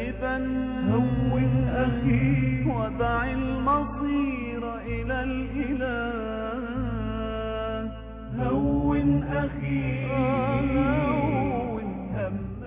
غالبا هون أخي ودع المصير إلى الإله هون أخي هون هم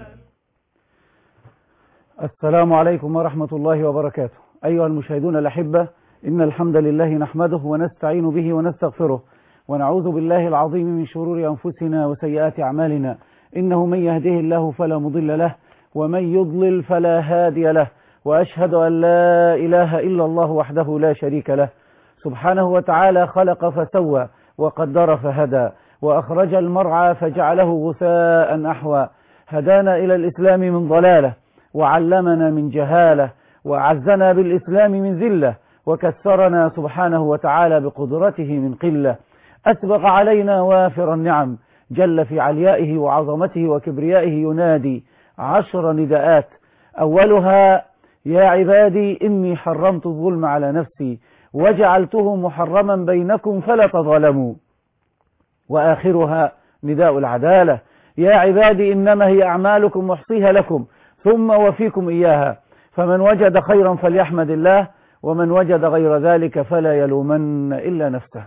السلام عليكم ورحمة الله وبركاته أيها المشاهدون الأحبة إن الحمد لله نحمده ونستعين به ونستغفره ونعوذ بالله العظيم من شرور أنفسنا وسيئات أعمالنا إنه من يهده الله فلا مضل له ومن يضلل فلا هادي له وأشهد أن لا إله إلا الله وحده لا شريك له سبحانه وتعالى خلق فسوى وقدر فهدى وأخرج المرعى فجعله غثاء أحوى هدانا إلى الإسلام من ضلاله وعلمنا من جهاله وأعزنا بالإسلام من ذلة وكسرنا سبحانه وتعالى بقدرته من قلة أسبغ علينا وافر النعم جل في عليائه وعظمته وكبريائه ينادي عشر نداءات أولها يا عبادي إني حرمت الظلم على نفسي وجعلته محرما بينكم فلا تظلموا وآخرها نداء العدالة يا عبادي إنما هي أعمالكم محصيها لكم ثم وفيكم إياها فمن وجد خيرا فليحمد الله ومن وجد غير ذلك فلا يلومن إلا نفسه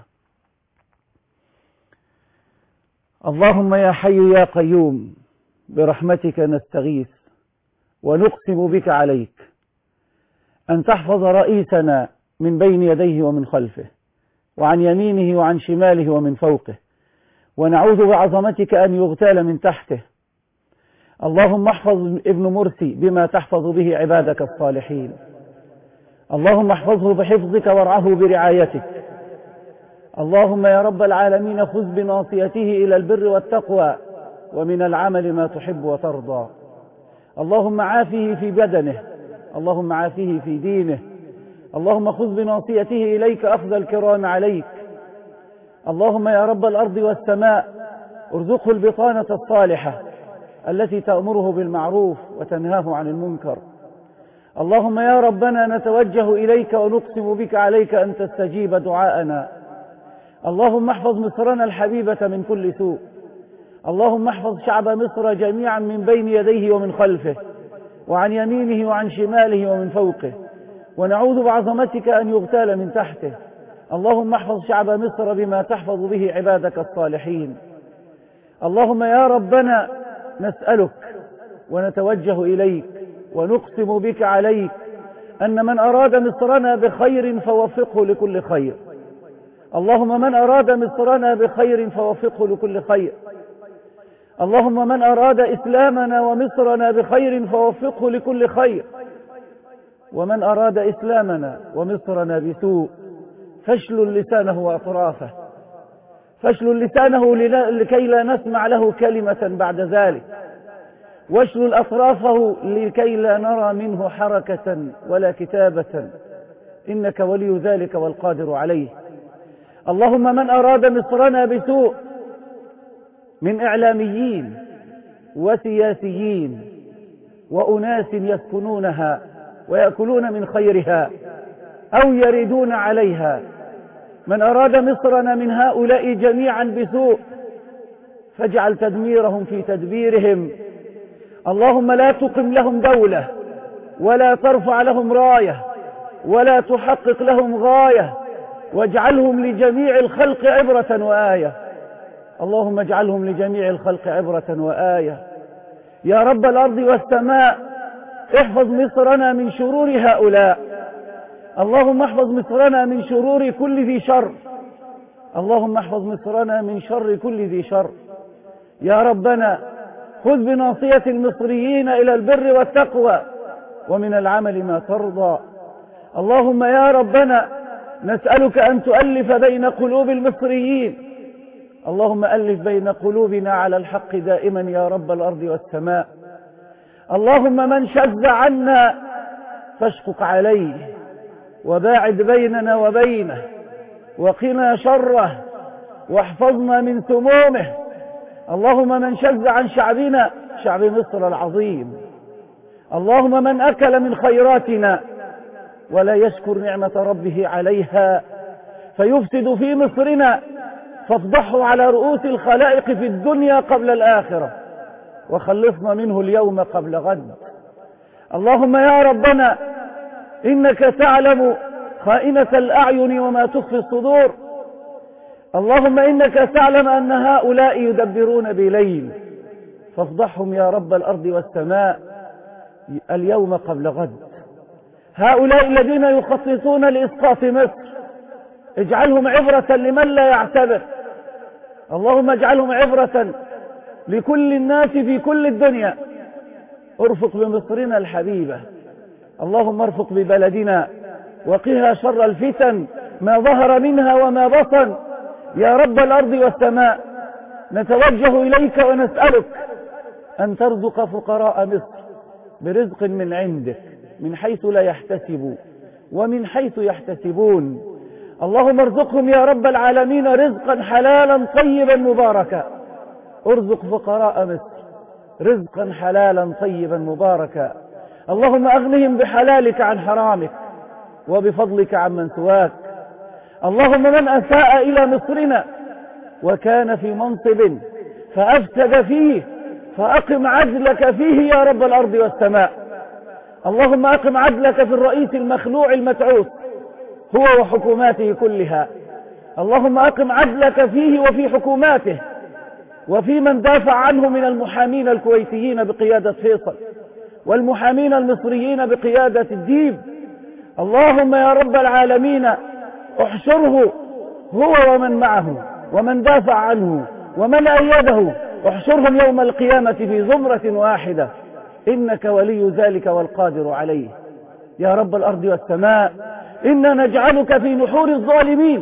اللهم يا حي يا قيوم برحمتك نستغيث ونقسم بك عليك أن تحفظ رئيسنا من بين يديه ومن خلفه وعن يمينه وعن شماله ومن فوقه ونعوذ بعظمتك أن يغتال من تحته اللهم احفظ ابن مرسي بما تحفظ به عبادك الصالحين اللهم احفظه بحفظك وارعه برعايتك اللهم يا رب العالمين خذ بناصيته إلى البر والتقوى ومن العمل ما تحب وترضى اللهم عافه في بدنه اللهم عافه في دينه اللهم خذ بناصيته إليك أخذ الكرام عليك اللهم يا رب الأرض والسماء ارزقه البطانة الصالحة التي تأمره بالمعروف وتنهاه عن المنكر اللهم يا ربنا نتوجه إليك ونقسم بك عليك أن تستجيب دعاءنا اللهم احفظ مصرنا الحبيبة من كل سوء اللهم احفظ شعب مصر جميعا من بين يديه ومن خلفه وعن يمينه وعن شماله ومن فوقه ونعوذ بعظمتك أن يغتال من تحته اللهم احفظ شعب مصر بما تحفظ به عبادك الصالحين اللهم يا ربنا نسألك ونتوجه إليك ونقسم بك عليك أن من أراد مصرنا بخير فوفقه لكل خير اللهم من أراد مصرنا بخير فوفقه لكل خير اللهم من أراد إسلامنا ومصرنا بخير فوفقه لكل خير ومن أراد إسلامنا ومصرنا بسوء فاشلل لسانه وأطرافه فاشلل لسانه لكي لا نسمع له كلمة بعد ذلك واشلل أطرافه لكي لا نرى منه حركة ولا كتابة إنك ولي ذلك والقادر عليه اللهم من أراد مصرنا بسوء من إعلاميين وسياسيين وأناس يسكنونها ويأكلون من خيرها أو يريدون عليها من أراد مصرنا من هؤلاء جميعا بسوء فاجعل تدميرهم في تدبيرهم اللهم لا تقم لهم دولة ولا ترفع لهم راية ولا تحقق لهم غاية واجعلهم لجميع الخلق عبرة وآية اللهم اجعلهم لجميع الخلق عبرة وآية يا رب الأرض والسماء احفظ مصرنا من شرور هؤلاء اللهم احفظ مصرنا من شرور كل ذي شر اللهم احفظ مصرنا من شر كل ذي شر يا ربنا خذ بناصية المصريين إلى البر والتقوى ومن العمل ما ترضى اللهم يا ربنا نسألك أن تؤلف بين قلوب المصريين اللهم ألف بين قلوبنا على الحق دائما يا رب الأرض والسماء اللهم من شذ عنا فاشقق عليه وباعد بيننا وبينه وقنا شره واحفظنا من سمومه اللهم من شذ عن شعبنا شعب مصر العظيم اللهم من أكل من خيراتنا ولا يشكر نعمة ربه عليها فيفسد في مصرنا فافضحه على رؤوس الخلائق في الدنيا قبل الآخرة وخلصنا منه اليوم قبل غد اللهم يا ربنا إنك تعلم خائنة الأعين وما تخفي الصدور اللهم إنك تعلم أن هؤلاء يدبرون بليل فافضحهم يا رب الأرض والسماء اليوم قبل غد هؤلاء الذين يخططون لإسقاط مصر اجعلهم عبرة لمن لا يعتبر اللهم اجعلهم عبرة لكل الناس في كل الدنيا ارفق بمصرنا الحبيبة اللهم ارفق ببلدنا وقها شر الفتن ما ظهر منها وما بطن يا رب الأرض والسماء نتوجه إليك ونسألك أن ترزق فقراء مصر برزق من عندك من حيث لا يحتسب ومن حيث يحتسبون اللهم ارزقهم يا رب العالمين رزقا حلالا طيبا مباركا ارزق فقراء مصر رزقا حلالا طيبا مباركا اللهم أغنهم بحلالك عن حرامك وبفضلك عمن سواك اللهم من أساء إلى مصرنا وكان في منصب فأفسد فيه فأقم عدلك فيه يا رب الأرض والسماء اللهم أقم عدلك في الرئيس المخلوع المتعوس هو وحكوماته كلها اللهم أقم عدلك فيه وفي حكوماته وفي من دافع عنه من المحامين الكويتيين بقيادة فيصل والمحامين المصريين بقيادة الديب اللهم يا رب العالمين احشره هو ومن معه ومن دافع عنه ومن أيده احشرهم يوم القيامة في زمرة واحدة إنك ولي ذلك والقادر عليه يا رب الأرض والسماء إنا نجعلك في نحور الظالمين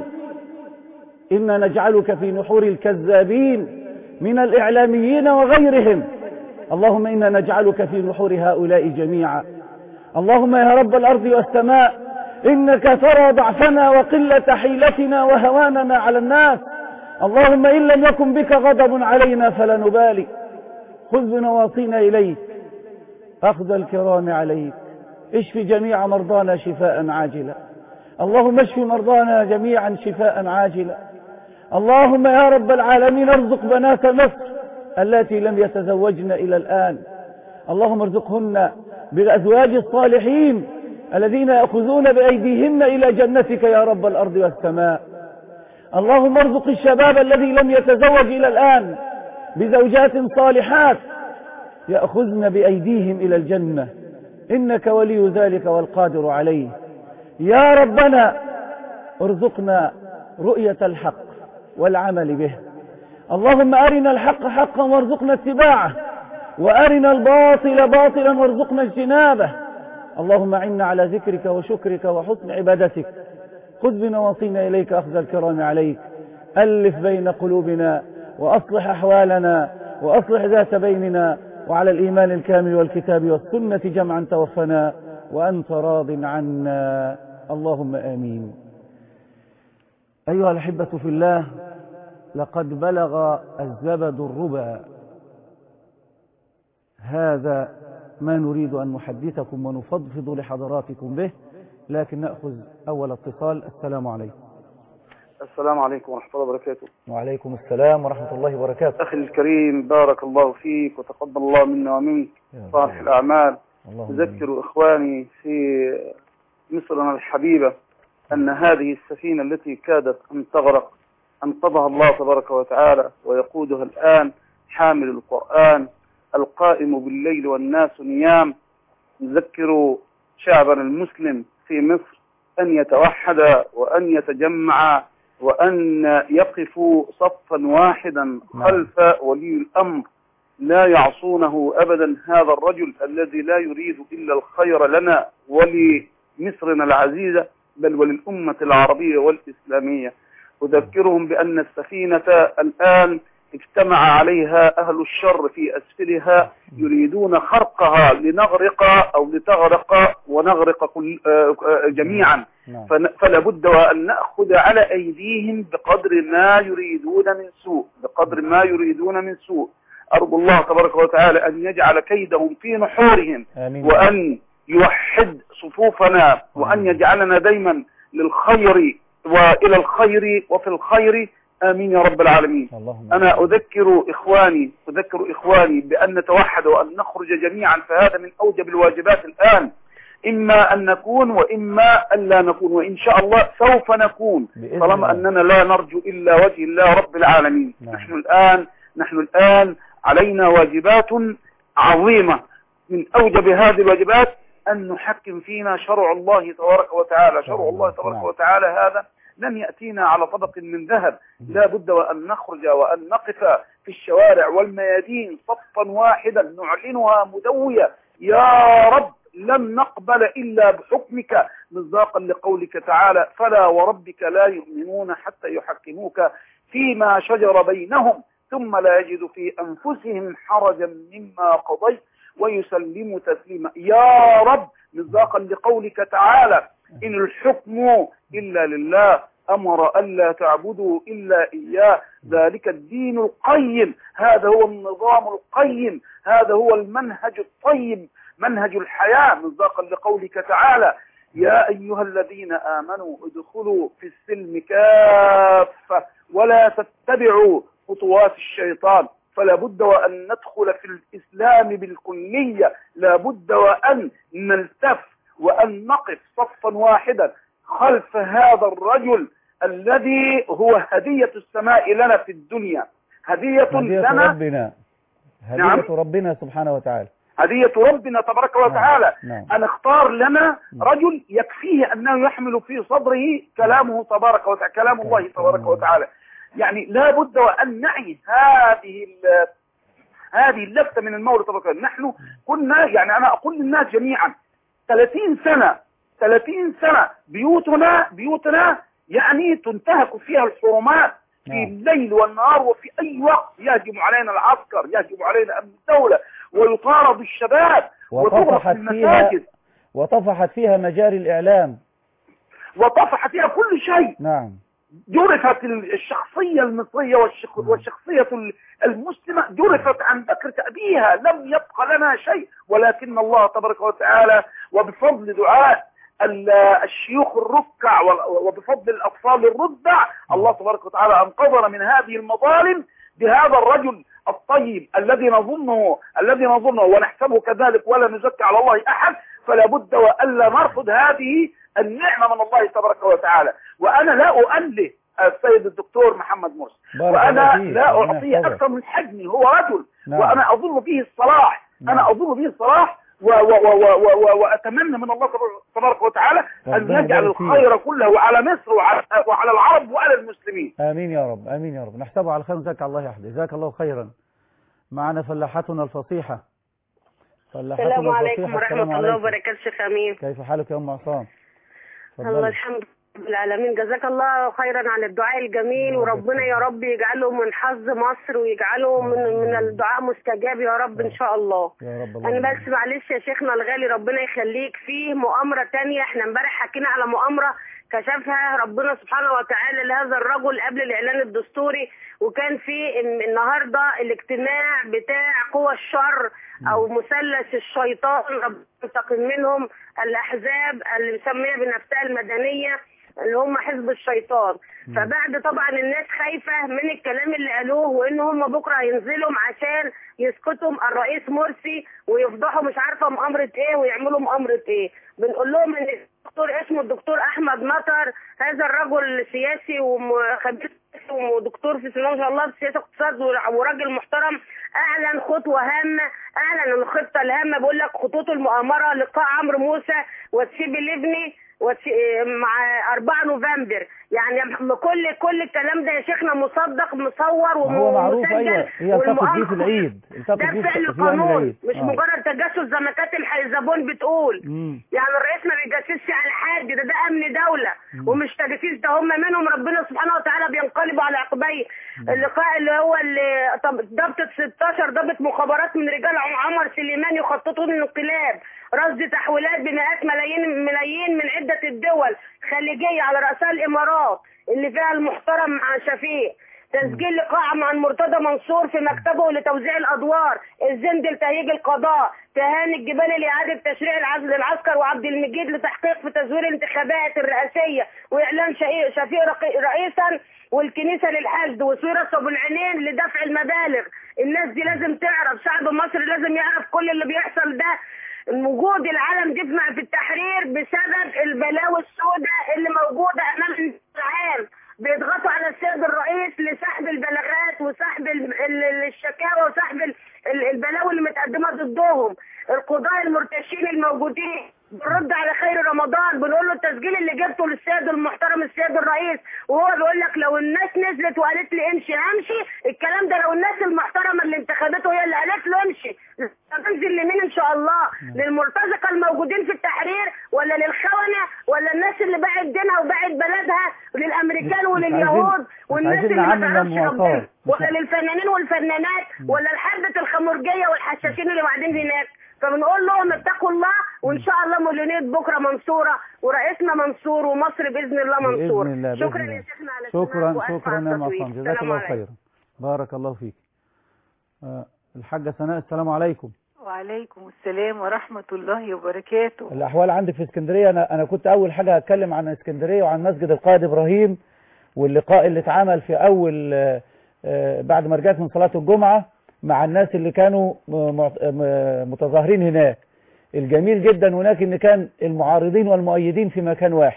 إنا نجعلك في نحور الكذابين من الإعلاميين وغيرهم اللهم إنا نجعلك في نحور هؤلاء جميعا اللهم يا رب الأرض والسماء إنك ترى ضعفنا وقلة حيلتنا وهواننا على الناس اللهم إن لم يكن بك غضب علينا فلا نبالي خذ بنواصينا إليك أخذ الكرام عليك اشف جميع مرضانا شفاء عاجلا اللهم اشف مرضانا جميعا شفاء عاجلا اللهم يا رب العالمين ارزق بنات مصر التي لم يتزوجن إلى الآن اللهم ارزقهن بالأزواج الصالحين الذين يأخذون بأيديهن إلى جنتك يا رب الأرض والسماء اللهم ارزق الشباب الذي لم يتزوج إلى الآن بزوجات صالحات يأخذن بأيديهم إلى الجنة إنك ولي ذلك والقادر عليه يا ربنا ارزقنا رؤية الحق والعمل به اللهم أرنا الحق حقا وارزقنا اتباعه وأرنا الباطل باطلا وارزقنا اجتنابه اللهم عنا على ذكرك وشكرك وحسن عبادتك خذ بنواصينا إليك أخذ الكرام عليك ألف بين قلوبنا وأصلح أحوالنا وأصلح ذات بيننا وعلى الإيمان الكامل والكتاب والسنة جمعا توفنا وأنت راض عنا اللهم آمين أيها الأحبة في الله لقد بلغ الزبد الربا هذا ما نريد أن نحدثكم ونفضفض لحضراتكم به لكن نأخذ أول اتصال السلام عليكم السلام عليكم ورحمة الله وبركاته وعليكم السلام ورحمة الله وبركاته أخي الكريم بارك الله فيك وتقبل الله منا ومنك صالح الأعمال اللهم أذكر إخواني في مصرنا الحبيبة أن هذه السفينة التي كادت أن تغرق أنقذها الله تبارك وتعالى ويقودها الآن حامل القرآن القائم بالليل والناس نيام نذكر شعبنا المسلم في مصر أن يتوحد وأن يتجمع وأن يقفوا صفا واحدا خلف ولي الأمر لا يعصونه أبدا هذا الرجل الذي لا يريد إلا الخير لنا ولمصرنا العزيزة بل وللأمة العربية والإسلامية أذكرهم بأن السفينة الآن اجتمع عليها أهل الشر في أسفلها يريدون خرقها لنغرق أو لتغرق ونغرق كل آه، آه، جميعا نعم. فن- فلا بد وأن نأخذ على أيديهم بقدر ما يريدون من سوء بقدر ما يريدون من سوء أرجو الله تبارك وتعالى أن يجعل كيدهم في نحورهم آمين وأن يوحد صفوفنا وأن يجعلنا دايما للخير وإلى الخير وفي الخير آمين يا رب العالمين اللهم أنا أذكر إخواني أذكر إخواني بأن نتوحد وأن نخرج جميعا فهذا من أوجب الواجبات الآن إما أن نكون وإما أن لا نكون وإن شاء الله سوف نكون بإذن طالما الله. أننا لا نرجو إلا وجه الله رب العالمين نعم. نحن الآن نحن الآن علينا واجبات عظيمة من أوجب هذه الواجبات أن نحكم فينا شرع الله تبارك وتعالى شرع الله تبارك نعم. وتعالى هذا لن يأتينا على طبق من ذهب لا بد وأن نخرج وأن نقف في الشوارع والميادين صفا واحدا نعلنها مدوية يا رب لن نقبل إلا بحكمك مصداقا لقولك تعالى فلا وربك لا يؤمنون حتى يحكموك فيما شجر بينهم ثم لا يجد في أنفسهم حرجا مما قضيت ويسلموا تسليما يا رب مصداقا لقولك تعالى إن الحكم إلا لله أمر ألا تعبدوا إلا إياه ذلك الدين القيم هذا هو النظام القيم هذا هو المنهج الطيب منهج الحياة مصداقا لقولك تعالى يا أيها الذين آمنوا ادخلوا في السلم كافة ولا تتبعوا خطوات الشيطان فلا بد وأن ندخل في الإسلام بالكلية لا بد وأن نلتف وأن نقف صفا واحدا خلف هذا الرجل الذي هو هدية السماء لنا في الدنيا هدية هدية لنا ربنا هدية نعم. ربنا سبحانه وتعالى هدية ربنا تبارك وتعالى نعم. أن اختار لنا نعم. رجل يكفيه أنه يحمل في صدره كلامه تبارك وتعالى كلام الله تبارك وتعالى يعني لا بد وأن نعي هذه ال- هذه اللفتة من المولى تبارك وتعالى نحن كنا يعني أنا أقول للناس جميعا 30 سنة 30 سنة بيوتنا بيوتنا يعني تنتهك فيها الحرمات في نعم. الليل والنهار وفي أي وقت يهجم علينا العسكر يهجم علينا أمن الدولة ويطارد الشباب وتغرق وطفحت فيها المساجد وطفحت فيها مجاري الإعلام وطفح فيها كل شيء نعم جرفت الشخصية المصرية والشخ... والشخصية المسلمة جرفت عن ذكر أبيها لم يبق لنا شيء ولكن الله تبارك وتعالى وبفضل دعاء ال- الشيوخ الركع وال- وبفضل الأطفال الرضع الله تبارك وتعالى أنقذنا من هذه المظالم بهذا الرجل الطيب الذي نظنه الذي نظنه ونحسبه كذلك ولا نزكي على الله أحد فلا بد وألا نرفض هذه النعمة من الله تبارك وتعالى وأنا لا أؤله السيد الدكتور محمد مرسي بارك وأنا الله فيك. لا ربنا أعطيه يحفظك. أكثر من حجمي هو رجل نعم. وأنا أظن فيه الصلاح نعم. أنا أظن فيه الصلاح و و و و و و وأتمنى من الله تبارك وتعالى أن ربنا يجعل يبارك فيك. الخير كله على مصر وعلى, وعلى العرب وعلى المسلمين آمين يا رب آمين يا رب نحسبه على خير جزاك الله يحفظك جزاك الله خيرا معنا فلاحتنا الفصيحة فلاحتنا السلام الفصيحة عليكم السلام ورحمة الله عليكم. وبركاته شيخ أمين كيف حالك يا أم عصام الله تفضلي. الحمد لله العالمين جزاك الله خيرا على الدعاء الجميل الله وربنا يا رب يجعله من حظ مصر ويجعله من من الدعاء مستجاب يا رب إن شاء الله يا رب الله أنا بس معلش يا شيخنا الغالي ربنا يخليك فيه مؤامرة تانية احنا امبارح حكينا على مؤامرة كشفها ربنا سبحانه وتعالى لهذا الرجل قبل الإعلان الدستوري وكان في ام- النهاردة الاجتماع بتاع قوى الشر أو مثلث الشيطان ربنا ينتقم منهم الأحزاب اللي مسمية بنفسها المدنية اللي هم حزب الشيطان فبعد طبعا الناس خايفة من الكلام اللي قالوه وان هم بكرة هينزلوا عشان يسكتوا الرئيس مرسي ويفضحوا مش عارفة مؤامرة ايه ويعملوا مؤامرة ايه بنقول لهم ان الدكتور اسمه الدكتور احمد مطر هذا الرجل سياسي وخبير سياسي ودكتور في ما شاء الله في سياسه اقتصاد وراجل محترم اعلن خطوه هامه اعلن الخطه الهامه بيقول لك خطوط المؤامره لقاء عمرو موسى وتسيب لبني وتس- مع 4 نوفمبر يعني كل كل الكلام ده يا شيخنا مصدق مصور ما هو معروف ومسجل أيوة هي التقت بيه في والمؤامرة- العيد التقت ده بيه فعل في يوم قانون العيد مش آه. مجرد تجسس زي ما كانت الحيزبون بتقول مم. يعني الرئيس ما بيجسسش على حد ده ده امن دوله ومش تجسيس ده هم منهم ربنا سبحانه وتعالى بينقلبوا على عقبيه اللقاء اللي هو اللي طب ضبطة 16 ضابط مخابرات من رجال عم- عمر سليمان يخططون الانقلاب رصد تحويلات بمئات ملايين ملايين من عده الدول خليجيه على راسها الامارات اللي فيها المحترم مع شفيق تسجيل لقاء مع المرتضى منصور في مكتبه لتوزيع الادوار الزند لتهيج القضاء تهاني الجبال لاعاده تشريع العزل العسكر وعبد المجيد لتحقيق في تزوير الانتخابات الرئاسيه واعلان شقيق- شفيق رقي- رئيسا والكنيسه للحشد وسويرة ابو العينين لدفع المبالغ الناس دي لازم تعرف شعب مصر لازم يعرف كل اللي بيحصل ده وجود العالم تجمع في التحرير بسبب البلاوي السوداء اللي موجوده امام العام بيضغطوا على السيد الرئيس لسحب البلاغات وسحب ال- ال- الشكاوى وسحب ال- ال- البلاوي اللي متقدمه ضدهم القضاة المرتشين الموجودين بنرد على خير رمضان بنقول له التسجيل اللي جبته للسيد المحترم السيد الرئيس وهو بيقول لك لو الناس نزلت وقالت لي امشي همشي الكلام ده لو الناس المحترمه اللي انتخبته هي اللي قالت له امشي هتنزل لمين ان شاء الله للمرتزقه الموجودين في التحرير ولا للخونه ولا الناس اللي باعت دينها وباعت بلدها وللامريكان مش- مش ولليهود عايزين- مش والناس عايزين اللي ما نعمم تعرفش المواصلات. ربنا مش ولا للفنانين والفنانات ولا لحبه الخمرجيه والحشاشين اللي قاعدين هناك فبنقول لهم اتقوا الله وان شاء الله مولونيه بكره منصوره ورئيسنا منصور ومصر باذن الله منصوره بإذن الله بإذن شكرا الله. يا شيخنا على شكرا سماعك وألف شكرا على يا التطويل. معصم جزاك السلام الله عليكم. خيرا بارك الله فيك آه، الحاجة سناء السلام عليكم وعليكم السلام ورحمة الله وبركاته الأحوال عندك في اسكندرية أنا, أنا كنت أول حاجة هتكلم عن اسكندرية وعن مسجد القائد إبراهيم واللقاء اللي اتعمل في أول آه، آه، بعد ما رجعت من صلاة الجمعة مع الناس اللي كانوا م- معت- م- متظاهرين هناك الجميل جدا هناك ان كان المعارضين والمؤيدين في مكان واحد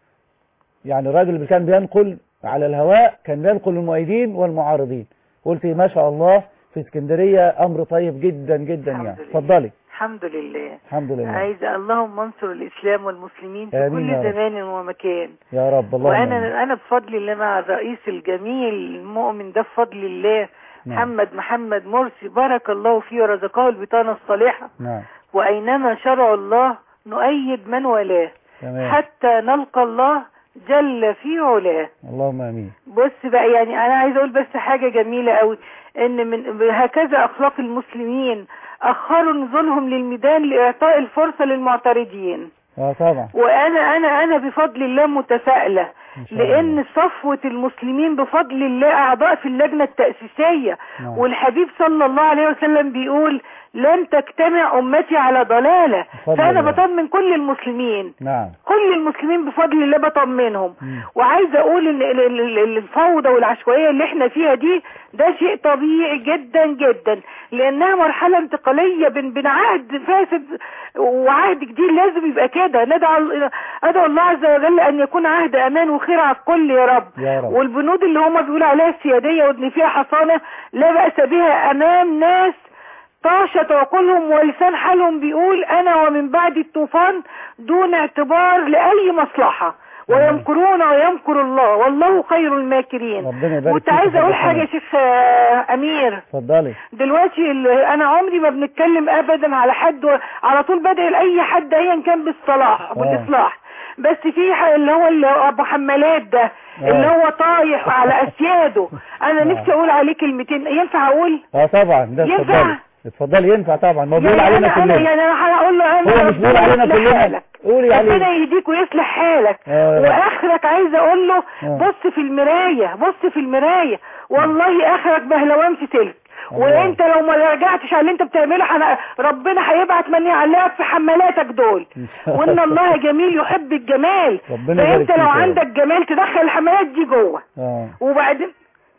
يعني الراجل اللي كان بينقل على الهواء كان بينقل المؤيدين والمعارضين قلت ما شاء الله في اسكندرية امر طيب جدا جدا الحمد يعني لله. اتفضلي الحمد لله الحمد لله عايزة اللهم انصر الإسلام والمسلمين في آمين يا كل رب. زمان ومكان يا رب اللهم آمين. وأنا أنا بفضل الله مع الرئيس الجميل المؤمن ده بفضل الله نعم. محمد محمد مرسي بارك الله فيه ورزقه البطانة الصالحة نعم وأينما شرع الله نؤيد من والاه تمام حتى نلقى الله جل في علاه اللهم امين بص بقى يعني انا عايزه اقول بس حاجه جميله قوي ان من هكذا اخلاق المسلمين اخروا نزولهم للميدان لاعطاء الفرصه للمعترضين اه طبعا وانا انا انا بفضل الله متفائله إن شاء الله. لان صفوه المسلمين بفضل الله اعضاء في اللجنه التاسيسيه نعم. والحبيب صلى الله عليه وسلم بيقول لن تجتمع امتي على ضلاله بفضل فانا الله. بطمن كل المسلمين نعم كل المسلمين بفضل الله بطمنهم مم. وعايزه اقول ان ال- ال- ال- الفوضى والعشوائيه اللي احنا فيها دي ده شيء طبيعي جدا جدا لانها مرحله انتقاليه بين بين عهد فاسد وعهد جديد لازم يبقى كده ندعو ادعو الله عز وجل ان يكون عهد امان وخير على الكل يا رب يا رب. والبنود اللي هم بيقولوا عليها السياديه وان فيها حصانه لا باس بها امام ناس طاشت عقولهم ولسان حالهم بيقول انا ومن بعد الطوفان دون اعتبار لاي مصلحه ويمكرون ويمكر الله والله خير الماكرين ربنا يبارك كنت فيك عايزه يا اقول حاج حاجه يا محمد. شيخ آه، امير اتفضلي دلوقتي ال- انا عمري ما بنتكلم ابدا على حد و- على طول بدعي لاي حد ايا كان بالصلاح بالاصلاح بس في ح- اللي هو اللي هو ابو حمالات ده اللي هو طايح على اسياده انا نعم. نفسي اقول عليه كلمتين ينفع اقول اه طبعا ده ينفع؟ اتفضلي اتفضلي ينفع طبعا ما هو بيقول يعني علينا انا انا كلنا يعني انا هقول له انا هو مش بيقول ربنا علينا يصلح كلنا حالك. قولي عليه ربنا يهديك ويصلح حالك آه. واخرك عايزه اقول له آه. بص في المرايه بص في المرايه والله اخرك بهلوان في سلك الله. وانت لو ما رجعتش على اللي انت بتعمله حنا ربنا هيبعت من يعلقك في حمالاتك دول إن شاء وان الله. الله جميل يحب الجمال ربنا يبارك فانت فيك لو يا رب. عندك جمال تدخل الحمالات دي جوه اه وبعدين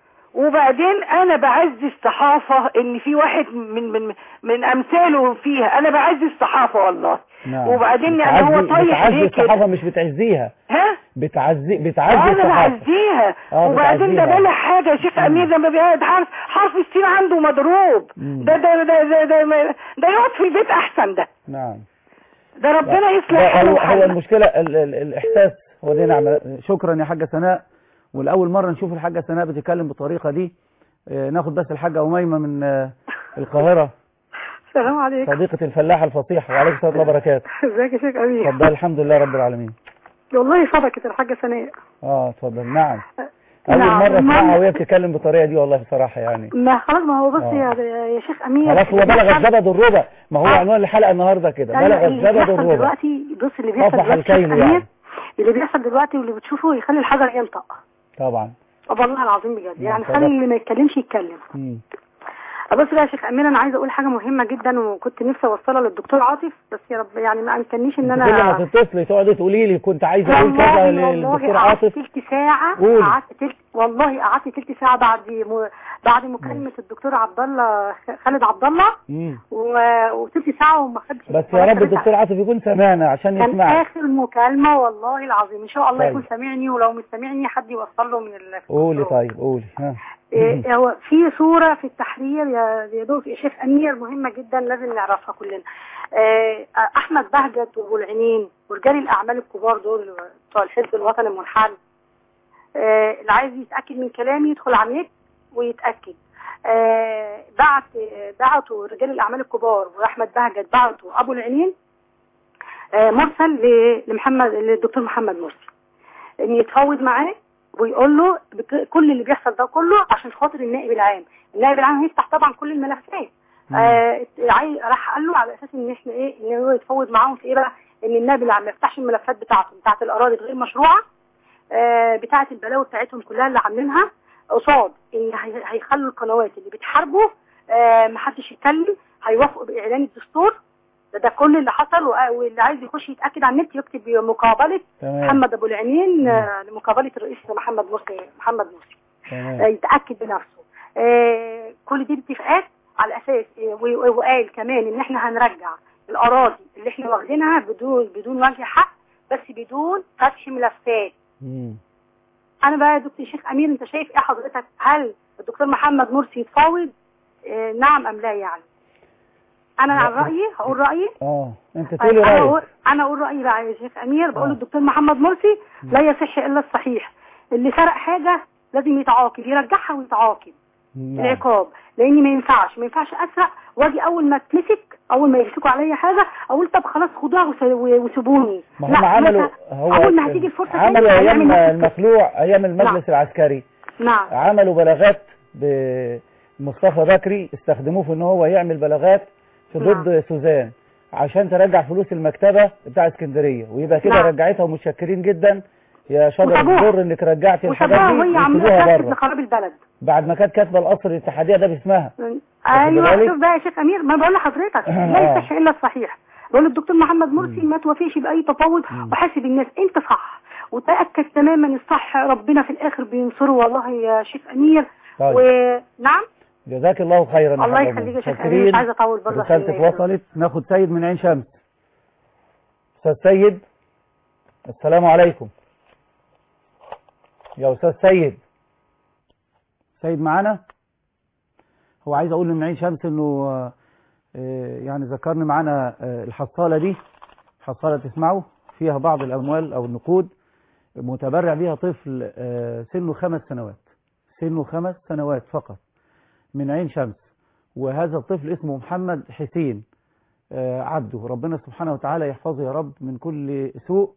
وبعدين انا بعزي الصحافه ان في واحد من من من امثاله فيها انا بعزي الصحافه والله نعم وبعدين يعني هو بتعزي- طايح بتعزي ليه كده الصحافة مش بتعزيها ها بتعزي بتعزي انا الصحافة بعزيها آه، وبعدين ده بتعزيها. بلا حاجه يا شيخ امير لما بيقعد حرف حرف السين عنده مضروب مم. ده ده ده ده ده, ده, ده يقعد في البيت احسن ده نعم ده ربنا ده يصلح هو, حاله هو وحالنا. المشكلة ال ال الإحساس هو دي نعمة شكرا يا حاجة سناء والأول مرة نشوف الحاجة سناء بتتكلم بالطريقة دي آه، ناخد بس الحاجة أميمة من آه، القاهرة السلام عليكم صديقة الفلاحة الفصيحة وعليكم السلام ورحمة الله وبركاته ازيك يا شيخ امير اتفضل الحمد لله رب العالمين والله صدقت الحاجه سناء اه اتفضل نعم أول نعم، مرة أسمعها المهم- وهي بتتكلم بالطريقة دي والله بصراحة يعني ما خلاص ما هو بس آه. يا, يا شيخ امير خلاص هو بلغ بيحصل- الزبد الربع ما هو آه. عنوان الحلقة النهاردة كده أيوة، بلغ اللي الزبد بيحصل الربع دلوقتي بص اللي بيحصل طفح دلوقتي يا شيخ الكيل امير يعني اللي بيحصل دلوقتي واللي بتشوفه يخلي الحجر ينطق طبعا والله العظيم بجد يعني شرف. خلي اللي ما يتكلمش يتكلم مم. بص بقى يا شيخ امير انا عايزه اقول حاجه مهمه جدا وكنت نفسي اوصلها للدكتور عاطف بس يا رب يعني ما امكننيش ان انت كل ما انا تتصلي تقعدي تقولي لي كنت عايزه اقول كذا والله للدكتور والله قعدت عاطف تلت ساعة قولي. قعدت تلت والله قعدت تلت ساعة بعد م... بعد مكالمة الدكتور عبد الله خالد عبد الله مم. و... وتلت ساعة وما خدش بس يا رب الدكتور عاطف يكون سمعنا عشان كان يسمعك آخر مكالمة والله العظيم إن شاء الله طيب. يكون سامعني ولو مش سامعني حد يوصل له من ال... قولي طيب قولي ها إيه هو في صورة في التحرير يا يا دكتور يا شيخ أمير مهمة جدا لازم نعرفها كلنا إيه أحمد بهجت وأبو العينين ورجال الأعمال الكبار دول بتوع الحزب الوطني المنحل إيه اللي عايز يتأكد من كلامي يدخل على النت ويتأكد إيه بعت بعتوا رجال الأعمال الكبار وأحمد بهجت بعتوا أبو العينين إيه مرسل ل- لمحمد للدكتور محمد مرسي ان يتفاوض معاه ويقول له بك- كل اللي بيحصل ده كله عشان خاطر النائب العام النائب العام هيفتح طبعا كل الملفات آه عاي- راح قال له على اساس ان احنا ايه ان هو يتفاوض معاهم في ايه بقى ان النائب العام ما يفتحش الملفات بتاعته بتاعت الاراضي الغير مشروعه آه بتاعت البلاوي بتاعتهم كلها اللي عاملينها قصاد ان هي- هيخلوا القنوات اللي بتحاربه آه محدش يتكلم هيوافقوا باعلان الدستور ده, ده كل اللي حصل وآ- واللي عايز يخش يتاكد على النت يكتب مقابله تمام محمد ابو العينين آه، لمقابله الرئيس محمد مرسي محمد مرسي آه، تمام يتاكد بنفسه آه، كل دي اتفاقات على اساس آه، و- وقال كمان ان احنا هنرجع الاراضي اللي احنا واخدينها بدون بدون وجه حق بس بدون فتح ملفات مم. انا بقى يا دكتور شيخ امير انت شايف ايه حضرتك هل الدكتور محمد مرسي يتفاوض آه، نعم ام لا يعني انا عن رايي هقول رايي اه انت طيب تقولي انا اقول رايك انا اقول رايي بقى يا شيخ امير بقول آه. الدكتور محمد مرسي لا يصح الا الصحيح اللي سرق حاجه لازم يتعاقب يرجعها ويتعاقب نعم. العقاب لان ما ينفعش ما ينفعش اسرق واجي اول ما اتمسك اول ما يمسكوا عليا حاجه اقول طب خلاص خدوها وس- وسيبوني ما هم لا، عملوا مثلا هو اول ما هتيجي الفرصه تاني عملوا هيعمل ايام نفس الفكرة. المخلوع ايام نعم. المجلس العسكري نعم عملوا بلاغات بمصطفى بكري استخدموه في ان هو يعمل بلاغات في نعم. ضد سوزان عشان ترجع فلوس المكتبة بتاع اسكندرية ويبقى كده نعم. رجعتها ومتشكرين جدا يا شجر وسابوها. الزر انك رجعتي الحاجات وسابوها دي وهي عامله وسيبوها ترتب بره لخراب البلد بعد ما كانت كاتبه القصر الاتحاديه ده باسمها ايوه بالك؟ شوف بقى يا شيخ امير ما بقول لحضرتك لا يصح الا الصحيح بقول للدكتور محمد مرسي ما توافقش باي تفاوض وحاسب الناس انت صح وتاكد تماما الصح ربنا في الاخر بينصره والله يا شيخ امير طيب. ونعم جزاك الله خيرا يا الله حبيبي. يخليك يا شيخ شاكرين. امير مش عايزه اطول برضه عشان رسالتك الناس. وصلت ناخد سيد من عين شمس استاذ سيد السلام عليكم يا استاذ سيد سيد معانا هو عايز اقول من عين شمس انه آه، آه، يعني ذكرني معانا آه، الحصاله دي حصاله تسمعوا فيها بعض الاموال او النقود متبرع بها طفل آه، سنه خمس سنوات سنه خمس سنوات فقط من عين شمس وهذا الطفل اسمه محمد حسين آه، عبده ربنا سبحانه وتعالى يحفظه يا رب من كل سوء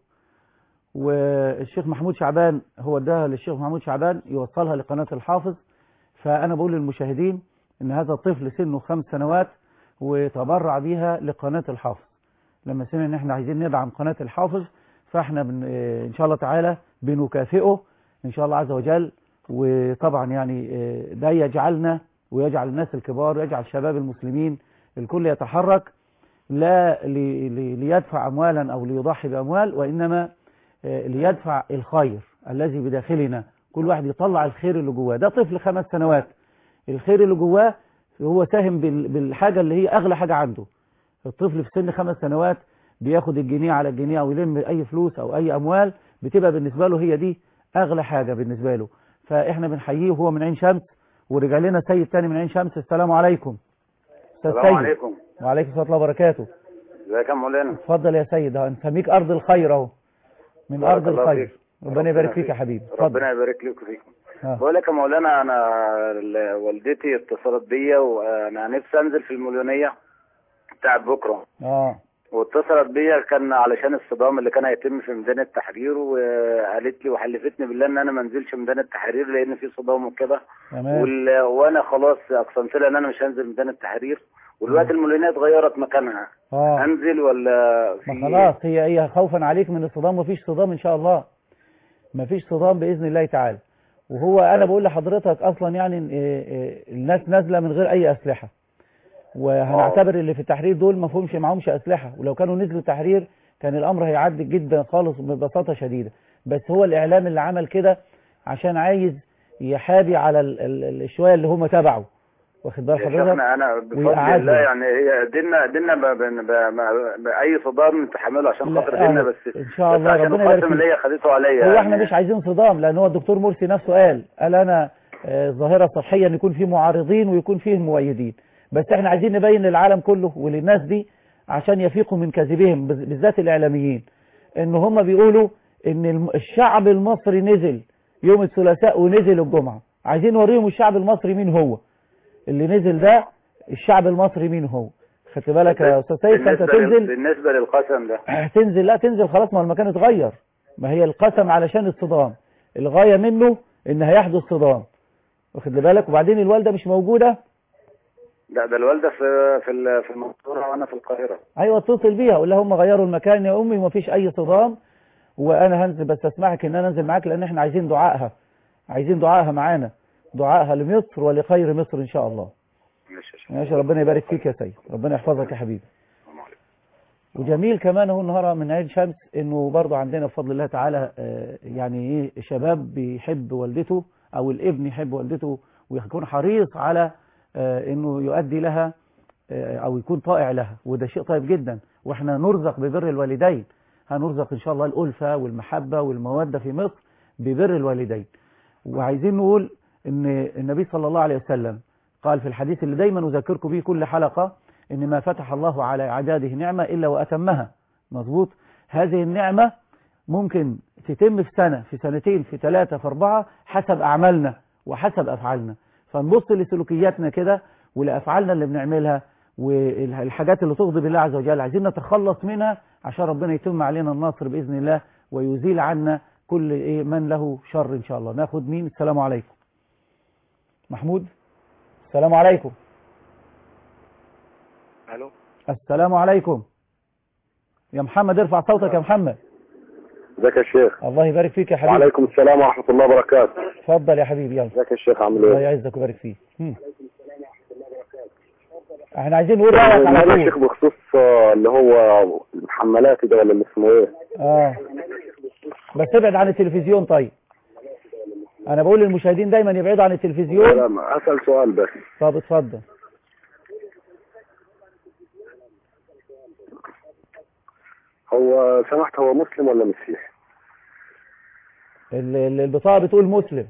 والشيخ محمود شعبان هو اداها للشيخ محمود شعبان يوصلها لقناة الحافظ فأنا بقول للمشاهدين إن هذا الطفل سنه خمس سنوات وتبرع بيها لقناة الحافظ لما سمع إن إحنا عايزين ندعم قناة الحافظ فإحنا بن آه، إن شاء الله تعالى بنكافئه إن شاء الله عز وجل وطبعا يعني آه، ده يجعلنا ويجعل الناس الكبار ويجعل شباب المسلمين الكل يتحرك لا لي- لي- ليدفع أموالا أو ليضحي بأموال وإنما آه، ليدفع الخير الذي بداخلنا كل واحد يطلع الخير اللي جواه ده طفل خمس سنوات الخير اللي جواه هو ساهم بال- بالحاجة اللي هي أغلى حاجة عنده الطفل في سن خمس سنوات بياخد الجنيه على الجنيه أو يلم أي فلوس أو أي أموال بتبقى بالنسبة له هي دي أغلى حاجة بالنسبة له فإحنا بنحييه وهو من عين شمس ورجع لنا سيد تاني من عين شمس السلام عليكم أستاذ السلام سيد. عليكم وعليكم السلام ورحمة الله وبركاته ازيك يا مولانا اتفضل يا سيد اه نسميك أرض الخير أهو من بارك أرض الله الخير فيك. ربنا يبارك فيك يا حبيبي اتفضل ربنا يبارك لك وفيكم آه. بقول لك يا مولانا انا ال- والدتي اتصلت بيا وانا نفسي انزل في المليونيه بتاعت بكره اه واتصلت بيا كان علشان الصدام اللي كان هيتم في ميدان التحرير وقالت لي وحلفتني بالله ان انا ما انزلش ميدان التحرير لان في صدام وكده تمام وال... وانا خلاص اقسمت لها ان انا مش هنزل ميدان التحرير والوقت المليونيه اتغيرت مكانها اه انزل ولا في ما خلاص هي هي خوفا عليك من الصدام مفيش صدام ان شاء الله مفيش صدام باذن الله تعالى وهو انا بقول لحضرتك اصلا يعني إن- إيه- إيه الناس نازله من غير اي اسلحه وهنعتبر اللي في التحرير دول ما فيهمش معهمش اسلحه ولو كانوا نزلوا تحرير كان الامر هيعدي جدا خالص ببساطه شديده بس هو الاعلام اللي عمل كده عشان عايز يحابي على ال- ال- الشويه اللي هم تبعه واخد بال يا حضرتك شيخنا انا بفضل ويقعدوا. الله يعني هي ديننا ديننا ب- ب- ب- ب- باي صدام نتحمله عشان لا، خاطر ديننا آه، بس إن شاء بس الله عشان ربنا يبارك القسم اللي فيك. هي خدته عليا هو احنا يعني. مش عايزين صدام لان هو الدكتور مرسي نفسه قال قال انا آه، ظاهره صحيه ان يكون فيه معارضين ويكون فيه مؤيدين بس احنا عايزين نبين للعالم كله وللناس دي عشان يفيقوا من كذبهم بز- بالذات الاعلاميين ان هم بيقولوا ان الم- الشعب المصري نزل يوم الثلاثاء ونزل الجمعه عايزين نوريهم الشعب المصري مين هو اللي نزل ده الشعب المصري مين هو خدت بالك يا استاذ سيد فانت بالنسبة لل- تنزل بالنسبة للقسم ده تنزل لا تنزل خلاص ما هو المكان اتغير ما هي القسم علشان الصدام الغاية منه ان هيحدث صدام واخد لي بالك وبعدين الوالدة مش موجودة لا ده الوالدة في في ال- في المنصورة وانا في القاهرة ايوه اتصل بيها قول لها هم غيروا المكان يا امي وما فيش اي صدام وانا هنزل بس اسمعك ان انا انزل معاك لان احنا عايزين دعائها عايزين دعائها معانا دعائها لمصر ولخير مصر ان شاء الله ماشي يا شيخ. ماشي ربنا يبارك فيك يا سيد ربنا يحفظك يا حبيبي وجميل كمان هو النهارده من عيد شمس انه برضه عندنا بفضل الله تعالى آه، يعني ايه شباب بيحب والدته او الابن يحب والدته ويكون حريص على آه، انه يؤدي لها آه، او يكون طائع لها وده شيء طيب جدا واحنا نرزق ببر الوالدين هنرزق ان شاء الله الالفه والمحبه والموده في مصر ببر الوالدين وعايزين نقول ان النبي صلى الله عليه وسلم قال في الحديث اللي دايما اذكركم به كل حلقه ان ما فتح الله على عباده نعمه الا واتمها مظبوط هذه النعمه ممكن تتم في سنه في سنتين في ثلاثه في اربعه حسب اعمالنا وحسب افعالنا فنبص لسلوكياتنا كده ولافعالنا اللي بنعملها والحاجات اللي تغضب الله عز وجل عايزين نتخلص منها عشان ربنا يتم علينا النصر باذن الله ويزيل عنا كل ايه من له شر ان شاء الله ناخد مين السلام عليكم محمود السلام عليكم الو السلام عليكم يا محمد ارفع صوتك يا محمد ازيك يا شيخ الله يبارك فيك يا حبيبي وعليكم السلام ورحمه الله وبركاته اتفضل يا حبيبي يلا ازيك يا شيخ عامل الله ايه يعزك ويبارك فيك هم. احنا عايزين نقول رايك على انا يا شيخ طول بخصوص آه، اللي هو المحملات ده ولا اللي اسمه ايه اه بس ابعد عن التلفزيون طيب انا بقول للمشاهدين دايما يبعدوا عن التلفزيون لا ما اسال سؤال بس طب اتفضل هو سمحت هو مسلم ولا مسيحي ال- ال- البطاقه بتقول مسلم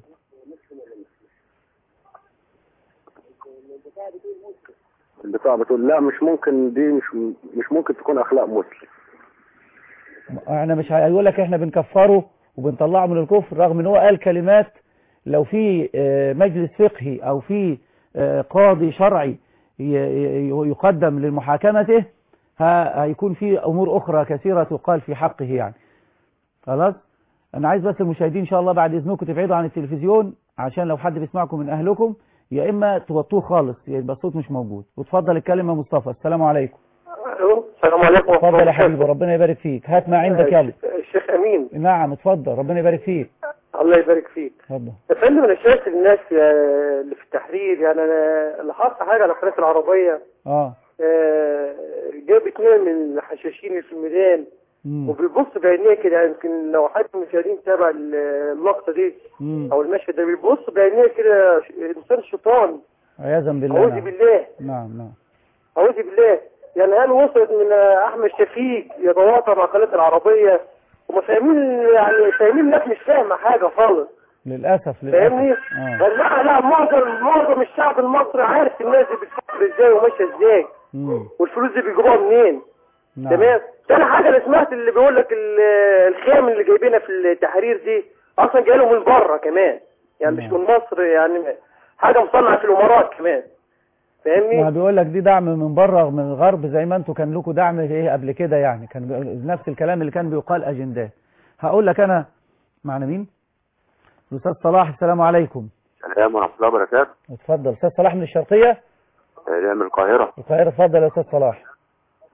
البتاع بتقول لا مش ممكن دي مش مش ممكن تكون اخلاق مسلم احنا مش هيقول لك احنا بنكفره وبنطلعه من الكفر رغم ان هو قال كلمات لو في آه، مجلس فقهي او في آه، قاضي شرعي ي- ي- يقدم لمحاكمته ه- هيكون في امور اخرى كثيره تقال في حقه يعني خلاص انا عايز بس المشاهدين ان شاء الله بعد اذنكم تبعدوا عن التلفزيون عشان لو حد بيسمعكم من اهلكم يا اما توطوه خالص يبقى الصوت مش موجود وتفضل الكلمه مصطفى السلام عليكم الو السلام عليكم ورحمة اتفضل الله يا حبيبي ربنا يبارك فيك هات ما عندك يلا الشيخ امين نعم اتفضل ربنا يبارك فيك الله يبارك فيك اتفضل يا فندم انا شايف الناس آه، اللي في التحرير يعني انا لاحظت حاجه على قناه العربيه اه آه، جاب اتنين من الحشاشين في الميدان مم. وبيبص بعينيه كده يعني يمكن لو حد من المشاهدين تابع ال- اللقطه دي مم. او المشهد ده بيبص بعينيه كده ش- انسان شيطان عياذا بالله اعوذ نعم. بالله نعم نعم اعوذ بالله يعني هل وصلت من آه، احمد شفيق يتواطى مع قناه العربيه وما فاهمين يعني فاهمين الناس مش فاهمه حاجه خالص للاسف فاهمني؟ للاسف اه لا لا معظم معظم الشعب المصري عارف الناس دي بتفكر ازاي وماشيه ازاي مم. والفلوس دي بيجيبوها منين نعم تمام تاني حاجه انا سمعت اللي بيقول لك ال- الخيام اللي جايبينها في التحرير دي اصلا جايه لهم من بره كمان يعني مش نعم. من مصر يعني حاجه مصنعه في الامارات كمان ما فاهمني؟ بيقول لك دي دعم من بره من الغرب زي ما انتوا كان لكم دعم في ايه قبل كده يعني كان بي- نفس الكلام اللي كان بيقال اجندات هقول لك انا معنا مين الاستاذ صلاح السلام عليكم السلام ورحمه الله وبركاته اتفضل استاذ صلاح من الشرقيه من القاهره القاهره اتفضل يا استاذ صلاح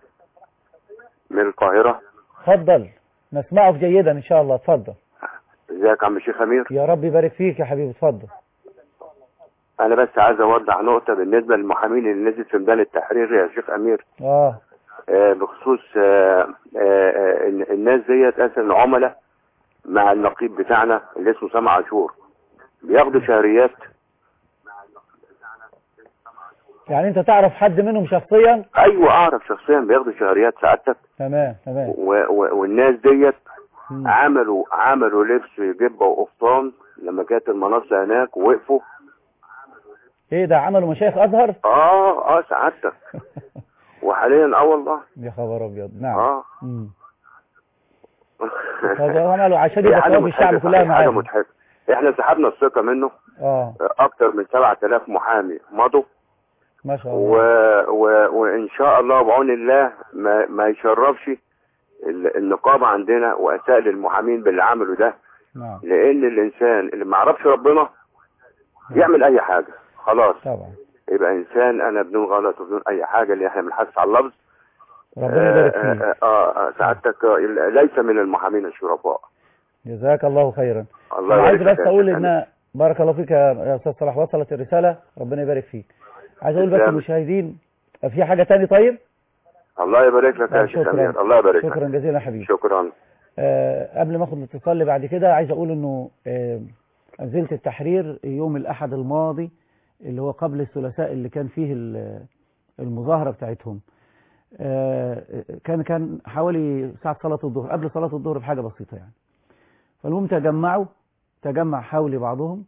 من القاهره اتفضل نسمعك جيدا ان شاء الله اتفضل ازيك يا عم الشيخ امير يا رب يبارك فيك يا حبيبي اتفضل انا بس عايز اوضح نقطه بالنسبه للمحامين اللي نزل في ميدان التحرير يا شيخ امير اه آه، بخصوص آه، آه، آه، إن- الناس ديت اساسا عملاء مع النقيب بتاعنا اللي اسمه سامع عاشور بياخدوا شهريات يعني انت تعرف حد منهم شخصيا ايوه اعرف شخصيا بياخدوا شهريات سعادتك تمام تمام و- و- والناس ديت مم. عملوا عملوا لبس جبه وقفطان لما كانت المنصه هناك ووقفوا ايه ده عملوا مشايخ ازهر اه اه سعادتك وحاليا اه والله يا خبر ابيض نعم اه مم. طب عملوا عشان هي يبقى حاجه ثواب الشعب مضحكه كلها صحيح، حاجه معاهم مضحكه احنا سحبنا الثقه منه اه اكتر من 7000 محامي مضوا ما شاء و... الله و... وان شاء الله بعون الله ما, ما يشرفش ال- النقابه عندنا واساء للمحامين باللي عملوا ده نعم لان الانسان اللي ما يعرفش ربنا يعمل اي حاجه خلاص طبعا يبقى انسان انا بدون غلط وبدون اي حاجه اللي احنا بنحاسب على اللفظ ربنا يبارك آه، فيك آه, آه, آه سعادتك آه، ليس من المحامين الشرفاء جزاك الله خيرا الله انا عايز يبارك بس فيك يا اقول شيخ ان بارك الله فيك يا يا استاذ صلاح وصلت الرساله ربنا يبارك فيك عايز اقول بس تسلم. للمشاهدين في حاجه تاني طيب الله يبارك لك يا طيب، شيخ امير شكرا الله يبارك لك شكرا جزيلا يا حبيبي شكرا آه قبل ما اخد الاتصال اللي بعد كده عايز اقول انه آه نزلت التحرير يوم الاحد الماضي اللي هو قبل الثلاثاء اللي كان فيه ال- المظاهره بتاعتهم آه كان كان حوالي ساعه صلاه الظهر قبل صلاه الظهر بحاجه بسيطه يعني فالمهم تجمعوا تجمع حولي بعضهم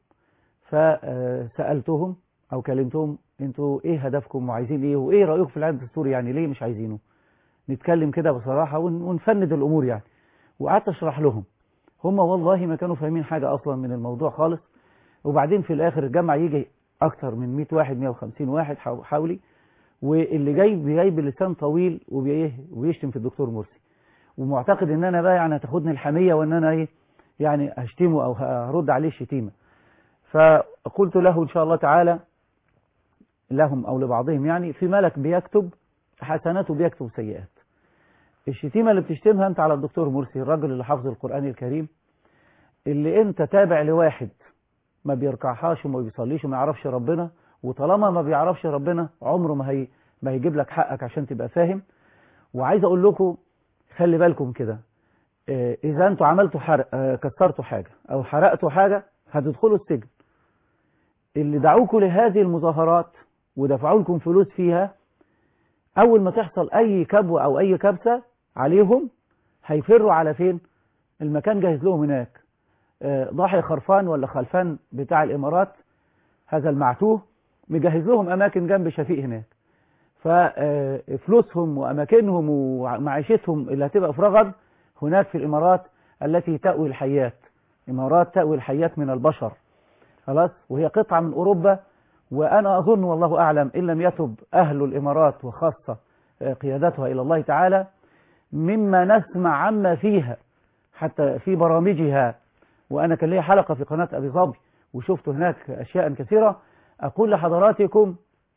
فسالتهم او كلمتهم انتوا ايه هدفكم وعايزين ايه وايه رايكم في العدل الدستوري يعني ليه مش عايزينه نتكلم كده بصراحه ون- ونفند الامور يعني وقعدت اشرح لهم هم والله ما كانوا فاهمين حاجة أصلا من الموضوع خالص وبعدين في الآخر الجامعة يجي أكتر من 100 واحد 150 واحد حو- حولي واللي جاي جاي بلسان طويل وبيه وبيشتم في الدكتور مرسي ومعتقد ان انا بقى يعني هتاخدني الحمية وان انا ايه يعني هشتمه او هرد عليه الشتيمة فقلت له ان شاء الله تعالى لهم او لبعضهم يعني في ملك بيكتب حسنات وبيكتب سيئات الشتيمة اللي بتشتمها انت على الدكتور مرسي الراجل اللي حافظ القرآن الكريم اللي انت تابع لواحد ما بيركعهاش وما بيصليش وما يعرفش ربنا وطالما ما بيعرفش ربنا عمره ما هي ما هيجيب لك حقك عشان تبقى فاهم وعايز اقول لكم خلي بالكم كده اه، اذا انتوا عملتوا حرق اه، كسرتوا حاجة او حرقتوا حاجة هتدخلوا السجن اللي دعوكم لهذه المظاهرات ودفعوا لكم فلوس فيها اول ما تحصل اي كبوة او اي كبسة عليهم هيفروا على فين المكان جاهز لهم هناك آه، ضاحي خرفان ولا خلفان بتاع الامارات هذا المعتوه مجهز لهم اماكن جنب شفيق هناك ففلوسهم واماكنهم ومعيشتهم اللي هتبقى في رغد هناك في الامارات التي تأوي الحيات امارات تأوي الحيات من البشر خلاص وهي قطعة من اوروبا وانا اظن والله اعلم ان لم يتب اهل الامارات وخاصة آه، قيادتها الى الله تعالى مما نسمع عما فيها حتى في برامجها وأنا كان لي حلقة في قناة أبي ظبي وشفت هناك أشياء كثيرة أقول لحضراتكم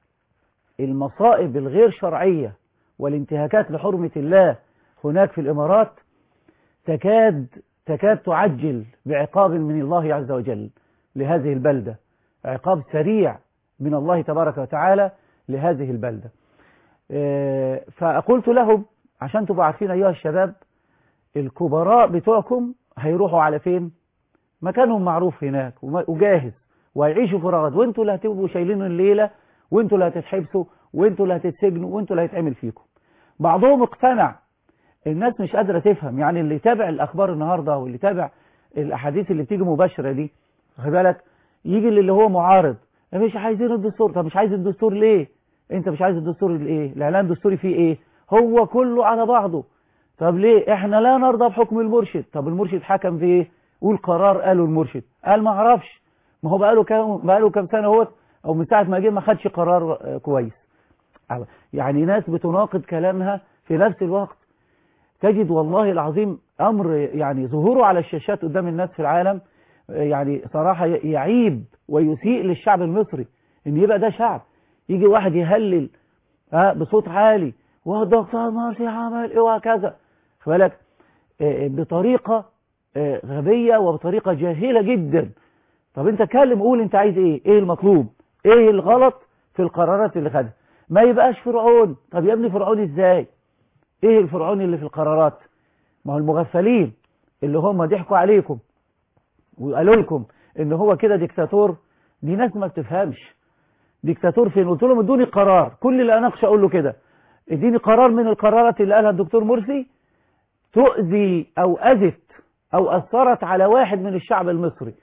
المصائب الغير شرعية والانتهاكات لحرمة الله هناك في الإمارات تكاد تكاد تعجل بعقاب من الله عز وجل لهذه البلدة عقاب سريع من الله تبارك وتعالى لهذه البلدة آه، فقلت لهم عشان تبقوا عارفين أيها الشباب الكبراء بتوعكم هيروحوا على فين مكانهم معروف هناك وما- وجاهز وهيعيشوا في رغد وانتوا اللي هتبقوا شايلين الليلة وانتوا اللي هتتحبسوا وانتوا اللي هتتسجنوا وانتوا اللي هيتعمل فيكم بعضهم اقتنع الناس مش قادرة تفهم يعني اللي يتابع الأخبار النهاردة واللي يتابع الأحاديث اللي بتيجي مباشرة دي واخد بالك يجي اللي هو معارض مش عايزين الدستور طب مش عايز الدستور ليه انت مش عايز الدستور ليه الاعلان الدستوري فيه ايه هو كله على بعضه طب ليه احنا لا نرضى بحكم المرشد طب المرشد حكم في ايه قول قرار قاله المرشد قال ما اعرفش ما هو بقاله كام بقاله كام سنه اهوت او من ساعه ما جه ما خدش قرار آه، كويس يعني ناس بتناقض كلامها في نفس الوقت تجد والله العظيم امر يعني ظهوره على الشاشات قدام الناس في العالم آه، يعني صراحه ي- يعيب ويسيء للشعب المصري ان يبقى ده شعب يجي واحد يهلل ها بصوت عالي والدكتور مرسي عمل ايه وهكذا خد بالك آه، بطريقه آه، غبية وبطريقة جاهلة جدا طب انت كلم قول انت عايز ايه ايه المطلوب ايه الغلط في القرارات اللي خدها ما يبقاش فرعون طب يا ابني فرعون ازاي ايه الفرعون اللي في القرارات ما هو المغفلين اللي هم ضحكوا عليكم وقالوا لكم ان هو كده ديكتاتور دي ناس ما بتفهمش ديكتاتور فين قلت لهم ادوني قرار كل اللي اناقش اقول له كده اديني قرار من القرارات اللي قالها الدكتور مرسي تؤذي او اذت او اثرت على واحد من الشعب المصري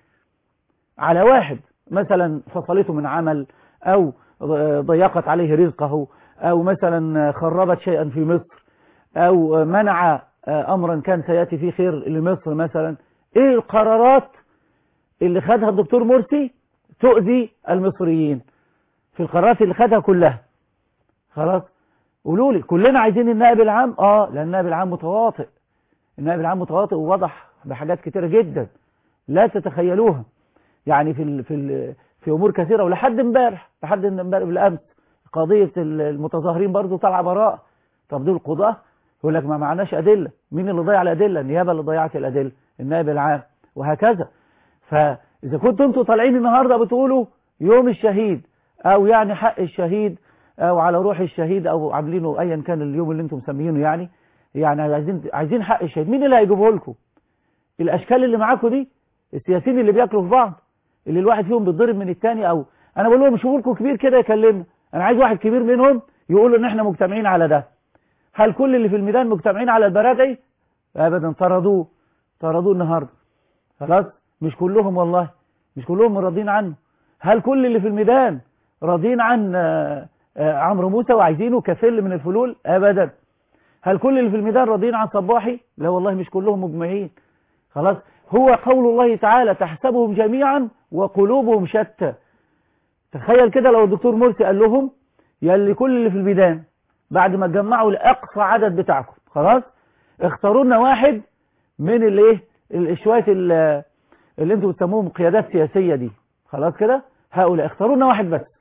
على واحد مثلا فصلته من عمل او ضيقت عليه رزقه او مثلا خربت شيئا في مصر او منع امرا كان سياتي فيه خير لمصر مثلا ايه القرارات اللي خدها الدكتور مرسي تؤذي المصريين في القرارات اللي خدها كلها خلاص قولوا لي كلنا عايزين النائب العام اه لان النائب العام متواطئ النائب العام متواطئ ووضح بحاجات كتيره جدا لا تتخيلوها يعني في ال في ال في امور كثيره ولحد امبارح لحد امبارح بالامس قضيه المتظاهرين برضو طالعه براءه طب دول القضاه يقول لك ما معناش ادله مين اللي ضيع الادله النيابه اللي ضيعت الادله النائب العام وهكذا فاذا كنتوا انتوا طالعين النهارده بتقولوا يوم الشهيد او يعني حق الشهيد او على روح الشهيد او عاملينه ايا كان اليوم اللي انتم مسميينه يعني يعني عايزين عايزين حق الشهيد مين اللي هيجيبه لكم الاشكال اللي معاكم دي السياسيين اللي بياكلوا في بعض اللي الواحد فيهم بيتضرب من الثاني او انا بقول لهم شوفوا لكم كبير كده يكلمنا انا عايز واحد كبير منهم يقول ان احنا مجتمعين على ده هل كل اللي في الميدان مجتمعين على البرادعي ابدا طردوه طردوه النهارده خلاص مش كلهم والله مش كلهم راضيين عنه هل كل اللي في الميدان راضيين عن عمرو موسى وعايزينه كفل من الفلول ابدا هل كل اللي في الميدان راضيين عن صباحي لا والله مش كلهم مجمعين خلاص هو قول الله تعالى تحسبهم جميعا وقلوبهم شتى تخيل كده لو الدكتور مرسي قال لهم يا اللي كل اللي في الميدان بعد ما تجمعوا لاقصى عدد بتاعكم خلاص اختاروا لنا واحد من الايه شويه اللي انتوا بتسموهم قيادات سياسيه دي خلاص كده هؤلاء اختاروا لنا واحد بس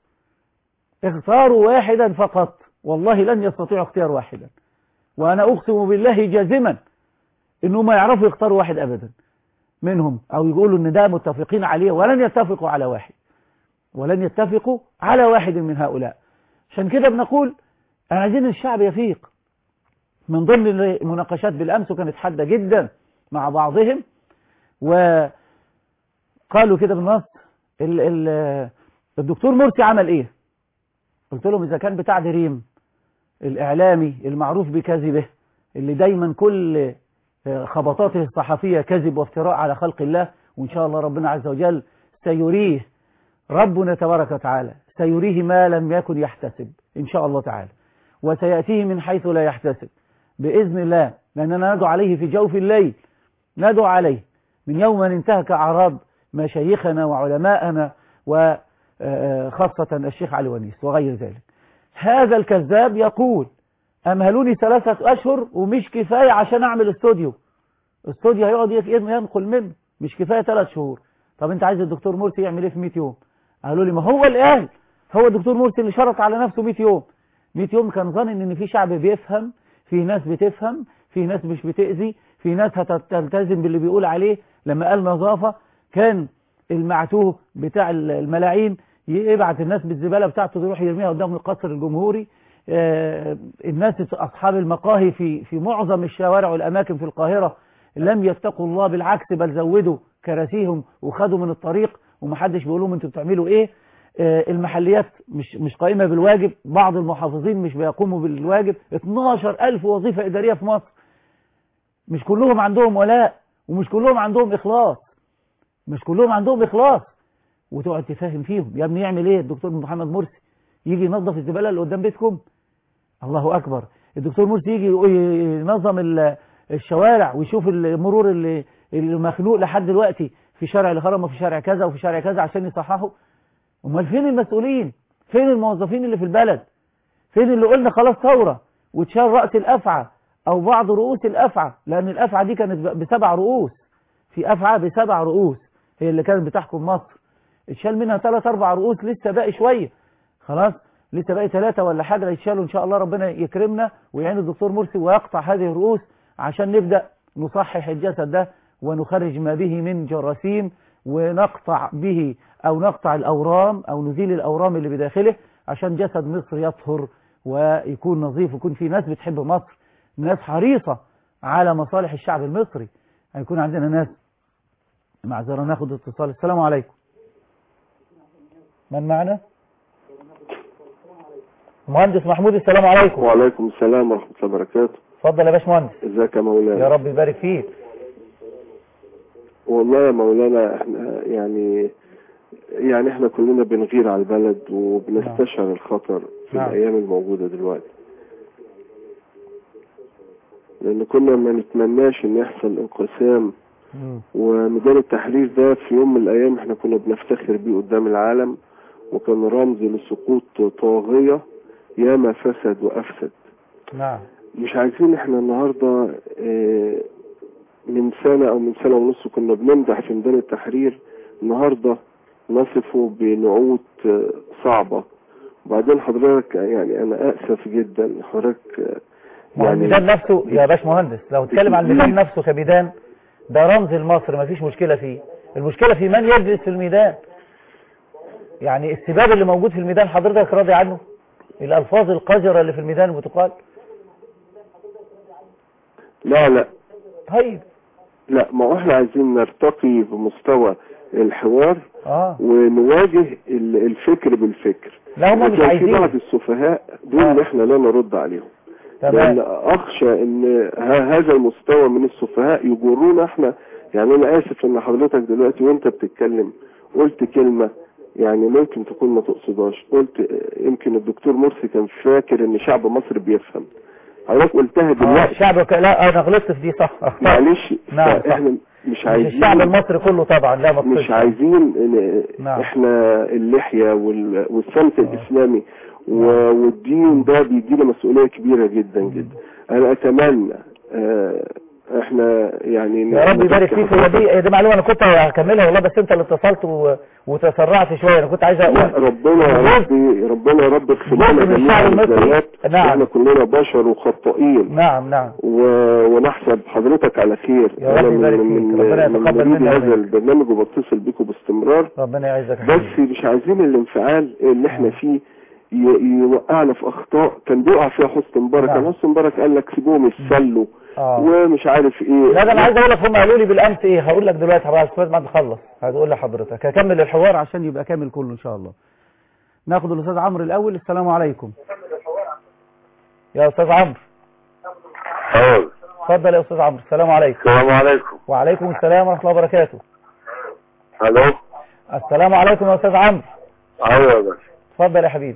اختاروا واحدا فقط والله لن يستطيعوا اختيار واحدا وانا اقسم بالله جازما انهم ما يعرفوا يختاروا واحد ابدا منهم او يقولوا ان ده متفقين عليه ولن يتفقوا على واحد ولن يتفقوا على واحد من هؤلاء عشان كده بنقول انا عايزين الشعب يفيق من ضمن المناقشات بالامس وكانت حاده جدا مع بعضهم وقالوا كده بالنص ال ال الدكتور مرسي عمل ايه قلت لهم اذا كان بتاع دريم الاعلامي المعروف بكذبه اللي دايما كل خبطاته الصحفية كذب وافتراء على خلق الله وإن شاء الله ربنا عز وجل سيريه ربنا تبارك وتعالى سيريه ما لم يكن يحتسب إن شاء الله تعالى وسيأتيه من حيث لا يحتسب بإذن الله لأننا ندعو عليه في جوف الليل ندعو عليه من يوم أن انتهك أعراض مشايخنا وعلماءنا وخاصة الشيخ علي ونيس وغير ذلك هذا الكذاب يقول أمهلوني ثلاثة أشهر ومش كفاية عشان أعمل استوديو استوديو هيقعد ينقل منه مش كفاية ثلاث شهور طب أنت عايز الدكتور مرسي يعمل إيه في 100 يوم قالوا لي ما هو اللي قال هو الدكتور مرسي اللي شرط على نفسه 100 يوم 100 يوم كان ظن إن في شعب بيفهم في ناس بتفهم في ناس مش بتأذي في ناس هتلتزم باللي بيقول عليه لما قال نظافة كان المعتوه بتاع الملاعين يبعت الناس بالزبالة بتاعته يروح يرميها قدام القصر الجمهوري الناس أصحاب المقاهي في في معظم الشوارع والأماكن في القاهرة لم يتقوا الله بالعكس بل زودوا كراسيهم وخدوا من الطريق ومحدش بيقول لهم انتوا بتعملوا ايه المحليات مش مش قائمة بالواجب بعض المحافظين مش بيقوموا بالواجب 12 ألف وظيفة إدارية في مصر مش كلهم عندهم ولاء ومش كلهم عندهم إخلاص مش كلهم عندهم إخلاص وتقعد تفهم فيهم يا ابني يعمل ايه الدكتور محمد مرسي يجي ينظف الزبالة اللي قدام بيتكم الله أكبر الدكتور مرسي يجي ينظم الشوارع ويشوف المرور اللي, اللي مخنوق لحد دلوقتي في شارع الهرم وفي شارع كذا وفي شارع كذا عشان يصححوا امال فين المسؤولين فين الموظفين اللي في البلد فين اللي قلنا خلاص ثورة وتشال رأس الأفعى أو بعض رؤوس الأفعى لأن الأفعى دي كانت بسبع رؤوس في أفعى بسبع رؤوس هي اللي كانت بتحكم مصر اتشال منها ثلاث أربع رؤوس لسه باقي شوية خلاص لسه باقي ثلاثة ولا حاجة يتشالوا إن شاء الله ربنا يكرمنا ويعين الدكتور مرسي ويقطع هذه الرؤوس عشان نبدأ نصحح الجسد ده ونخرج ما به من جراثيم ونقطع به أو نقطع الأورام أو نزيل الأورام اللي بداخله عشان جسد مصر يطهر ويكون نظيف ويكون في ناس بتحب مصر ناس حريصة على مصالح الشعب المصري هيكون عندنا ناس معذرة ناخد اتصال السلام عليكم من معنا مهندس محمود السلام عليكم وعليكم السلام ورحمة الله وبركاته اتفضل يا باشمهندس ازيك يا مولانا يا رب يبارك فيك والله يا مولانا احنا يعني يعني احنا كلنا بنغير على البلد وبنستشعر الخطر في نعم. الايام الموجودة دلوقتي لان كنا ما نتمناش ان يحصل انقسام مم. وميدان التحرير ده في يوم من الايام احنا كنا بنفتخر بيه قدام العالم وكان رمز لسقوط طاغية ياما فسد وافسد نعم مش عايزين احنا النهاردة اه، من سنة او من سنة ونص كنا بنمدح في ميدان التحرير النهاردة نصفه بنعوت اه، صعبة وبعدين حضرتك يعني انا اسف جدا حضرتك اه، ما هو الميدان نفسه يا باش مهندس لو اتكلم عن الميدان نفسه كميدان ده رمز لمصر ما فيش مشكلة فيه المشكلة في من يجلس في الميدان يعني السباب اللي موجود في الميدان حضرتك راضي عنه الألفاظ القذرة اللي في الميدان بتقال لا لا طيب لا ما هو احنا عايزين نرتقي بمستوى الحوار اه ونواجه ال- الفكر بالفكر لا هم مش لكن في عايزين بعض السفهاء دول آه. اللي احنا لا نرد عليهم لان تمام اخشى ان ه- هذا المستوى من السفهاء يجرونا احنا يعني انا اسف ان حضرتك دلوقتي وانت بتتكلم قلت كلمة يعني ممكن تكون ما تقصدهاش قلت اه، يمكن الدكتور مرسي كان فاكر ان شعب مصر بيفهم حضرتك قلتها آه دلوقتي الشعب ك... لا انا غلطت في دي صح أخطأت. معلش نعم، صح. احنا مش مش عايزين الشعب المصري كله طبعا لا ما مش تقصدش. عايزين إن نعم. احنا اللحية وال- والصمت الاسلامي و- والدين ده بيدينا مسؤولية كبيرة جدا جدا انا اتمنى اه، احنا يعني يا رب يبارك فيك هي دي هي دي معلومه انا كنت هكملها والله بس انت اللي اتصلت و... وتسرعت شويه انا كنت عايز لا اقول ربنا يا ربي ربنا يا رب اغفر لنا جزء من جميع الشعب المصري. الزلات نعم. احنا كلنا بشر وخطائين نعم نعم و... ونحسب حضرتك على خير يا رب يبارك فيك. من ربنا من يتقبل مريدي منا هذا ومنك. البرنامج وبتصل بيكم باستمرار ربنا يعزك يا بس حبيبي. مش عايزين الانفعال اللي احنا فيه ي- يوقعنا في اخطاء كان بيقع فيها حسني مبارك نعم. كان حسني مبارك قال لك سيبوهم يتسلوا اه ومش عارف ايه لا ده انا عايز اقول لك هم قالوا لي بالامس ايه هقول لك دلوقتي بعد ما تخلص هقول لحضرتك هكمل الحوار عشان يبقى كامل كله ان شاء الله ناخد الاستاذ عمرو الاول السلام عليكم يا استاذ عمرو أول اتفضل يا استاذ عمرو السلام عليكم السلام عليكم وعليكم السلام ورحمه الله وبركاته ألو السلام عليكم يا استاذ عمرو أيوة يا باشا اتفضل يا حبيبي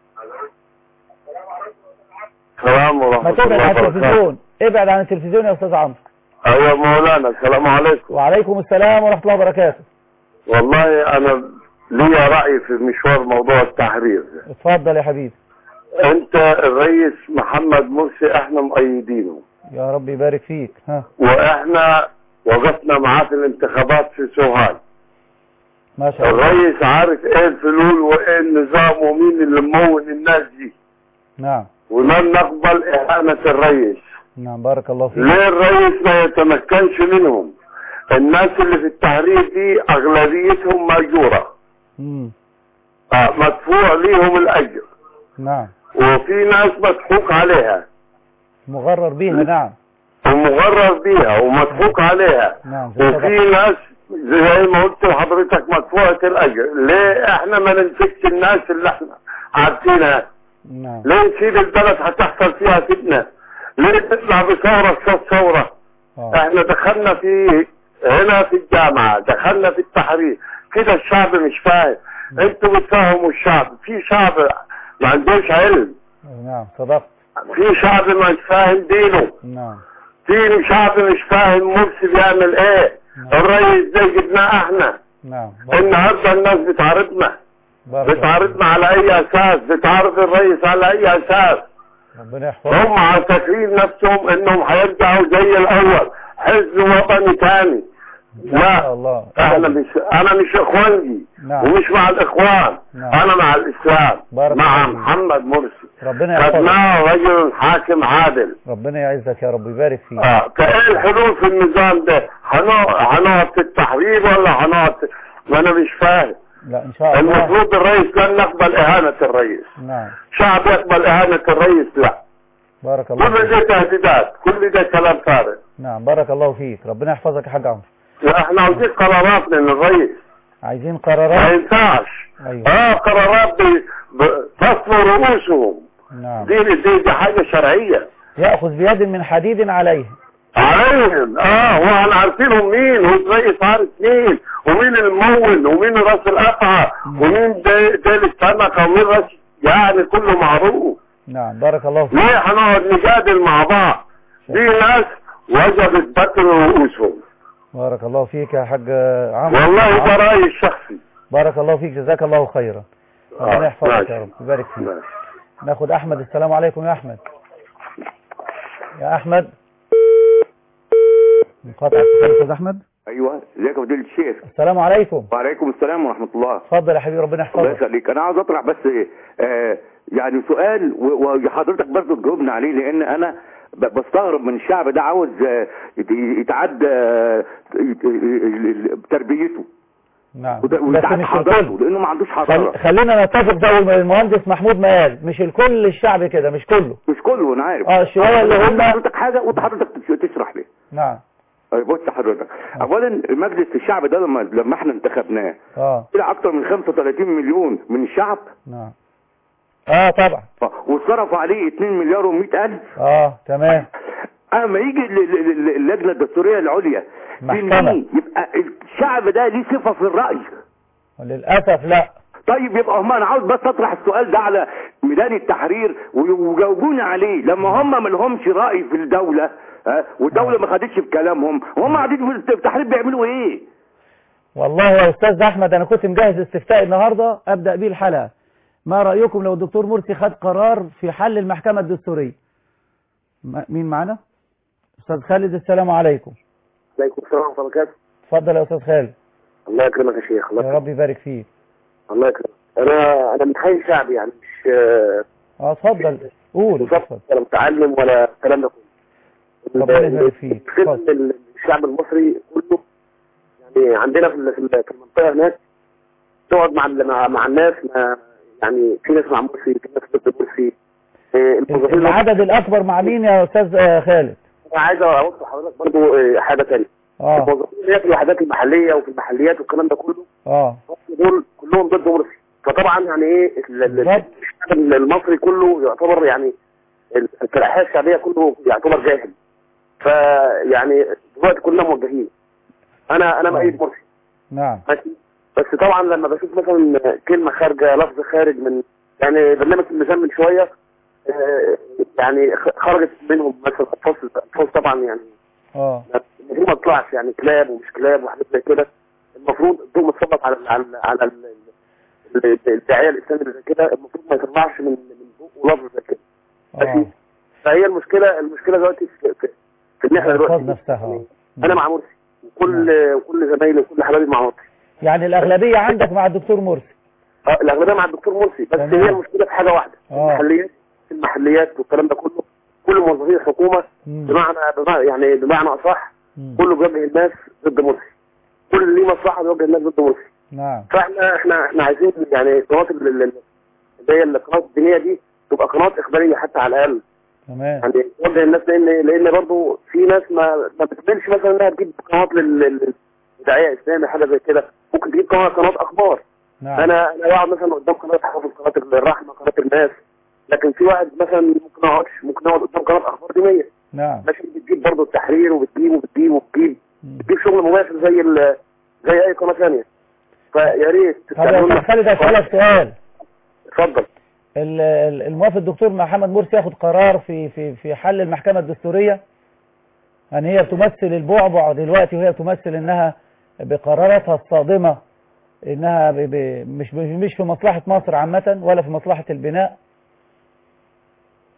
السلام ما ورحمة تبعد الله عن وبركاته التلفزيون ابعد عن التلفزيون يا استاذ عمرو أيوة مولانا السلام عليكم وعليكم السلام ورحمه الله وبركاته والله أنا لي رأي في مشوار موضوع التحرير اتفضل يا حبيبي أنت الرئيس محمد مرسي إحنا مؤيدينه يا رب يبارك فيك ها وإحنا وقفنا معاه في الانتخابات في سوهاج ما شاء الله الرئيس عارف إيه الفلول وإيه النظام ومين اللي ممون الناس دي نعم ولن نقبل إهانة الرئيس نعم بارك الله فيك ليه الرئيس ما يتمكنش منهم الناس اللي في التحرير دي اغلبيتهم مأجورة مم. آه، مدفوع ليهم الاجر نعم وفي ناس مضحوك عليها مغرر بيها نعم ومغرر بيها ومضحوك عليها نعم زي وفي صدق. ناس زي ما قلت لحضرتك مدفوعة الاجر ليه احنا ما نمسكش الناس اللي احنا عارفينها نعم ليه نسيب البلد هتحصل فيها فتنة ليه تطلع بثورة صوت ثورة آه. احنا دخلنا في هنا في الجامعة دخلنا في التحرير كده الشعب مش فاهم انتوا بتفهموا الشعب في شعب ما عندوش علم نعم صدقت في شعب مش فاهم دينه نعم في شعب مش فاهم مرسي بيعمل ايه الرئيس ده جبناه احنا نعم بارك- النهارده الناس بتعارضنا بارك الله بتعارضنا على اي اساس بتعارض الرئيس على اي اساس ربنا يحفظك هم عارفين نفسهم انهم هيرجعوا زي الاول حزب وطني تاني لا الله انا مش انا مش اخوانجي نعم. ومش مع الاخوان نعم. انا مع الاسلام بارك مع الله فيك. محمد مرسي ربنا يحفظك خدناه رجل حاكم عادل ربنا يعزك يا رب يبارك فيك اه فايه الحلول في النظام ده هنقعد هنقعد في التحرير ولا هنقعد في- ما انا مش فاهم لا ان شاء الله المفروض الرئيس لن نقبل اهانة الرئيس نعم شعب يقبل اهانة الرئيس لا بارك الله كل فيك ده تهديدات كل ده كلام فارغ نعم بارك الله فيك ربنا يحفظك يا حاج عمرو احنا عاوزين قرارات من الرئيس عايزين ما قرارات ينفعش ايوه اه قرارات ب- ب- تصفو رؤوسهم نعم دي دي, دي حاجة شرعية ياخذ بيد من حديد عليه عليهم اه واحنا عارفينهم مين والرئيس عارف مين ومين الممول ومين راس القطعة ومين ده ده السمكة ومين راس يعني كله معروف نعم بارك الله فيك ليه هنقعد نجادل مع بعض دي ناس وجبت بطل رؤوسهم بارك الله فيك يا حاج عمرو والله ده رأيي الشخصي بارك الله فيك جزاك الله خيرا ربنا آه، يحفظك ماشي. يا رب يبارك فيك ماشي. ناخد احمد السلام عليكم يا احمد يا احمد انقطع اتصال استاذ احمد ايوه ازيك يا فضيله الشيخ السلام عليكم وعليكم السلام ورحمه الله اتفضل يا حبيبي ربنا الله يحفظك يخليك انا عاوز اطرح بس آه يعني سؤال و- وحضرتك برضه تجاوبنا عليه لان انا ب- بستغرب من الشعب ده عاوز آه، يت- يتعدى آه، يت- ال- ال- تربيته نعم وده- بس ويتعدى مش حضارته الكل لانه ما عندوش خل... حضاره خلينا نتفق زي ما المهندس محمود ما قال مش الكل الشعب كده مش كله مش كله انا عارف اه شويه اللي أنا هم حضرتك حاجه وانت حضرتك تش- تشرح لي نعم طيب بص حضرتك اولا مجلس الشعب ده لما لما احنا انتخبناه اه طلع اكتر من 35 مليون من الشعب نعم اه طبعا وصرفوا عليه 2 مليار و100 الف اه تمام اما يجي ال- ال- ال- اللجنه الدستوريه العليا محكمة. تنهي، يبقى الشعب ده ليه صفه في الراي للاسف لا طيب يبقى هم انا عاوز بس اطرح السؤال ده على ميدان التحرير وي- ويجاوبوني عليه لما هم ما لهمش راي في الدوله ها والدوله ما خدتش بكلامهم وهم قاعدين في التحرير بيعملوا ايه؟ والله يا استاذ احمد انا كنت مجهز استفتاء النهارده ابدا بيه الحلقه ما رايكم لو الدكتور مرسي خد قرار في حل المحكمه الدستوريه ما- مين معانا استاذ خالد السلام عليكم عليكم السلام ورحمه الله وبركاته اتفضل يا استاذ خالد الله يكرمك يا شيخ الله يا رب يبارك فيك الله يكرمك انا انا من حي شعبي يعني مش اه اتفضل قول اتفضل ولا متعلم ولا الكلام ده كله ربنا يبارك فيك فكرة ال- الشعب المصري كله يعني عندنا في ال- في ال- في المنطقه هناك تقعد مع ال- مع, مع الناس ما يعني في ناس مع مرسي في ناس ضد مرسي آه، الموظفين العدد الاكبر مع مين يا استاذ آه، خالد انا عايز اوضح لحضرتك برضو آه، حاجه ثانيه اه الموظفين اللي هي في الوحدات المحليه وفي المحليات والكلام ده كله اه دول كلهم ضد مرسي فطبعا يعني ايه ال- ال- الشعب المصري كله يعتبر يعني ال- في الاحياء الشعبيه كله يعتبر جاهل فيعني دلوقتي كلنا موجهين انا انا مؤيد مرسي نعم ماشي بس طبعا لما بشوف مثلا كلمه خارجه لفظ خارج من يعني برنامج الميزان من شويه آه، يعني خ- خرجت منهم مثلا الفاظ الفاظ طبعا يعني اه المفروض ما تطلعش يعني كلاب ومش كلاب وحاجات زي كده المفروض الضوء متسلط على على على ال- ال- الداعيه الاسلامي اللي زي كده المفروض ما يطلعش من من بقه لفظ زي كده ماشي فهي المشكله المشكله دلوقتي في, في, في ان احنا الألفاظ دلوقتي نفسها آه. انا مع مرسي وكل وكل زمايلي وكل حبايبي مع مرسي يعني الاغلبيه عندك مع الدكتور مرسي آه، الاغلبيه مع الدكتور مرسي بس تمام. هي المشكله في حاجه واحده آه. المحليات المحليات والكلام ده كله كل موظفين الحكومه مم. بمعنى بمعنى يعني بمعنى اصح مم. كله بيوجه الناس ضد مرسي كل اللي ليه مصلحه بيوجه الناس ضد مرسي نعم فاحنا احنا احنا عايزين يعني قنوات ال- ال- ال- اللي هي القنوات الدينيه دي تبقى قنوات اخباريه حتى على الاقل تمام يعني توجه الناس لان لان برضه في ناس ما ما بتقبلش مثلا انها تجيب قنوات لل- لل- للداعيه اسلامي حاجه زي كده ممكن تجيب قناه قناه اخبار نعم انا انا اقعد مثلا قدام قناه حافظ قناه الرحمه قناه الناس لكن في واحد مثلا ممكن ما يقعدش ممكن يقعد قدام قناه اخبار دينيه نعم ماشي بتجيب برضه التحرير وبتجيب وبتجيب وبتجيب بتجيب شغل مباشر زي ال- زي اي قناه ثانيه فيا ريت طب يا تعملوا استاذ خالد اسالك سؤال اتفضل ال- ال- الموافق الدكتور محمد مرسي ياخد قرار في في في حل المحكمه الدستوريه ان هي تمثل البعبع دلوقتي وهي تمثل انها بقراراتها الصادمه انها ب ب مش مش في مصلحه مصر عامه ولا في مصلحه البناء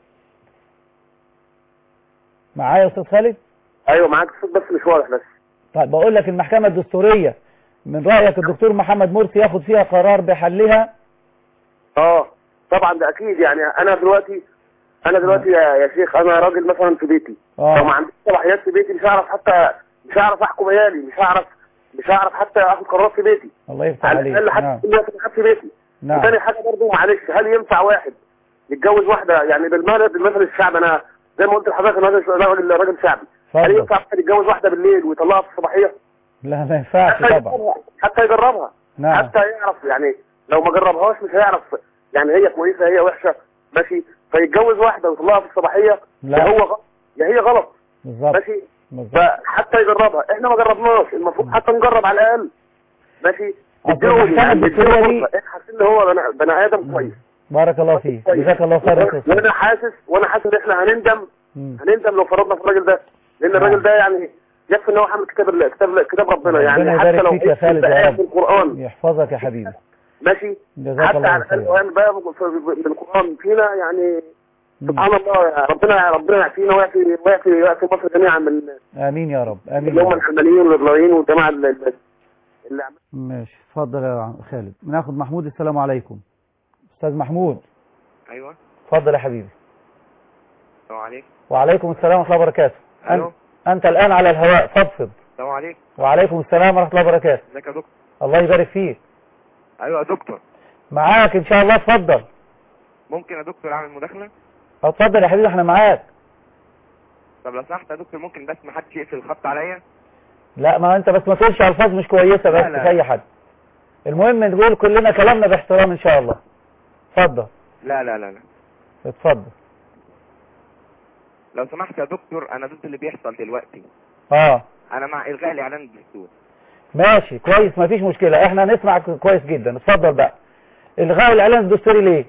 معايا يا استاذ خالد ايوه معاك الصوت بس مش واضح بس طيب بقول لك المحكمة الدستورية من رأيك الدكتور محمد مرسي ياخد فيها قرار بحلها اه طبعا ده اكيد يعني انا دلوقتي انا دلوقتي يا, يا شيخ انا راجل مثلا في بيتي آه. لو ما عنديش صلاحيات في بيتي مش هعرف حتى مش هعرف احكم عيالي مش هعرف مش هعرف حتى اخد قرارات في بيتي الله يفتح على عليك الاقل حتى نعم كل واحد في بيتي نعم وتاني حاجه برضه معلش هل ينفع واحد يتجوز واحده يعني بالمثل بالمثل الشعب انا زي ما قلت لحضرتك انا راجل أنا راجل راجل شعبي هل اتفضل ينفع واحد يتجوز واحده بالليل ويطلعها في الصباحيه لا ما ينفعش حتى طبعا يجربها حتى يجربها نعم حتى يعرف يعني لو ما جربهاش مش هيعرف يعني هي كويسه هي وحشه ماشي فيتجوز واحده ويطلعها في الصباحيه يا لا هو غلط يا هي غلط بالظبط ماشي بالظبط فحتى يجربها احنا ما جربناش المفروض حتى نجرب على الاقل ماشي أصل نديله المحكمة يعني نديله الدستورية دي- فرصه احنا حاسين ان هو بني- بني ادم كويس بارك الله فيك جزاك الله خير يا أستاذ. وانا حاسس وانا حاسس ان احنا هنندم مم. هنندم لو فرضنا في الراجل ده لان نعم. الراجل ده يعني يكفي ان هو حامل كتاب ال- كتاب كتاب ربنا ربنا يعني حتى يبارك لو فيك يا عشت خالد يا بآية رب. في القران يحفظك يا حبيبي ماشي جزاك حتى الله على خير الاقل بقى في القران فينا يعني مم. سبحان الله يا ربنا ربنا يعافينا ويعفي ويعفي ويعفي مصر جميعا من امين يا رب امين اللي يا هم رب. العلمانيين والابراهيميين والجماعه اللي اللي ماشي اتفضل يا خالد بناخد محمود السلام عليكم استاذ محمود ايوه اتفضل يا حبيبي السلام عليكم وعليكم السلام ورحمه الله وبركاته الو أنت, انت الان على الهواء فضفض السلام عليكم وعليكم السلام ورحمه الله وبركاته ازيك يا دكتور الله يبارك فيك ايوه يا دكتور معاك ان شاء الله اتفضل ممكن يا دكتور اعمل مداخله اتفضل يا حبيبي احنا معاك طب لو سمحت يا دكتور ممكن بس ما حدش يقفل الخط عليا لا ما انت بس ما تقولش الفاظ مش كويسه بس لا، لا. في اي حد المهم نقول كلنا كلامنا باحترام ان شاء الله اتفضل لا لا لا لا اتفضل لو سمحت يا دكتور انا ضد اللي بيحصل دلوقتي اه انا مع الغاء الاعلان الدستوري ماشي كويس ما فيش مشكله احنا نسمع كويس جدا اتفضل بقى الغاء الاعلان الدستوري ليه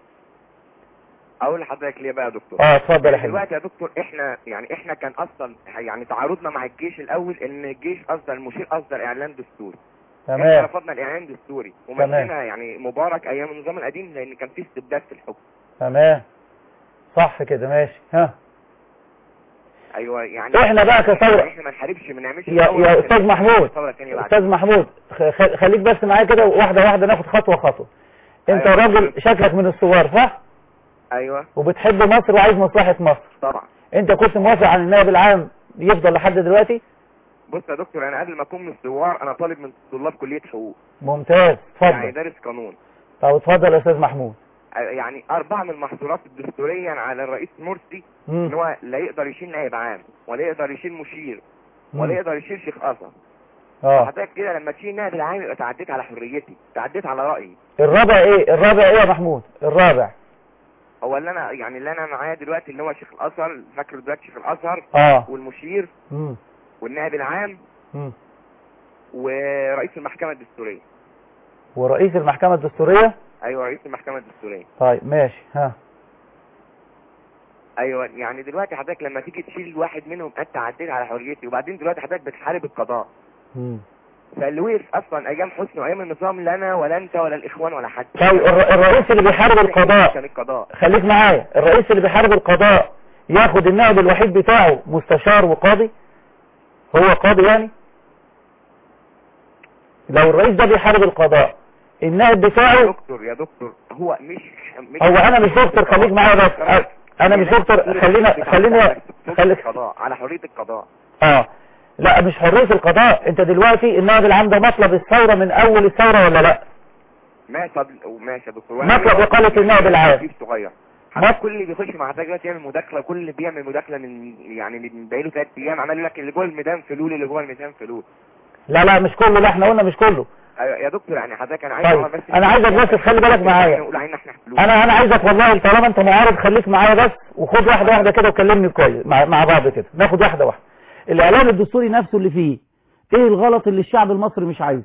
اقول لحضرتك ليه بقى يا دكتور اه اتفضل يا حبيبي دلوقتي يا دكتور احنا يعني احنا كان اصلا يعني تعارضنا مع الجيش الاول ان الجيش اصدر المشير اصدر اعلان دستوري احنا تمام رفضنا الاعلان الدستوري تمام. ومشينا يعني مبارك ايام النظام القديم لان كان في استبداد في الحكم تمام صح كده ماشي ها ايوه يعني احنا بقى كثورة احنا ما نحاربش ما نعملش يا ثورة يا عشان استاذ نعمل محمود ثورة تانية بعد استاذ محمود خ- خ- خليك بس معايا كده واحده واحده ناخد خطوه خطوه انت أيوة. راجل شكلك من الثوار صح ايوه وبتحب مصر وعايز مصلحه مصر طبعا انت كنت موافق على النائب العام يفضل لحد دلوقتي بص يا دكتور انا قبل ما اكون من الثوار انا طالب من طلاب كليه حقوق ممتاز يعني اتفضل دارس قانون طب اتفضل يا استاذ محمود يعني اربعه من المحظورات الدستوريه على الرئيس مرسي ان مم. هو لا يقدر يشيل نائب عام ولا يقدر يشيل مشير مم. ولا يقدر يشيل شيخ ازهر اه حضرتك كده لما تشيل نائب العام يبقى تعديت على حريتي تعديت على رايي الرابع ايه الرابع ايه يا محمود الرابع هو اللي انا يعني اللي انا معايا دلوقتي اللي هو شيخ الازهر فاكره دلوقتي شيخ الازهر اه والمشير مم. والنائب العام مم. ورئيس المحكمه الدستوريه ورئيس المحكمه الدستوريه ايوه رئيس المحكمه الدستوريه طيب ماشي ها ايوه يعني دلوقتي حضرتك لما تيجي تشيل واحد منهم انت عديت على حريتي وبعدين دلوقتي حضرتك بتحارب القضاء مم. فاللي وقف اصلا ايام حسني وايام النظام لا انا ولا انت ولا الاخوان ولا حد طيب الر- الرئيس اللي بيحارب القضاء كان القضاء خليك معايا الرئيس اللي بيحارب القضاء ياخد النائب الوحيد بتاعه مستشار وقاضي هو قاضي يعني لو الرئيس ده بيحارب القضاء النائب يا بتاعه دكتور يا دكتور هو مش, مش هو انا مش دكتور خليك معايا بس أ- انا مش دكتور خلينا خلينا خليك القضاء على حريه القضاء اه لا مش حرية القضاء انت دلوقتي النائب العام ده مطلب الثورة من اول الثورة ولا لا ماشي طب ماشي يا دكتور مطلب إقالة النائب العام. تجيب صغير مط- حتى كل اللي بيخش مع حضرتك دلوقتي يعمل مداخله كل اللي بيعمل مداخله من يعني من بقاله ثلاث ايام عمال يقول لك اللي جوه الميدان فلول اللي جوه الميدان فلول لا لا مش كله لا احنا قلنا مش كله أيوة يا دكتور يعني حضرتك انا عايز طيب أعرف بس انا عايزك بس تخلي بالك معايا نقول علينا احنا فلول انا انا عايزك والله طالما انت معارض خليك معايا بس وخد واحده واحده كده وكلمني كويس مع, مع بعض كده ناخد واحده واحده الاعلان الدستوري نفسه اللي فيه ايه الغلط اللي الشعب المصري مش عايزه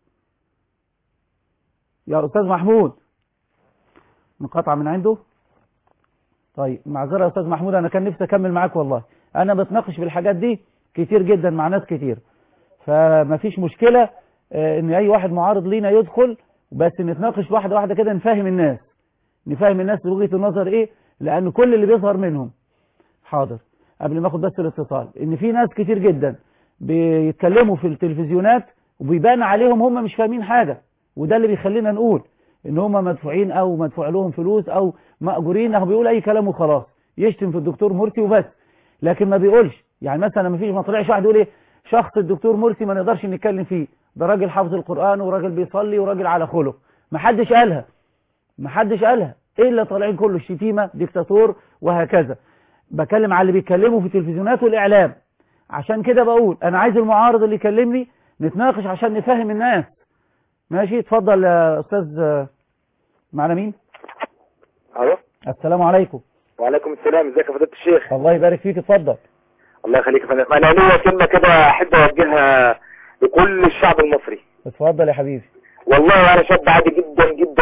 يا استاذ محمود مقاطعه من عنده طيب معذره يا استاذ محمود انا كان نفسي اكمل معاك والله انا بتناقش بالحاجات دي كتير جدا مع ناس كتير فما فيش مشكله آه، ان اي واحد معارض لينا يدخل بس نتناقش واحده واحده كده نفهم الناس نفهم الناس وجهه النظر ايه لان كل اللي بيظهر منهم حاضر قبل ما اخد بس الاتصال ان في ناس كتير جدا بيتكلموا في التلفزيونات وبيبان عليهم هم مش فاهمين حاجة وده اللي بيخلينا نقول ان هم مدفوعين او مدفوع لهم فلوس او مأجورين او بيقول اي كلام وخلاص يشتم في الدكتور مرسي وبس لكن ما بيقولش يعني مثلا ما فيش ما طلعش واحد يقول ايه شخص الدكتور مرسي ما نقدرش نتكلم فيه ده راجل حافظ القرآن وراجل بيصلي وراجل على خلق ما حدش قالها ما حدش قالها ايه اللي طالعين كله الشتيمة ديكتاتور وهكذا بكلم على اللي بيتكلموا في التلفزيونات والاعلام عشان كده بقول انا عايز المعارض اللي يكلمني نتناقش عشان نفهم الناس ماشي اتفضل يا استاذ آه، معنا مين الو السلام عليكم وعليكم السلام ازيك يا فضيله الشيخ الله يبارك فيك اتفضل الله يخليك يا فندم انا ليا كلمه كده احب اوجهها لكل الشعب المصري اتفضل يا حبيبي والله انا شاب عادي جدا جدا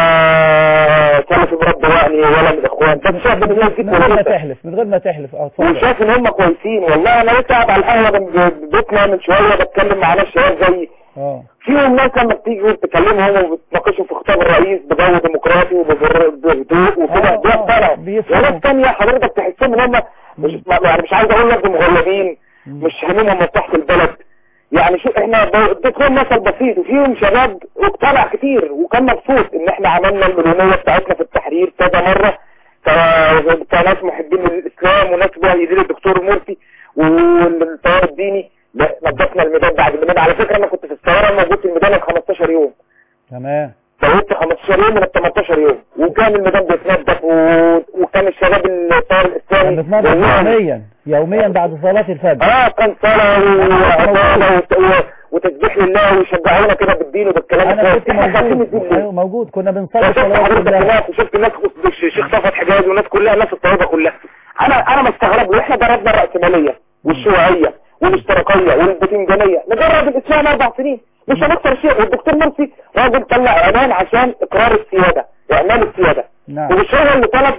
ولا سلفي مربى يعني ولا من الاخوان بس شايف ان الناس من غير ما جدا تحلف من غير ما تحلف اه اتفضل وشايف ان هم كويسين والله انا لسه قاعد على القهوه جنب بيتنا من شويه بتكلم مع ناس شباب زي اه فيهم ناس لما بتيجي تكلمهم وبتناقشوا في خطاب الرئيس بجو ديمقراطي وبهدوء وكده بيقتنعوا وناس تانية حضرتك تحسهم ان هم مش يعني مش عايز اقول لك مغلبين مش هممهم مصلحة البلد يعني شو احنا اديت لهم مثل بسيط وفيهم شباب اقتنع كتير وكان مبسوط ان احنا عملنا المليونية بتاعتنا في التحرير كذا مرة ك- كناس محبين للاسلام وناس مؤيدين الدكتور مرسي والتيار الديني لا، نظفنا الميدان بعد الميدان على فكرة انا كنت في الثورة موجود في الميدان من 15 يوم تمام فوتت 15 يوم من ال 18 يوم وكان الميدان بيتنظف و... وكان الشباب التيار الاسلامي بنتنظف والله- يوميا يوميا بعد صلاة الفجر اه كان صلاة وعبادة وت- و- وتسبيح لله ويشجعونا كده بالدين وبالكلام انا الكويس. كنت احنا خايفين موجود الدين ليه؟ أيوة موجود كنا بنصلي شفت صلوات حضرتك بالله هناك وشفت الناس الشيخ صفت حجاز والناس كلها الناس الطيبة كلها انا انا مستغرب له احنا جربنا الرأسمالية والشيوعية والاشتراكية والبتنجانية نجرب الاسلام اربع سنين مش هنخسر شيء والدكتور مرسي راجل طلع اعلان عشان اقرار السيادة اعلان السيادة نعم ومش هو اللي طلب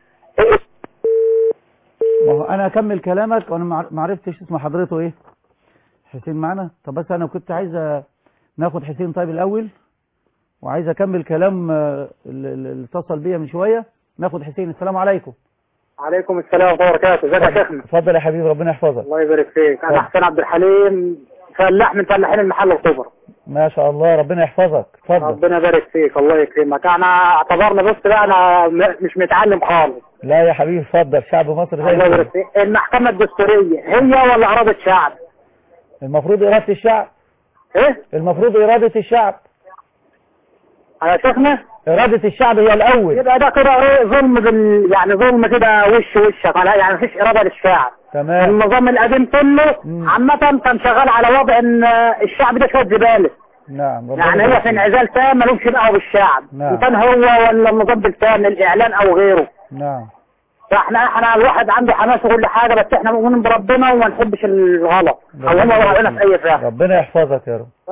ما هو انا اكمل كلامك وانا ما ما عرفتش اسم حضرته ايه حسين معنا طب بس انا كنت عايز أ- ناخد حسين طيب الاول وعايز اكمل كلام آه، اللي اللي اتصل بيا من شويه ناخد حسين السلام عليكم عليكم السلام ورحمة الله وبركاته ازيك يا شيخنا اتفضل يا حبيبي ربنا يحفظك الله يبارك فيك انا اتفضل. حسين عبد الحليم فلاح من فلاحين المحل اكتوبر ما شاء الله ربنا يحفظك اتفضل ربنا يبارك فيك الله يكرمك انا اعتبرني بص بقى انا م- مش متعلم خالص لا يا حبيبي اتفضل شعب مصر زي الله يبارك الفل فيك المحكمة الدستورية هي ولا إرادة شعب؟ المفروض إرادة الشعب ايه؟ المفروض إرادة الشعب يا شيخنا إرادة الشعب هي الأول يبقى ده كده ايه ظلم بال... يعني ظلم كده وش وشك لا يعني مفيش إرادة للشعب تمام النظام القديم كله عامة كان شغال على وضع ان الشعب ده شوية زبالة نعم ربنا يعني هو يبارك في فيك. انعزال تام ملوش دعوه بالشعب نعم. ان كان هو ولا النظام بالفعل الاعلان او غيره نعم فاحنا احنا الواحد عنده حماس وكل حاجه بس احنا مؤمنين بربنا وما نحبش الغلط او هم راينا في اي فعل ربنا يحفظك يا رب ف...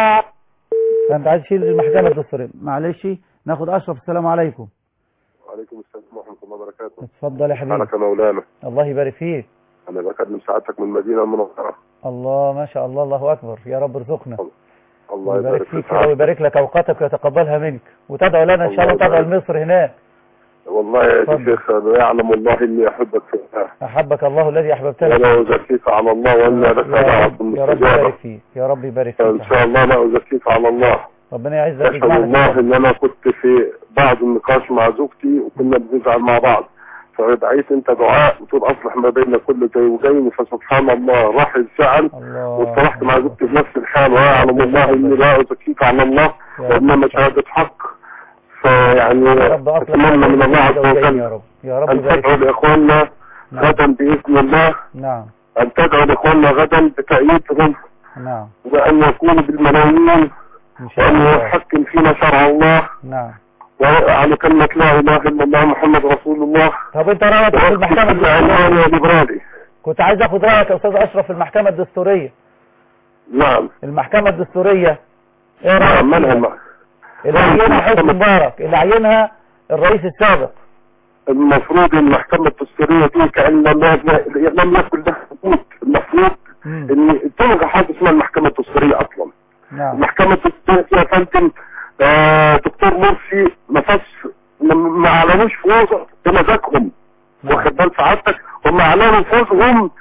فأنت عايز تشيل المحكمة الدستورية معلش ناخد أشرف السلام عليكم وعليكم السلام ورحمة الله وبركاته اتفضل يا حبيبي سبحانك يا مولانا الله يبارك فيك أنا بكلم سعادتك من المدينة المنورة الله ما شاء الله الله أكبر يا رب ارزقنا الله ويبارك يبارك فيك فيك يا رب ويبارك لك أوقاتك ويتقبلها منك وتدعو لنا إن شاء الله الله تدعو يبارك. لمصر هناك والله يا اتفضل. شيخ أنا يعلم الله إني أحبك في الله أحبك الله الذي أحببتنا ولا أزكيك على الله وأن لك يا دعوة رب يا رب مستجابة يبارك فيك يا رب يبارك فيك إن شاء الله لا أزكيك على الله ربنا يعزك أشهد يجمعنا الله في إن أنا كنت في بعض النقاش مع زوجتي وكنا بنزعل مع بعض فدعيت أنت دعاء وتقول أصلح ما بين كل زوجين فسبحان الله راح الزعل واصطلحت مع زوجتي في نفس الحال ويعلم الله إني لا أزكيك على الله وإنما شهادة حق فيعني يا رب أصلح أتمنى من الله عز زوجين وجل يا رب يا رب أن يبارك تدعو فيك لإخواننا نعم. غدا بإذن الله نعم أن تدعو لإخواننا غدا بتأييدهم نعم وأن يكونوا بالملايين إن شاء وأن الله يحكم فينا شرع الله نعم وعلى كلمة لا إله إلا الله محمد رسول الله طب أنت رأيك في المحكمة وأكتب العنوان الدستورية يا ليبرالي كنت عايز أخد رأيك يا أستاذ أشرف في المحكمة الدستورية نعم المحكمة الدستورية إيه رأيك نعم منها فيها؟ الم- اللي عينها حسني مبارك اللي عينها الرئيس السابق المفروض المحكمة الدستورية دي كأن لم لم يكن لها وجود المفروض ان تلغى حاجة اسمها المحكمة الدستورية اصلا نعم المحكمة الدستورية يا فندم آه، دكتور مرسي ما فاش ما- ما اعلنوش فوز بمزاجهم واخد بال سعادتك هم اعلنوا فوزهم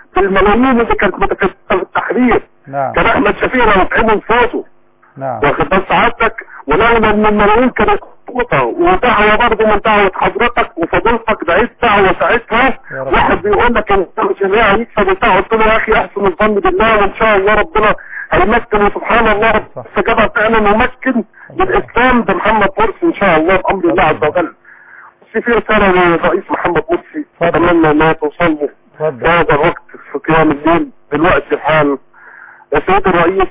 في الملايين اللي كانت متكتله في التحرير نعم كان احمد شفيق رافعين صوته نعم واخد بال سعادتك ولولا ان الملايين كانت مضغوطه ودعوه برضه من دعوه حضرتك وفضيلتك دعيت دعوه ساعتها يا رب. واحد بيقول لك ان الجميع هيكسب وبتاع قلت له يا اخي احسن الظن بالله وان شاء الله ربنا هيمكن وسبحان الله رب استجابه فعلا ومكن للاسلام بمحمد مرسي ان شاء الله بامر الله عز وجل بس في رساله للرئيس محمد مرسي اتمنى انها توصل له اتفضل. في هذا الوقت في قيام الليل دلوقتي الحال يا سيد الرئيس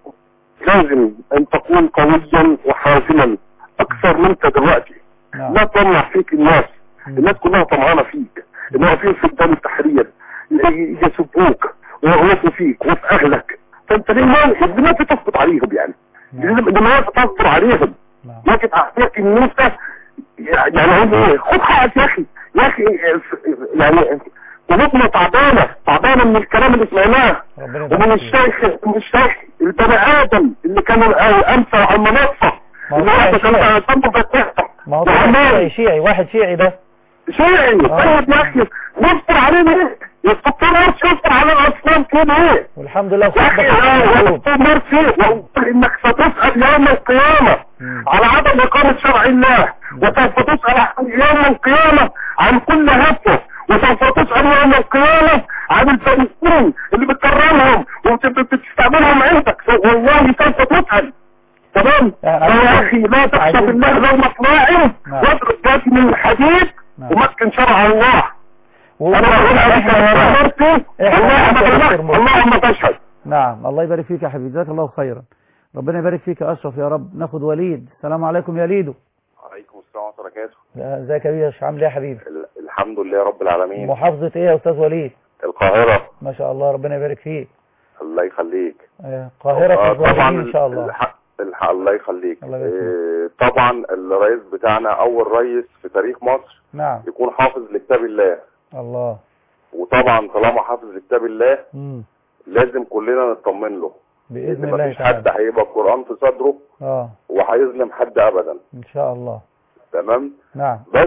لازم ان تكون قويا وحازما اكثر منك دلوقتي نعم. لا تطمع فيك الناس الناس كلها طمعانه فيك ان واقفين في قدام التحرير ي- يسبوك ويغلطوا فيك وفي اهلك فانت ليه ما لماذا تسقط عليهم يعني لماذا تصبر عليهم لكن عليك ان انت يعني عايز ايه خد حقك يا اخي يا اخي يعني قلوبنا تعبانه تعبانه من الكلام اللي سمعناه ربنا ومن يبارك فيك. الشيخ من الشيخ البني ادم اللي كان امس على المنصه ما هو اللي واحد كان شيعي. ذنبه فتحته ما هو طبعا شيعي شيعي واحد شيعي ده شيعي طيب يا اخي نصبر علينا ايه؟ الدكتور مرسي يصبر على الاصنام كده ايه؟ والحمد لله يا اخي يا دكتور مرسي والله انك ستسال يوم القيامه على عدم اقامه شرع الله وسوف تسال عن يوم القيامه عن كل هفوه وسوف تسال يوم القيامه عن الفلسطين اللي بتكرمهم وبتستعملهم عندك والله سوف تسال تمام يا اخي لا تخشى بالله لومة لاعب واضرب ذات من الحديد ومسكن شرع الله انا بقول عليك يا مرسي اللهم اللهم تشهد نعم الله يبارك فيك يا حبيبي جزاك الله خيرا ربنا يبارك فيك يا اشرف يا رب ناخد وليد السلام عليكم يا ليدو عليكم السلام ورحمة الله وبركاته ازيك يا بيه عامل ايه يا حبيبي ال- الحمد لله رب العالمين محافظة ايه يا استاذ وليد القاهرة ما شاء الله ربنا يبارك فيك الله يخليك آه، القاهرة آه، في طبعا ان شاء الله الح... الح... الله يخليك الله يبارك فيك. آه، طبعا الرئيس بتاعنا اول رئيس في تاريخ مصر نعم يكون حافظ لكتاب الله الله وطبعا طالما حافظ لكتاب الله مم. لازم كلنا نطمن له باذن ان الله مفيش حد تعالى هيبقى القرآن في صدره اه وهيظلم حد ابدا ان شاء الله تمام نعم بس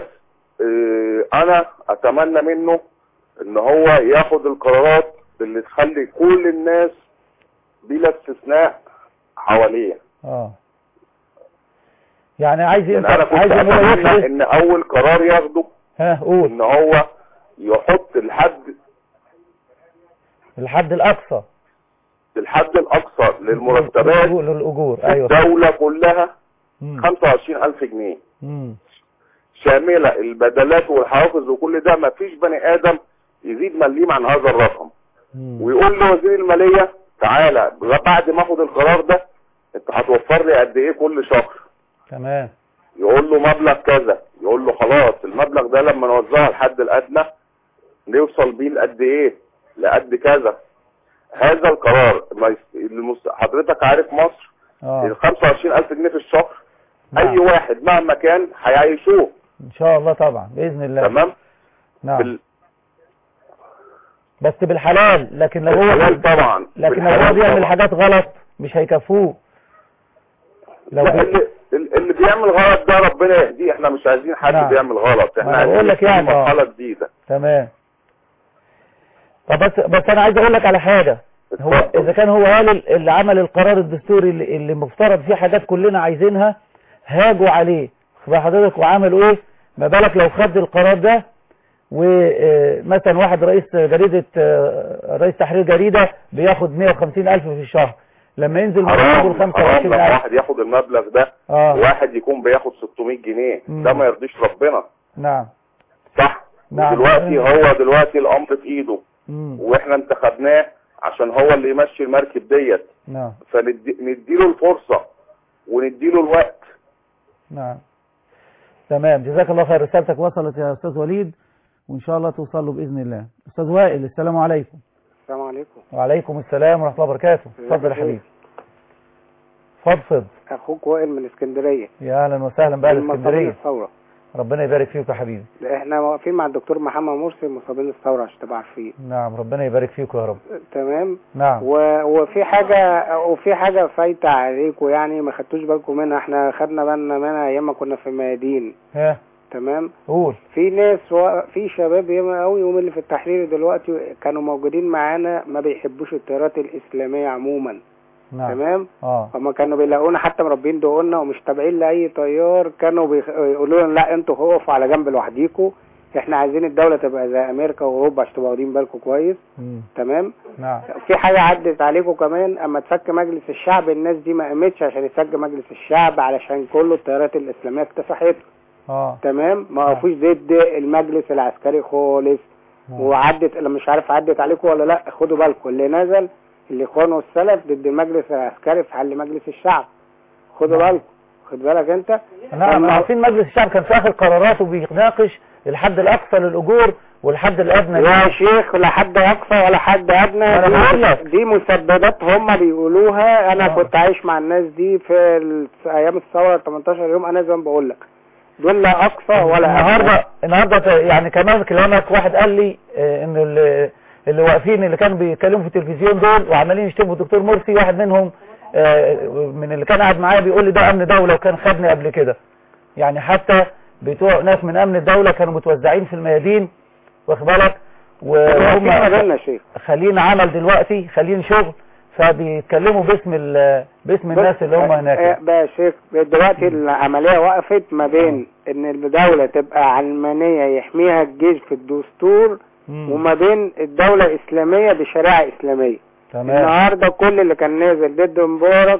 آه، انا اتمنى منه ان هو ياخد القرارات اللي تخلي كل الناس بلا استثناء حواليه اه يعني عايز يعني انا ينفع كنت عايز ان هو اتمنى يفرض ان اول قرار ياخده ها قول ان هو يحط الحد الحد الاقصى الحد الاقصى للمرتبات للأجور- للاجور في ايوه الدولة كلها مم. 25000 جنيه مم. شاملة البدلات والحوافز وكل ده ما فيش بني ادم يزيد مليم عن هذا الرقم ويقول لوزير المالية تعالى بعد ما اخد القرار ده انت هتوفر لي قد ايه كل شهر تمام يقول له مبلغ كذا يقول له خلاص المبلغ ده لما نوزعه الحد الادنى نوصل بيه لقد ايه لقد كذا هذا القرار ما يس- المس- حضرتك عارف مصر اه ال 25000 جنيه في الشهر نعم. اي واحد مهما كان هيعيشوه ان شاء الله طبعا باذن الله تمام نعم بال- بس بالحلال لكن لو هو بالحلال طبعا لكن لو هو بالحلال بيعمل طبعا. حاجات غلط مش هيكفوه لو لا بي... اللي, اللي بيعمل غلط ده ربنا يهديه احنا مش عايزين حد نعم. بيعمل غلط ما احنا أنا عايزين بقول لك نبتدي يعني، آه. مرحله جديده تمام طب بس بس انا عايز اقول لك على حاجة هو اذا كان هو قال ال- اللي عمل القرار الدستوري اللي, اللي مفترض فيه حاجات كلنا عايزينها هاجوا عليه خد حضرتك وعملوا ايه ما بالك لو خد القرار ده ومثلا واحد رئيس جريدة آه، رئيس تحرير جريدة بياخد 150 ألف في الشهر لما ينزل مرتبه حرام ل حرام 25 لما ألف واحد ياخد المبلغ ده اه وواحد يكون بياخد 600 جنيه مم. ده ما يرضيش ربنا نعم صح نعم. دلوقتي هو دلوقتي الامر في ايده مم. واحنا انتخبناه عشان هو اللي يمشي المركب ديت نعم فنديله الفرصة ونديله الوقت نعم تمام جزاك الله خير رسالتك وصلت يا أستاذ وليد وإن شاء الله توصل له بإذن الله أستاذ وائل السلام عليكم السلام عليكم وعليكم السلام ورحمة الله وبركاته اتفضل يا حبيبي فضفض اخوك وائل من اسكندريه يا أهلا وسهلا بأهل من مصابين اسكندرية الثوره ربنا يبارك فيك يا حبيبي احنا واقفين مع الدكتور محمد مرسي مصابين الثوره عشان تبقى عارفين نعم ربنا يبارك فيكم يا رب تمام نعم و... وفي حاجه وفي حاجه فايته عليكم يعني ما خدتوش بالكم منها احنا خدنا بالنا منها ايام ما كنا في الميادين ها تمام قول في ناس و... في شباب ياما قوي ومن اللي في التحرير دلوقتي كانوا موجودين معانا ما بيحبوش التيارات الاسلاميه عموما نعم تمام اه هما كانوا بيلاقونا حتى مربين دقنا ومش تابعين لاي تيار كانوا بيخ... يقولوا لنا لا انتوا اقفوا على جنب لوحديكوا احنا عايزين الدوله تبقى زي امريكا واوروبا عشان تبقوا واخدين بالكم كويس مم. تمام نعم في حاجه عدت عليكم كمان اما تفك مجلس الشعب الناس دي ما قامتش عشان يسجل مجلس الشعب علشان كل التيارات الاسلاميه اكتسحته اه تمام ما وقفوش ضد المجلس العسكري خالص وعدت لما مش عارف عدت عليكم ولا لا خدوا بالكم اللي نزل الاخوان والسلف ضد المجلس العسكري في حل مجلس الشعب خدوا بالكم خد بالك انت نعم لما- عارفين مجلس الشعب كان في اخر قراراته بيناقش الحد الاقصى للاجور والحد الادنى يا لل- شيخ لا حد اقصى ولا حد ادنى أنا دي- بقول لك. دي مسببات هم بيقولوها انا آه. كنت عايش مع الناس دي في ال- ايام الثوره 18 يوم انا زي ما بقول لك دول لا اقصى ولا أدنى. النهارده النهارده ت- يعني كمان كلامك واحد قال لي آه، ان اللي, اللي واقفين اللي كانوا بيتكلموا في التلفزيون دول وعمالين يشتموا الدكتور مرسي واحد منهم آه، من اللي كان قاعد معايا بيقول لي ده امن دوله وكان خدني قبل كده يعني حتى بتوع ناس من امن الدوله كانوا متوزعين في الميادين واخد بالك في ما بيننا وهم يا شيخ خلينا عمل دلوقتي خلينا شغل فبيتكلموا باسم ال- باسم الناس اللي هم آه، هناك بقى يا شيخ دلوقتي العملية وقفت ما بين ان الدولة تبقى علمانية يحميها الجيش في الدستور مم. وما بين الدولة اسلامية بشريعة اسلامية تمام النهاردة كل اللي كان نازل ضد مبارك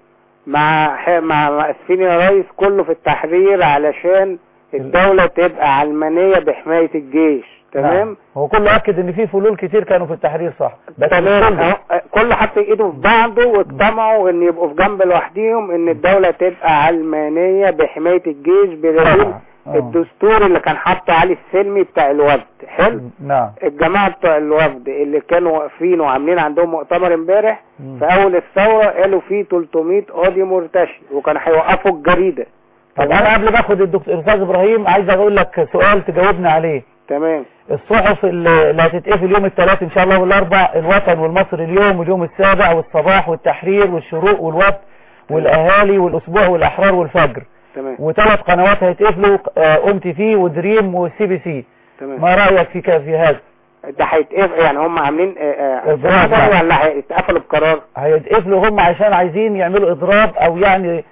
مع ح- مع مع اسفين يا ريس كله في التحرير علشان الدولة تبقى علمانية بحماية الجيش تمام نعم. هو كله اكد ان في فلول كتير كانوا في التحرير صح بس مش تمام كله. أهو، كل حط ايده في بعضه واجتمعوا ان يبقوا في جنب لوحديهم ان الدولة تبقى علمانية بحماية الجيش بدليل طبعا. آه. الدستور اللي كان حاطه علي السلمي بتاع الوفد حلو نعم الجماعة بتوع الوفد اللي كانوا واقفين وعاملين عندهم مؤتمر امبارح مم. في اول الثورة قالوا فيه 300 قاضي مرتشي وكانوا هيوقفوا الجريدة طب انا قبل ما اخد الدكتور الاستاذ ابراهيم عايز اقول لك سؤال تجاوبني عليه تمام الصحف اللي اللي هتتقفل يوم الثلاث ان شاء الله والاربع الوطن والمصري اليوم واليوم السابع والصباح والتحرير والشروق والوفد والاهالي والاسبوع والاحرار والفجر تمام وثلاث قنوات هيتقفلوا اون تي في ودريم والسي بي سي تمام ما رايك في ك- في هذا ده هيتقفل يعني هم عاملين آه، آه، إضراب. ولا هيتقفلوا بقرار هيتقفلوا هم عشان عايزين يعملوا اضراب او يعني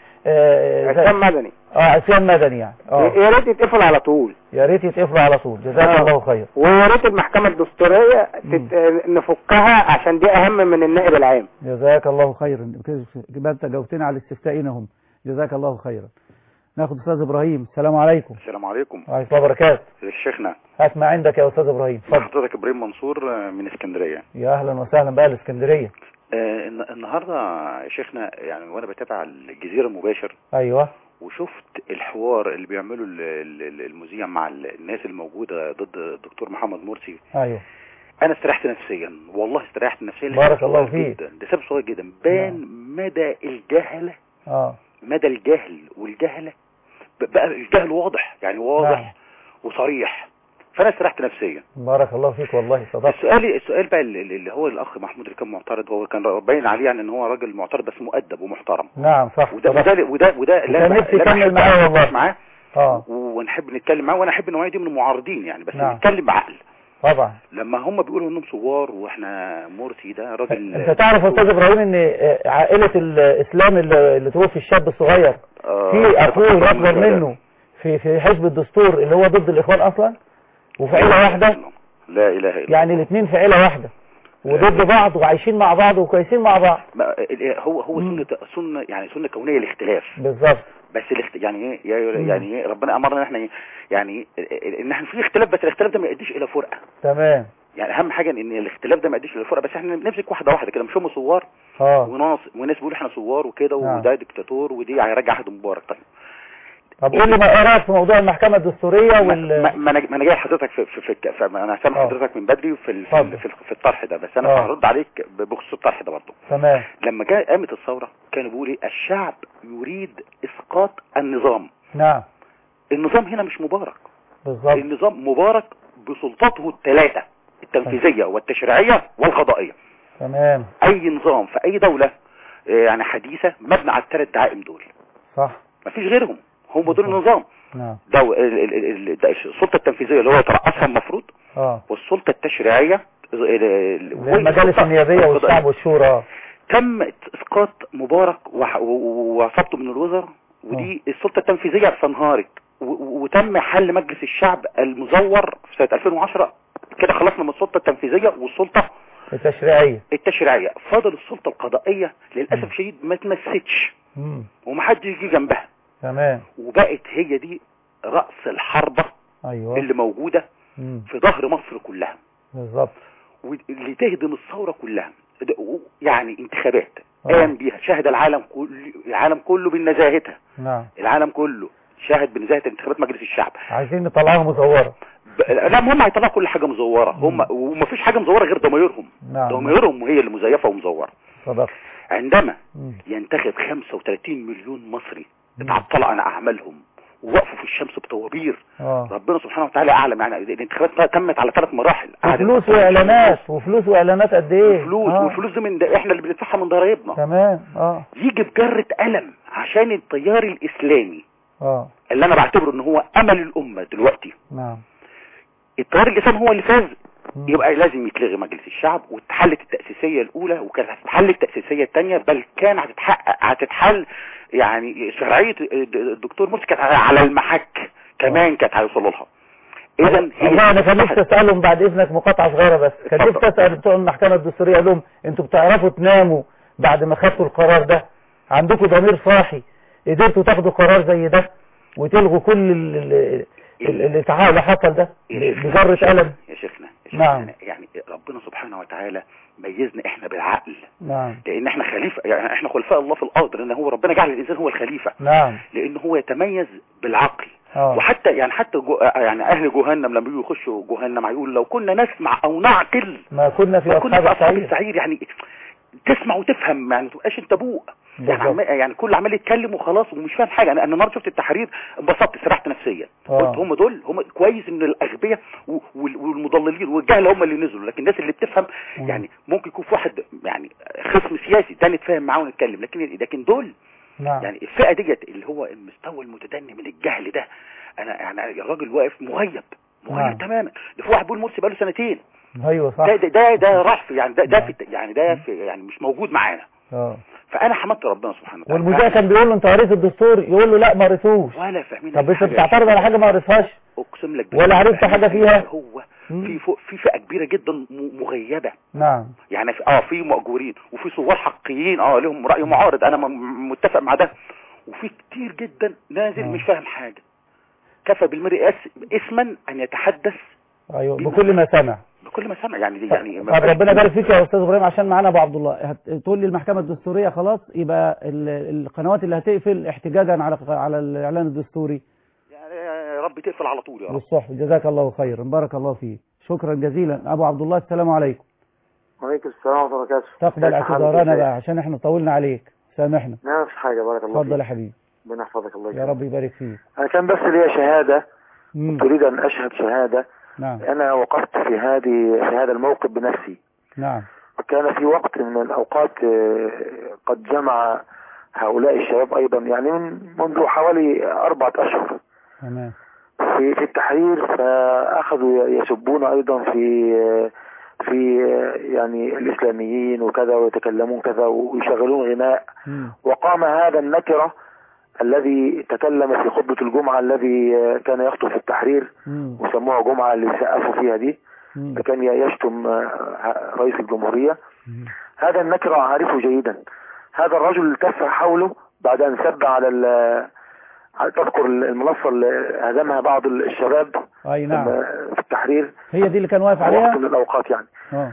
آه زي- عصام مدني اه عصيان مدني يعني اه يا ريت يتقفل على طول يا ريت يتقفلوا على طول جزاك آه. الله خير ويا ريت المحكمة الدستورية تت... نفكها عشان دي أهم من النائب العام جزاك الله خيرا كده انت جاوبتنا على الاستفتائين هم جزاك الله خيرا ناخد استاذ ابراهيم السلام عليكم السلام عليكم وعليكم السلام وبركاته شيخنا هات ما عندك يا استاذ ابراهيم اتفضل حضرتك ابراهيم منصور آه، من اسكندريه يا اهلا وسهلا بقى الاسكندريه آه، الن- النهارده يا شيخنا يعني وانا بتابع الجزيره المباشر ايوه وشفت الحوار اللي بيعمله ال- ال- المذيع مع ال- الناس الموجوده ضد الدكتور محمد مرسي ايوه انا استريحت نفسيا والله استريحت نفسيا بارك لسبب الله صغير فيك. جدا لسبب صغير جدا بان مدى الجهله اه مدى الجهل والجهله ب- بقى الجهل واضح يعني واضح نعم. وصريح فانا استريحت نفسيا بارك الله فيك والله صدقت السؤال السؤال بقى اللي اللي هو الاخ محمود اللي كان معترض هو كان باين عليه يعني ان هو راجل معترض بس مؤدب ومحترم نعم صح وده صدقت. وده وده, وده اللي وكان أنا- نفسي اللي أنا يكمل أحب معاه أتناقش والله. معاه اه ونحب نتكلم معاه وانا احب النوعيه دي من المعارضين يعني بس نعم. نتكلم بعقل طبعا لما هم بيقولوا انهم ثوار واحنا مرسي ده راجل انت تعرف يا استاذ ابراهيم ان آه، عائله الاسلام اللي اللي توفي الشاب الصغير آه، في اخوه أكبر الاكبر من كده. منه في في حزب الدستور اللي هو ضد الاخوان اصلا وفي عيله واحده لا اله الا يعني الاثنين في عيله واحده وضد بعض وعايشين مع بعض وكويسين مع بعض ما- هو هو سنه سنه يعني سنه كونيه الاختلاف بالظبط بس الاخت... يعني ايه يا- يعني ايه ربنا امرنا ان احنا إيه؟ يعني إيه؟ ان احنا في اختلاف بس الاختلاف ده ما يؤديش الى فرقه تمام يعني اهم حاجه ان الاختلاف ده ما يؤديش الى فرقه بس احنا نمسك واحده واحده كده مش هم ثوار اه وناس وناس بيقولوا احنا ثوار وكده نعم. وده ديكتاتور ودي هيرجع عهد مبارك طيب طب قول لي ما ايه رايك في موضوع المحكمه الدستوريه وال ما, ما انا ما انا جاي لحضرتك في في, في, في انا سامع آه. حضرتك من بدري في ال- في, اتفضل. ال- في, ال- في الطرح ده بس انا آه. هرد عليك بخصوص الطرح ده برضه تمام لما جاء قامت الثوره كانوا بيقولوا ايه الشعب يريد اسقاط النظام نعم النظام هنا مش مبارك بالظبط النظام مبارك بسلطته الثلاثه التنفيذيه والتشريعيه والقضائيه تمام اي نظام في اي دوله آه، يعني حديثه مبني على الثلاث دعائم دول صح مفيش غيرهم هم دول النظام نعم دو... ال- ال- ال- ال- ده السلطة التنفيذية اللي هو يترأسها المفروض اه والسلطة التشريعية ال- ال- زي المجالس والسلطة النيابية القضائية. والشعب والشورى تم اسقاط مبارك وح- و- و- وعصابته من الوزراء ودي السلطة التنفيذية فانهارت و- و- وتم حل مجلس الشعب المزور في سنة 2010 كده خلصنا من السلطة التنفيذية والسلطة التشريعية التشريعية فاضل السلطة القضائية للأسف الشديد ما تمسكش مم. ومحدش يجي جنبها تمام وبقت هي دي رأس الحربة ايوه اللي موجودة مم. في ظهر مصر كلها بالظبط واللي تهدم الثورة كلها ده- و- يعني انتخابات آه. قام بيها شهد العالم كل العالم كله بنزاهتها نعم العالم كله شاهد بنزاهة انتخابات مجلس الشعب عايزين نطلعها مزورة ب- لا هم هيطلعوا كل حاجة مزورة هم ومفيش حاجة مزورة غير ضمايرهم نعم ضمايرهم هي اللي مزيفة ومزورة صدق عندما مم. ينتخب 35 مليون مصري اتعطل عن اعمالهم ووقفوا في الشمس بطوابير اه ربنا سبحانه وتعالى اعلم يعني الانتخابات تمت على ثلاث مراحل قعدت وفلوس أكتر من واعلانات وفلوس واعلانات قد ايه فلوس آه. والفلوس دي من ده احنا اللي بندفعها من ضرايبنا تمام اه يجي بجرة قلم عشان التيار الاسلامي اه اللي انا بعتبره ان هو امل الامة دلوقتي نعم التيار الاسلامي هو اللي فاز يبقى لازم يتلغي مجلس الشعب واتحلت التأسيسية الأولى وكانت هتتحل التأسيسية الثانية بل كان هتتحقق هتتحل يعني شرعية الدكتور مرسي كانت على المحك كمان كانت هيوصلوا لها إذا هي والله انا كان نفسي اسالهم بعد اذنك مقاطعه صغيره بس كان نفسي اسال بتوع المحكمه الدستوريه اقول لهم انتوا بتعرفوا تناموا بعد ما خدتوا القرار ده عندكم ضمير صاحي قدرتوا تاخدوا قرار زي ده وتلغوا كل ال- ال- ال- الاتعاء اللي حصل ده بجرة قلم يا شيخنا نعم يعني ربنا سبحانه وتعالى ميزنا احنا بالعقل نعم لان احنا خليفه يعني احنا خلفاء الله في الارض لان هو ربنا جعل الانسان هو الخليفه نعم لان هو يتميز بالعقل اه وحتى يعني حتى جو يعني اهل جهنم لما بيجوا يخشوا جهنم هيقول لو كنا نسمع او نعقل ما كنا في ما كنا اصحاب في اصحاب السعير السعير يعني تسمع وتفهم يعني ما تبقاش انت بوق يعني عم يعني كل عمال يتكلم وخلاص ومش فاهم حاجه انا انا النهارده شفت التحرير انبسطت سرحت نفسيا آه. قلت هم دول هم كويس ان الاغبياء و- وال- والمضللين والجهله هم اللي نزلوا لكن الناس اللي بتفهم يعني ممكن يكون في واحد يعني خصم سياسي تاني يتفاهم معاه ونتكلم لكن لكن دول نعم يعني الفئه ديت اللي هو المستوى المتدني من الجهل ده انا يعني الراجل واقف مغيب مغيب نعم. تماما ده في واحد بيقول مرسي بقاله سنتين ايوه صح ده ده ده, ده راح في يعني ده ده في يعني ده في يعني مش موجود معانا اه فانا حمدت ربنا سبحانه وتعالى والمذيع كان بيقول له انت قريت الدستور يقول له لا ما قريتوش ولا فاهمين طب أي انت حاجة. بتعترض على حاجه ما قريتهاش اقسم لك ولا بالله عرفت فاهمين حاجة فيها؟ هو في فوق في فئه كبيره جدا م- مغيبه نعم يعني في اه في مأجورين وفي ثوار حقيقيين اه لهم رأي معارض انا م- متفق مع ده وفي كتير جدا نازل مش فاهم حاجة كفى بالمرء أس- اسما ان يتحدث ايوه بكل ما سمع بكل ما سمع يعني دي يعني طب ربنا يبارك فيك يا استاذ ابراهيم عشان معانا ابو عبد الله هت- تقول لي المحكمه الدستوريه خلاص يبقى ال- القنوات اللي هتقفل احتجاجا على على الاعلان الدستوري يعني يا رب تقفل على طول يا رب بالصحف جزاك الله خيرا بارك الله فيك شكرا جزيلا ابو عبد الله السلام عليكم وعليكم السلام ورحمة الله وبركاته تقبل كيف حالك اعتذارنا يا بقى عشان احنا طولنا عليك سامحنا لا مفيش حاجة بارك الله اتفضل يا فيك حبيبي ربنا يحفظك الله يا يكرمك رب يبارك فيك أنا كان بس لي شهادة مم. أريد أن أشهد شهادة نعم أنا وقفت في هذه في هذا الموقف بنفسي نعم وكان في وقت من الأوقات آه، قد جمع هؤلاء الشباب أيضا يعني من منذ حوالي أربعة أشهر تمام في في التحرير فأخذوا يسبون أيضا في في يعني الإسلاميين وكذا ويتكلمون كذا ويشغلون غناء مم. وقام هذا النكرة الذي تكلم في خطبة الجمعة الذي كان يخطب في التحرير مم. وسموها جمعة اللي سقفوا فيها دي مم. كان يشتم آه، رئيس الجمهورية هذا النكرة أعرفه جيدا هذا الرجل التف حوله بعد أن سب على ال- على- تذكر المنصة اللي هزمها بعض الشباب اي نعم في التحرير هي دي اللي كان واقف وقت عليها من الأوقات يعني اه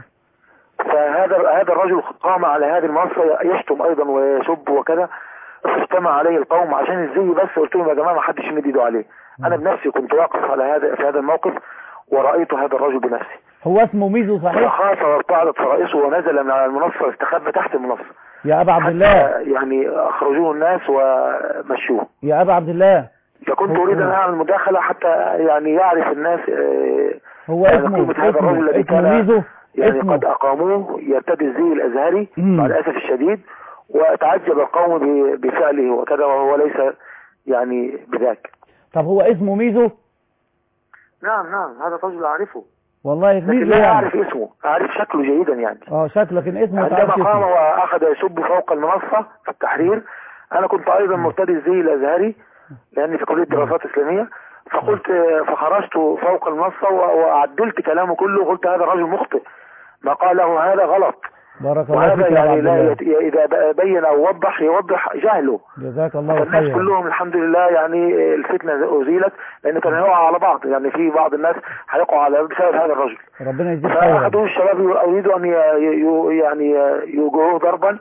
فهذا هذا الرجل قام على هذه المنصة يشتم أيضا ويسب وكذا فاجتمع عليه القوم عشان ازاي بس قلت لهم يا جماعة ما حدش يمد ايده عليه أنا بنفسي كنت واقف على هذا في هذا الموقف ورأيت هذا الرجل بنفسي هو اسمه ميزو صحيح فخاف وارتعدت فرائصه ونزل من على المنصة واستخبى تحت المنصة يا ابا عبد الله يعني أخرجوه الناس ومشوه يا ابا عبد الله فكنت أريد أن أعمل مداخلة حتى يعني يعرف الناس آه، هو يعني اسمه قيمة هذا الرجل اسمه الذي اسمه كان ميزو يعني اسمه قد أقاموه يرتدي الزي الأزهري مم. مع الأسف الشديد وتعجب القوم ب- بفعله وكذا وهو ليس يعني بذاك طب هو اسمه ميزو نعم نعم هذا الرجل أعرفه والله لكن ميزو لا يعني أعرف اسمه أعرف شكله جيدا يعني اه شكله لكن اسمه ما عندما تعرفش قام اسمه. وأخذ يسب فوق المنصة في التحرير أنا كنت أيضا مرتدي الزي الأزهري لأني في كلية دراسات إسلامية فقلت فخرجت فوق المنصة و- وعدلت كلامه كله وقلت هذا الرجل مخطئ ما قاله هذا غلط بارك الله وهذا فيك يا أبا يعني عبد لا الله يت- إذا ب- بين أو وضح يوضح جهله جزاك الله فالناس خيرا كلهم الحمد لله يعني الفتنة أزيلت لأن كانوا يقعوا على بعض يعني في بعض الناس هيقعوا على بسبب هذا الرجل ربنا يجزيك خيرا فأحد الشباب يريدوا أن ي- ي- يعني يوجهوه ضربا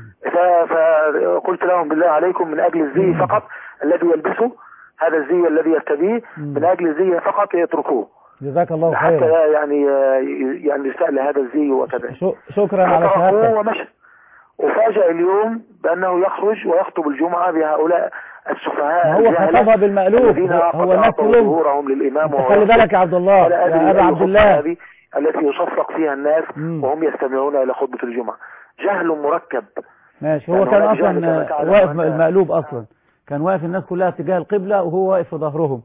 ف- فقلت لهم بالله عليكم من أجل الزي فقط الذي يلبسه هذا الزي الذي يرتديه من أجل الزي فقط يتركوه جزاك الله حتى خيرا لا يعني يعني يستأل هذا الزي وكذا شو- شكرا على فتركوه شهادتك ومشى وفاجأ اليوم بأنه يخرج ويخطب الجمعة بهؤلاء السفهاء ما هو الجهلة خطبها بالمألوف الذين هو- قد هو الناس أعطوا كلهم ظهورهم للإمام انت وهو خلي يخطب. بالك يا عبد الله ولا أدري يا ابا أي عبد خطبة الله هذه التي يصفق فيها الناس وهم يستمعون إلى خطبة الجمعة جهل مركب ماشي هو يعني كان هناك جهل اصلا كما تعلم واقف أن- المقلوب اصلا كان واقف الناس كلها اتجاه القبلة وهو واقف في ظهرهم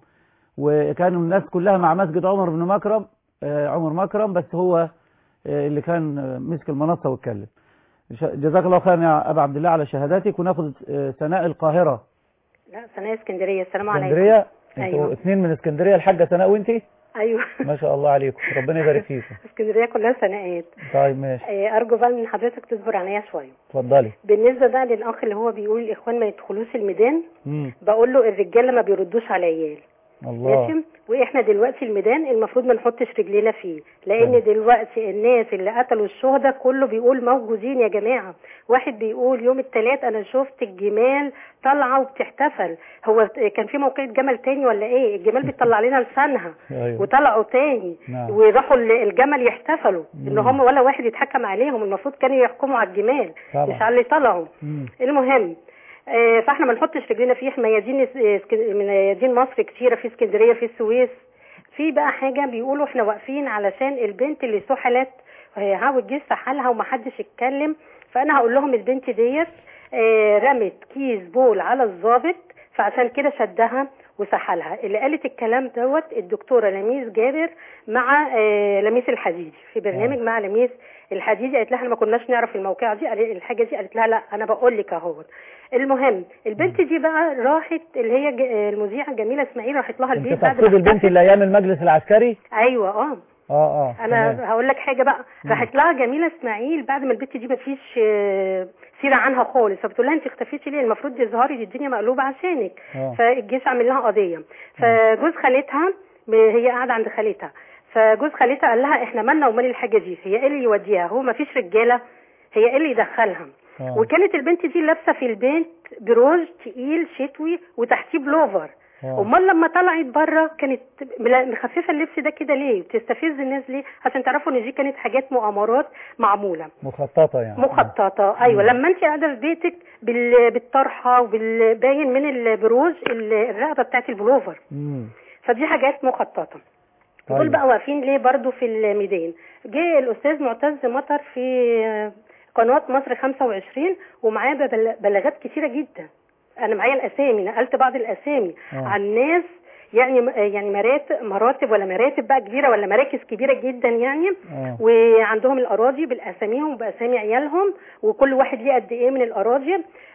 وكانوا الناس كلها مع مسجد عمر بن مكرم آه، عمر مكرم بس هو آه، اللي كان آه، مسك المنصة واتكلم ش- جزاك الله خيرا يا ابا عبد الله على شهاداتك وناخد آه، سناء القاهرة لا سناء اسكندريه السلام عليكم اسكندرية انتوا ايوه اثنين من اسكندرية الحاجة سناء وانتي ايوه ما شاء الله عليكم ربنا يبارك فيكم اسكندريه كلها سناءات طيب ماشي آه، ارجو بقى من حضرتك تصبر عليا شويه اتفضلي بالنسبه بقى للاخ اللي هو بيقول الاخوان ما يدخلوش الميدان مم. بقول له الرجاله ما بيردوش على العيال الله ماشي واحنا دلوقتي الميدان المفروض ما نحطش رجلينا فيه لان دلوقتي الناس اللي قتلوا الشهداء كله بيقول موجودين يا جماعه واحد بيقول يوم الثلاث انا شفت الجمال طالعه وبتحتفل هو كان في موقعة جمل تاني ولا ايه الجمال بيطلع لنا لسانها أيوة. وطلعوا تاني نعم. وراحوا ال- الجمل يحتفلوا ان مم. هم ولا واحد يتحكم عليهم المفروض كانوا يحكموا على الجمال طبعا. مش على اللي طلعوا مم. المهم آه، فاحنا ما نحطش رجلنا فيه احنا ميادين اس- اسك- ميادين مصر كتيره في اسكندريه في السويس في بقى حاجه بيقولوا احنا واقفين علشان البنت اللي سحلت آه، عاوز جه سحلها ومحدش يتكلم فانا هقول لهم البنت ديت آه، رمت كيس بول على الضابط فعشان كده شدها وسحلها اللي قالت الكلام دوت الدكتوره لميس جابر مع آه، لميس الحديدي في برنامج مع لميس الحديدي قالت لها احنا ما كناش نعرف الموقعه دي قال- الحاجه دي قالت لها لا انا بقول لك اهوت المهم البنت دي بقى راحت اللي هي ج- المذيعه جميله اسماعيل راحت لها انت البيت بعد تقصد ما البنت اللي ايام المجلس العسكري ايوه اه اه اه انا تمام. هقول لك حاجه بقى مم. راحت لها جميله اسماعيل بعد ما البت دي ما فيش آه، سيره عنها خالص فبتقول لها انت اختفيتي ليه المفروض تظهري دي الدنيا مقلوبه عشانك آه. فالجيش عامل لها قضيه فجوز خالتها ب- هي قاعده عند خالتها فجوز خالتها قال لها احنا مالنا ومال الحاجه دي هي ايه اللي يوديها هو ما فيش رجاله هي ايه اللي يدخلها آه. وكانت البنت دي لابسه في البيت بروج تقيل شتوي وتحتيه بلوفر آه. امال لما طلعت بره كانت ملا- مخففه اللبس ده كده ليه بتستفز الناس ليه عشان تعرفوا ان دي كانت حاجات مؤامرات معموله مخططة يعني مخططه ايوه لما انت قاعده في بيتك بال- بالطرحه وبالباين من البروج ال- الرقبه بتاعت البلوفر مم. فدي حاجات مخططه دول طيب. بقى واقفين ليه برضو في الميدان جه الاستاذ معتز مطر في قناه مصر 25 ومعاه ببل- بلاغات كتيره جدا انا معايا الاسامي نقلت بعض الاسامي آه. عن ناس يعني يعني مراتب مراتب ولا مراتب بقى كبيره ولا مراكز كبيره جدا يعني آه. وعندهم الاراضي بالاساميهم وباسامي عيالهم وكل واحد ليه قد ايه من الاراضي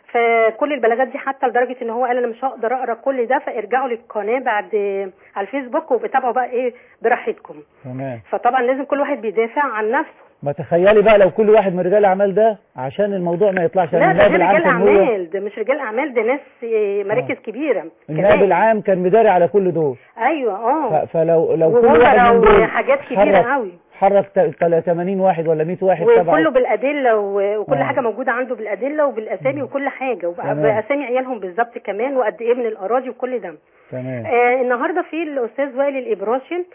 فكل البلاغات دي حتى لدرجه ان هو قال انا مش هقدر اقرا كل ده فارجعوا للقناه بعد على الفيسبوك وبتابعوا بقى ايه براحتكم تمام فطبعا لازم كل واحد بيدافع عن نفسه ما تخيلي بقى لو كل واحد من رجال الاعمال ده عشان الموضوع ما يطلعش لا يعني ده النائب دي العام رجال كان هو اعمال ده مش رجال اعمال ده ناس آه، مراكز كبيره النائب كمان. العام كان مداري على كل دول ايوه اه ف- فلو لو كل ووزراء واحد من دول وحاجات كبيرة حرك- قوي. حرك ت- تل- 80 واحد ولا 100 واحد وكله تبعه بالادله و- وكل آه. حاجه موجوده عنده بالادله وبالاسامي وكل حاجه تمام. وباسامي عيالهم بالظبط كمان وقد ايه من الاراضي وكل ده تمام آه النهارده في الاستاذ وائل الابراشي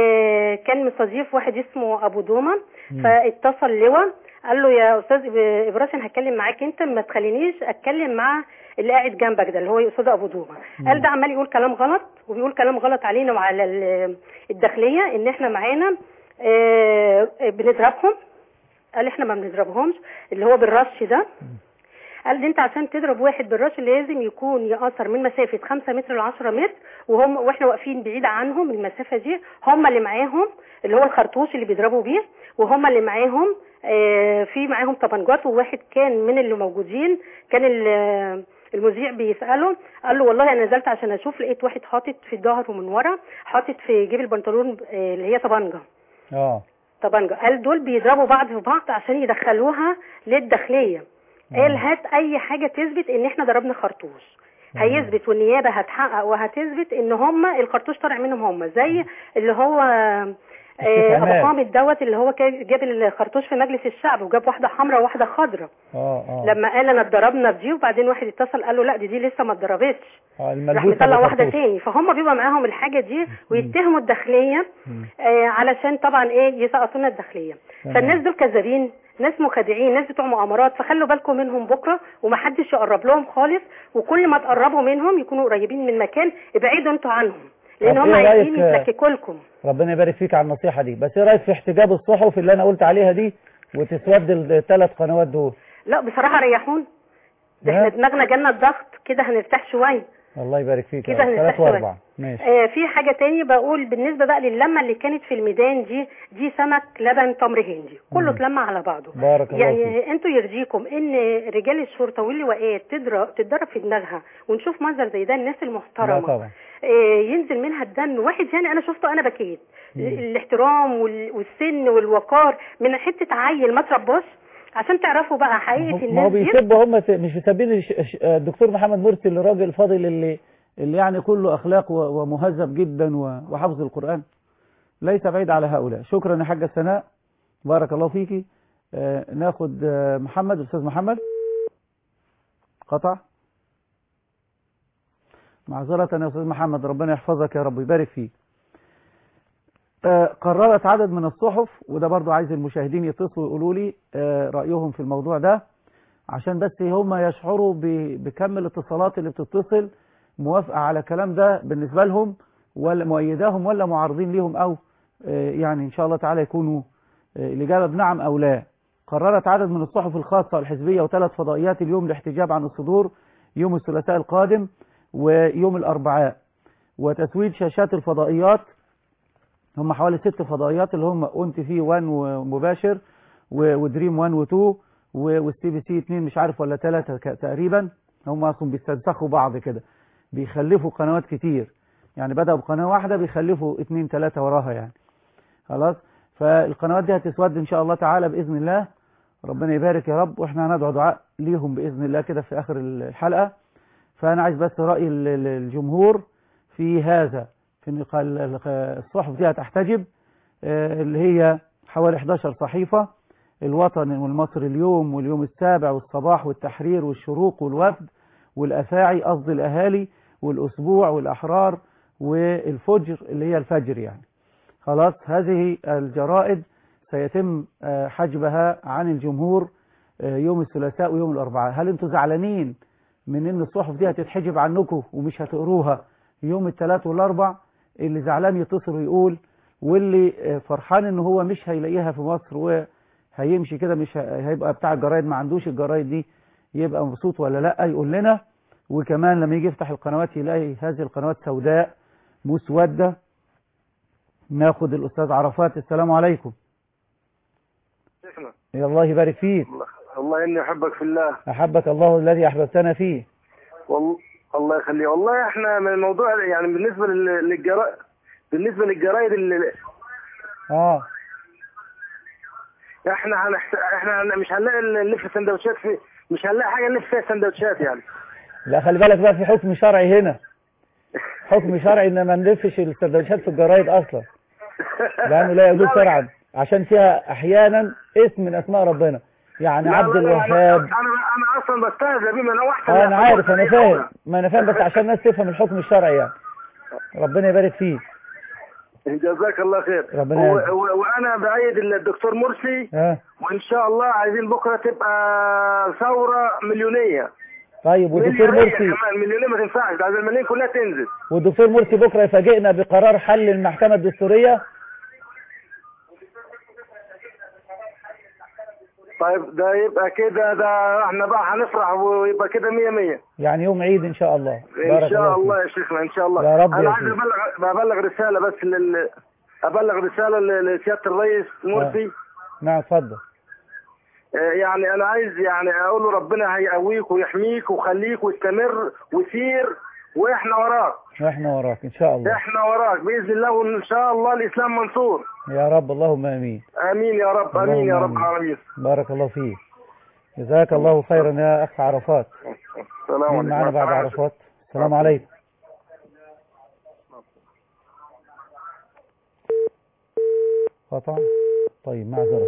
آه كان مستضيف واحد اسمه ابو دومه مم. فاتصل لواء قال له يا استاذ إب- ابراشي أنا هتكلم معاك انت ما تخلينيش اتكلم مع اللي قاعد جنبك ده اللي هو استاذ ابو دومه مم. قال ده عمال يقول كلام غلط وبيقول كلام غلط علينا وعلى ال- الداخليه ان احنا معانا آه بنضربهم قال احنا ما بنضربهمش اللي هو بالرش ده قال لي انت عشان تضرب واحد بالرش لازم يكون يقصر من مسافه 5 متر ل 10 متر وهم واحنا واقفين بعيد عنهم المسافه دي هم اللي معاهم اللي هو الخرطوش اللي بيضربوا بيه وهم اللي معاهم آه، في معاهم طبنجات وواحد كان من اللي موجودين كان ال- المذيع بيساله قال له والله انا نزلت عشان اشوف لقيت واحد حاطط في ظهره من ورا حاطط في جيب البنطلون آه، اللي هي طبنجه اه طبنجه قال دول بيضربوا بعض في بعض عشان يدخلوها للداخليه قال هات اي حاجه تثبت ان احنا ضربنا خرطوش هيثبت والنيابه هتحقق وهتثبت ان هم الخرطوش طالع منهم هم زي اللي هو آه، ابو عماد. حامد دوت اللي هو كان جاب الخرطوش في مجلس الشعب وجاب واحده حمراء وواحده خضراء اه اه لما قال انا اتضربنا بدي وبعدين واحد اتصل قال له لا دي دي لسه ما اتضربتش اه راح الملبوسة مطلع واحده بالخرطوش. تاني فهم بيبقى معاهم الحاجه دي ويتهموا الداخليه آه علشان طبعا ايه يسقطوا لنا الداخليه تمام. فالناس دول كذابين ناس مخادعين ناس بتوع مؤامرات فخلوا بالكم منهم بكره ومحدش يقرب لهم خالص وكل ما تقربوا منهم يكونوا قريبين من مكان ابعدوا انتوا عنهم لان طب هم إيه عايزين رأيك، آه، يتلككوا لكم ربنا يبارك فيك على النصيحة دي بس ايه رأيك في احتجاب الصحف اللي انا قلت عليها دي وتسود الثلاث قنوات دول لا بصراحه ريحون ده احنا ها؟ دماغنا جالنا الضغط كده هنرتاح شويه الله يبارك فيك يا كده رب. هنرتاح ثلاث شوية. واربع ماشي آه في حاجة تاني بقول بالنسبة بقى للمة اللي كانت في الميدان دي دي سمك لبن تمر هندي كله مم. اتلم على بعضه بارك الله يعني فيك انتوا يرضيكم ان رجال الشرطة واللواءات تضرب تتضرب في دماغها ونشوف منظر زي ده الناس لا المحترمة طبعا آه ينزل منها الدم واحد يعني انا شفته انا بكيت الاحترام وال- والسن والوقار من حتة عيل ما تربوش عشان تعرفوا بقى حقيقة ما هو الناس دي بيسبوا هم س- مش مسبين الش- الش- الدكتور محمد مرسي اللي راجل فاضل اللي اللي يعني كله اخلاق و- ومهذب جدا و- وحفظ القرآن ليس بعيد على هؤلاء شكرا يا حاجة سناء بارك الله فيكي آه ناخد آه محمد استاذ محمد قطع معذرة يا استاذ محمد ربنا يحفظك يا رب يبارك فيك آه، قررت عدد من الصحف وده برضو عايز المشاهدين يتصلوا يقولوا لي آه، رأيهم في الموضوع ده عشان بس هم يشعروا ب- بكم الاتصالات اللي بتتصل موافقة على الكلام ده بالنسبة لهم ولا مؤيداهم ولا معارضين ليهم أو آه، يعني إن شاء الله تعالى يكونوا آه، الإجابة بنعم أو لا قررت عدد من الصحف الخاصة الحزبية وثلاث فضائيات اليوم الاحتجاب عن الصدور يوم الثلاثاء القادم ويوم الأربعاء وتسويد شاشات الفضائيات هم حوالي ست فضائيات اللي هم اون في 1 ومباشر و- ودريم 1 و2 والسي بي سي 2 مش عارف ولا 3 تقريبا هم اصلا بيستنسخوا بعض كده بيخلفوا قنوات كتير يعني بدأوا بقناة واحدة بيخلفوا اتنين تلاتة وراها يعني خلاص فالقنوات دي هتسود ان شاء الله تعالى بإذن الله ربنا يبارك يا رب واحنا هندعو دعاء ليهم بإذن الله كده في آخر الحلقة فأنا عايز بس رأي ال- ال- الجمهور في هذا في ان قال- ال- الصحف دي هتحتجب آه، اللي هي حوالي 11 صحيفة الوطن والمصري اليوم واليوم السابع والصباح والتحرير والشروق والوفد والأفاعي قصد الأهالي والأسبوع والأحرار والفجر اللي هي الفجر يعني خلاص هذه الجرائد سيتم آه، حجبها عن الجمهور آه، يوم الثلاثاء ويوم الأربعاء هل انتوا زعلانين من ان الصحف دي هتتحجب عنكم ومش هتقروها يوم الثلاث والاربع اللي زعلان يتصل ويقول واللي آه، فرحان ان هو مش هيلاقيها في مصر وهيمشي كده مش ه- هيبقى بتاع الجرايد ما عندوش الجرايد دي يبقى مبسوط ولا لا يقول لنا وكمان لما يجي يفتح القنوات يلاقي هذه القنوات سوداء مسودة ناخد الأستاذ عرفات السلام عليكم شيخنا يا الله يبارك فيك والله اني احبك في الله أحبك الله الذي أحببتنا فيه والله الله يخليه والله احنا من الموضوع يعني بالنسبه لل- للجرائد بالنسبه للجرايد اللي اه احنا هنحت... احنا هن- مش هنلاقي نلف سندوتشات في مش هنلاقي حاجه نلف فيها سندوتشات يعني لا خلي بالك بقى في حكم شرعي هنا حكم شرعي ان ما نلفش السندوتشات في الجرايد اصلا لانه لا يجوز شرعا عشان فيها احيانا اسم من اسماء ربنا يعني لا، عبد لا، لا، الوهاب انا انا اصلا بستهزأ بيه ما انا واحد اه انا عارف انا فاهم ما انا فاهم بس عشان الناس تفهم الحكم الشرعي يعني ربنا يبارك فيك جزاك الله خير ربنا و... يعزك. و... وانا بايد الدكتور مرسي ها وان شاء الله عايزين بكره تبقى ثوره مليونيه طيب والدكتور مليونية مرسي كمان مليونيه ما تنفعش ده عايز الملايين كلها تنزل والدكتور مرسي بكره يفاجئنا بقرار حل المحكمه الدستوريه طيب ده يبقى كده ده احنا بقى هنفرح ويبقى كده مية مية يعني يوم عيد ان شاء الله ان شاء الله يا شيخنا ان شاء الله يا رب يا انا عايز سيدي. ابلغ ببلغ رسالة بس لل ابلغ رسالة ل- لسيادة الرئيس مرسي نعم اتفضل آه، يعني انا عايز يعني اقول له ربنا هيقويك ويحميك ويخليك واستمر وسير واحنا وراك واحنا وراك ان شاء الله احنا وراك باذن الله وان شاء الله الاسلام منصور يا رب اللهم امين امين يا رب امين يا اللهم رب العالمين بارك الله فيك جزاك الله خيرا يا اخ عرفات السلام مين معنا بعد عليكم عرفات السلام عليكم قطع طيب معذرة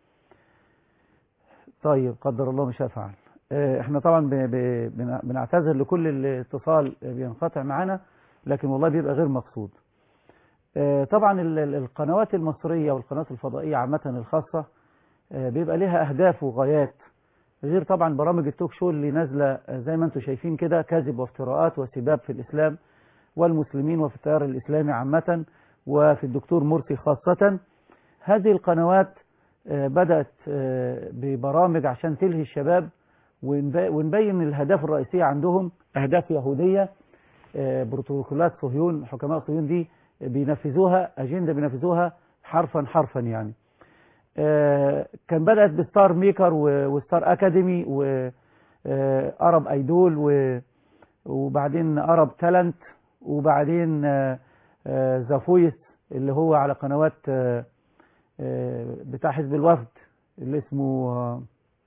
طيب قدر الله ما شاء فعل آه، احنا طبعا ب- ب- بن- بنعتذر لكل الاتصال بينقطع معنا لكن والله بيبقى غير مقصود آه، طبعا ال- ال- القنوات المصرية والقنوات الفضائية عامة الخاصة آه، بيبقى لها أهداف وغايات غير طبعا برامج التوك شو اللي نازلة آه، زي ما انتم شايفين كده كذب وافتراءات وسباب في الإسلام والمسلمين وفي التيار الإسلامي عامة وفي الدكتور مرسي خاصة هذه القنوات آه، بدأت آه، ببرامج عشان تلهي الشباب ونب- ونبين الأهداف الرئيسية عندهم أهداف يهودية آه، بروتوكولات صهيون حكماء صهيون دي بينفذوها أجندة بينفذوها حرفا حرفا يعني آه، كان بدأت بستار ميكر و- وستار أكاديمي وأرب أيدول و- وبعدين أرب تالنت وبعدين آه، آه، ذا فويس اللي هو على قنوات آه، آه، بتاع حزب الوفد اللي اسمه آه،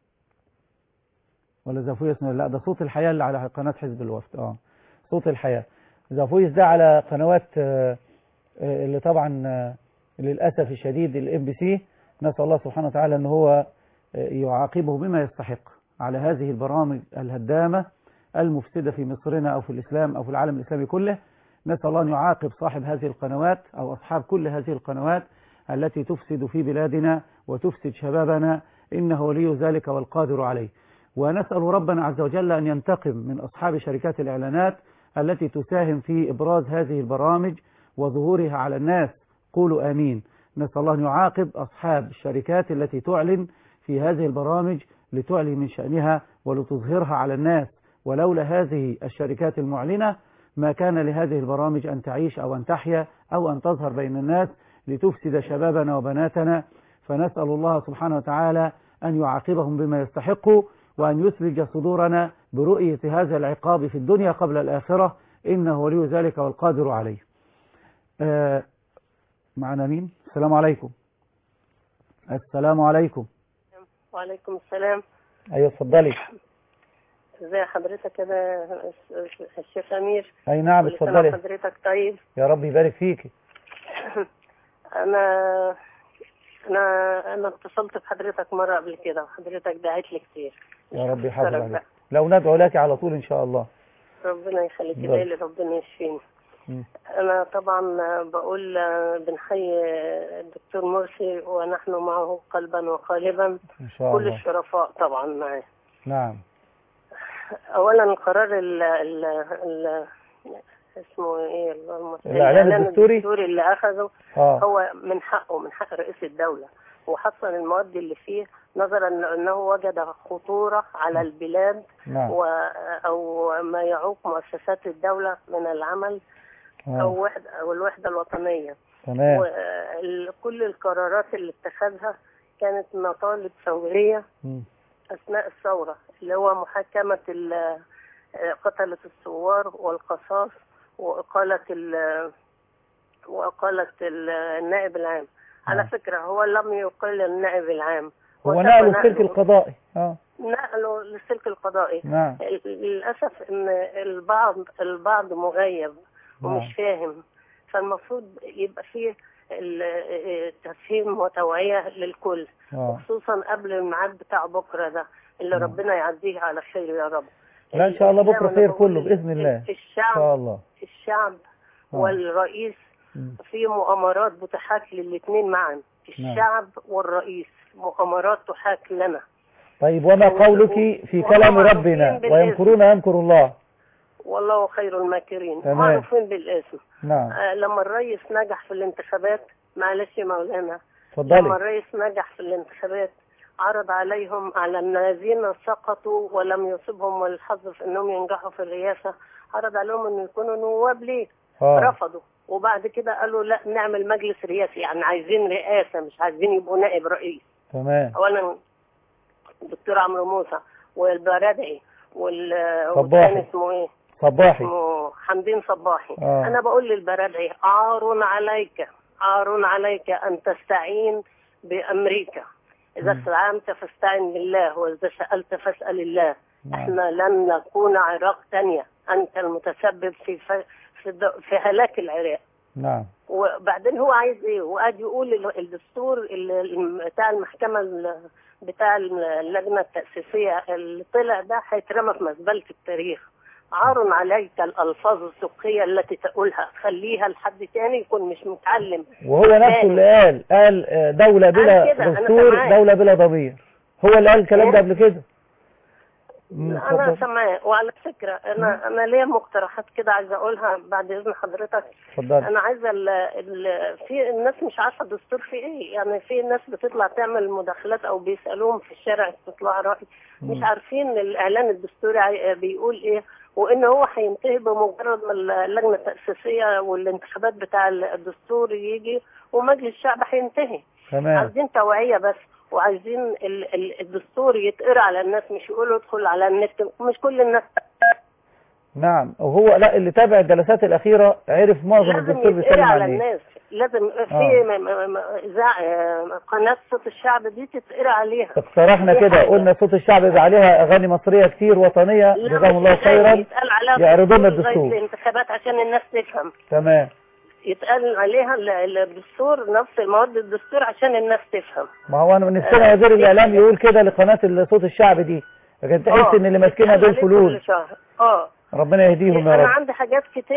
ولا ذا فويس لا ده صوت الحياة اللي على قناة حزب الوفد اه صوت الحياة ذا فويس ده على قنوات آه، آه، اللي طبعا آه، للأسف الشديد الام بي سي نسأل الله سبحانه وتعالى ان هو آه، يعاقبه بما يستحق على هذه البرامج الهدامة المفسدة في مصرنا أو في الإسلام أو في العالم الإسلامي كله نسأل الله أن يعاقب صاحب هذه القنوات أو أصحاب كل هذه القنوات التي تفسد في بلادنا وتفسد شبابنا إنه ولي ذلك والقادر عليه ونسأل ربنا عز وجل أن ينتقم من أصحاب شركات الإعلانات التي تساهم في إبراز هذه البرامج وظهورها على الناس قولوا آمين نسأل الله أن يعاقب أصحاب الشركات التي تعلن في هذه البرامج لتعلي من شأنها ولتظهرها على الناس ولولا هذه الشركات المعلنة ما كان لهذه البرامج أن تعيش أو أن تحيا أو أن تظهر بين الناس لتفسد شبابنا وبناتنا فنسأل الله سبحانه وتعالى أن يعاقبهم بما يستحقوا وأن يثلج صدورنا برؤية هذا العقاب في الدنيا قبل الآخرة إنه ولي ذلك والقادر عليه آه معنا مين السلام عليكم السلام عليكم وعليكم السلام أيوة اتفضلي ازي حضرتك كده الشيخ امير أي نعم كل سنة اتفضلي وحضرتك طيب يا رب يبارك فيك انا انا انا اتصلت بحضرتك مره قبل كده وحضرتك دعيت لي كتير يا رب يحافظ أشكرك عليك بقى. لو ندعو لك على طول إن شاء الله ربنا يخليك بارك. ادعي لي ربنا يشفيني مم. انا طبعا بقول بنحيي الدكتور مرسي ونحن معه قلبا وقالبا إن شاء كل الله الشرفاء طبعا معه نعم اولا قرار ال ال ال اسمه ايه اللهم صل- الإعلان الدستوري؟ الدستوري اللي اخذه آه. هو من حقه من حق رئيس الدولة وحصل المواد اللي فيه نظرا لانه وجد خطورة على البلاد نعم و او ما يعوق مؤسسات الدولة من العمل آه. او وحدة او الوحدة الوطنية تمام وكل القرارات اللي اتخذها كانت مطالب ثورية مم. أثناء الثورة اللي هو محاكمة ال- قتلة الثوار والقصاص وإقالة ال- وإقالة ال- النائب العام على فكرة هو لم يقل النائب العام هو وتم نقله السلك نقله- القضائي اه نقله للسلك القضائي نعم. للأسف إن البعض البعض مغيب ومش فاهم فالمفروض يبقى فيه ال- تفهيم وتوعية للكل اه خصوصا قبل الميعاد بتاع بكرة ده اللي نعم. ربنا يعديه على خير يا رب لا إن شاء الله بكرة الإسلام خير أنا بقول كله بإذن الله إن الشعب شاء الله الشعب آه. والرئيس مم. في مؤامرات بتحاك للاثنين معا نعم. الشعب والرئيس مؤامرات تحاك لنا طيب وما قولك في كلام وهم ربنا معروفين بالاسم. ويمكرون يمكر الله والله خير الماكرين تمام. معروفين بالاسم نعم آه لما الرئيس نجح في الانتخابات معلش يا مولانا لما اتفضلي الرئيس نجح في الانتخابات عرض عليهم على الذين سقطوا ولم يصبهم الحظ في انهم ينجحوا في الرئاسه عرض عليهم ان يكونوا نواب ليه آه. رفضوا وبعد كده قالوا لا نعمل مجلس رئاسي يعني عايزين رئاسه مش عايزين يبقوا نائب رئيس تمام اولا الدكتور عمرو موسى والبرادعي وال صباحي. والثاني اسمه ايه؟ صباحي اسمه حمدين صباحي آه. انا بقول للبرادعي عار عليك عار عليك ان تستعين بامريكا اذا استعنت فاستعن بالله واذا سالت فاسال الله احنا لن نكون عراق تانية انت المتسبب في ف... في, الد... في هلاك العراق نعم وبعدين هو عايز ايه وقاعد يقول ال- الدستور ال- ال- بتاع المحكمه ال- بتاع اللجنه التاسيسيه اللي طلع ده هيترمى في مزبله التاريخ عار عليك الالفاظ السقيه التي تقولها خليها لحد تاني يكون مش متعلم وهو نفسه اللي قال قال آه، دولة بلا قال كده، أنا دستور سامعاك. دولة بلا ضمير هو اللي قال الكلام ده قبل كده مم، انا اتفضل سامعاه وعلى فكره انا انا ليا مقترحات كده عايزه اقولها بعد اذن حضرتك اتفضل انا عايزه ال ال في الناس مش عارفه الدستور في ايه يعني في ناس بتطلع تعمل مداخلات او بيسالوهم في الشارع استطلاع راي مش مم. عارفين الاعلان الدستوري عاي- بيقول ايه وان هو هينتهي بمجرد ما اللجنه التاسيسيه والانتخابات بتاع الدستور يجي ومجلس الشعب هينتهي تمام عايزين توعيه بس وعايزين ال- ال- الدستور يتقرا على الناس مش يقولوا ادخل على النت مش كل الناس نعم وهو لا اللي تابع الجلسات الأخيرة عرف معظم لازم الدستور يتقرا بيتكلم على عن ايه الناس لازم آه. في م- م- م- إذاعة آه، قناة صوت الشعب دي تتقرا عليها اقترحنا دي كده حاجة. قلنا صوت الشعب يبقى عليها أغاني مصرية كتير وطنية لا، جزاهم الله مش أغاني، خيرا يتقال عليها يعرضوا لنا دستور لغاية الدستور الانتخابات عشان الناس تفهم تمام يتقال عليها ال- ال- الدستور نفس المواد الدستور عشان الناس تفهم ما هو أنا نفسنا وزير الإعلام يقول كده لقناة صوت الشعب دي لكن تحس آه، إن اللي ماسكينها دول يتقال عليه فلول كل شهر اه ربنا يهديهم يا انا رب عندي حاجات كتير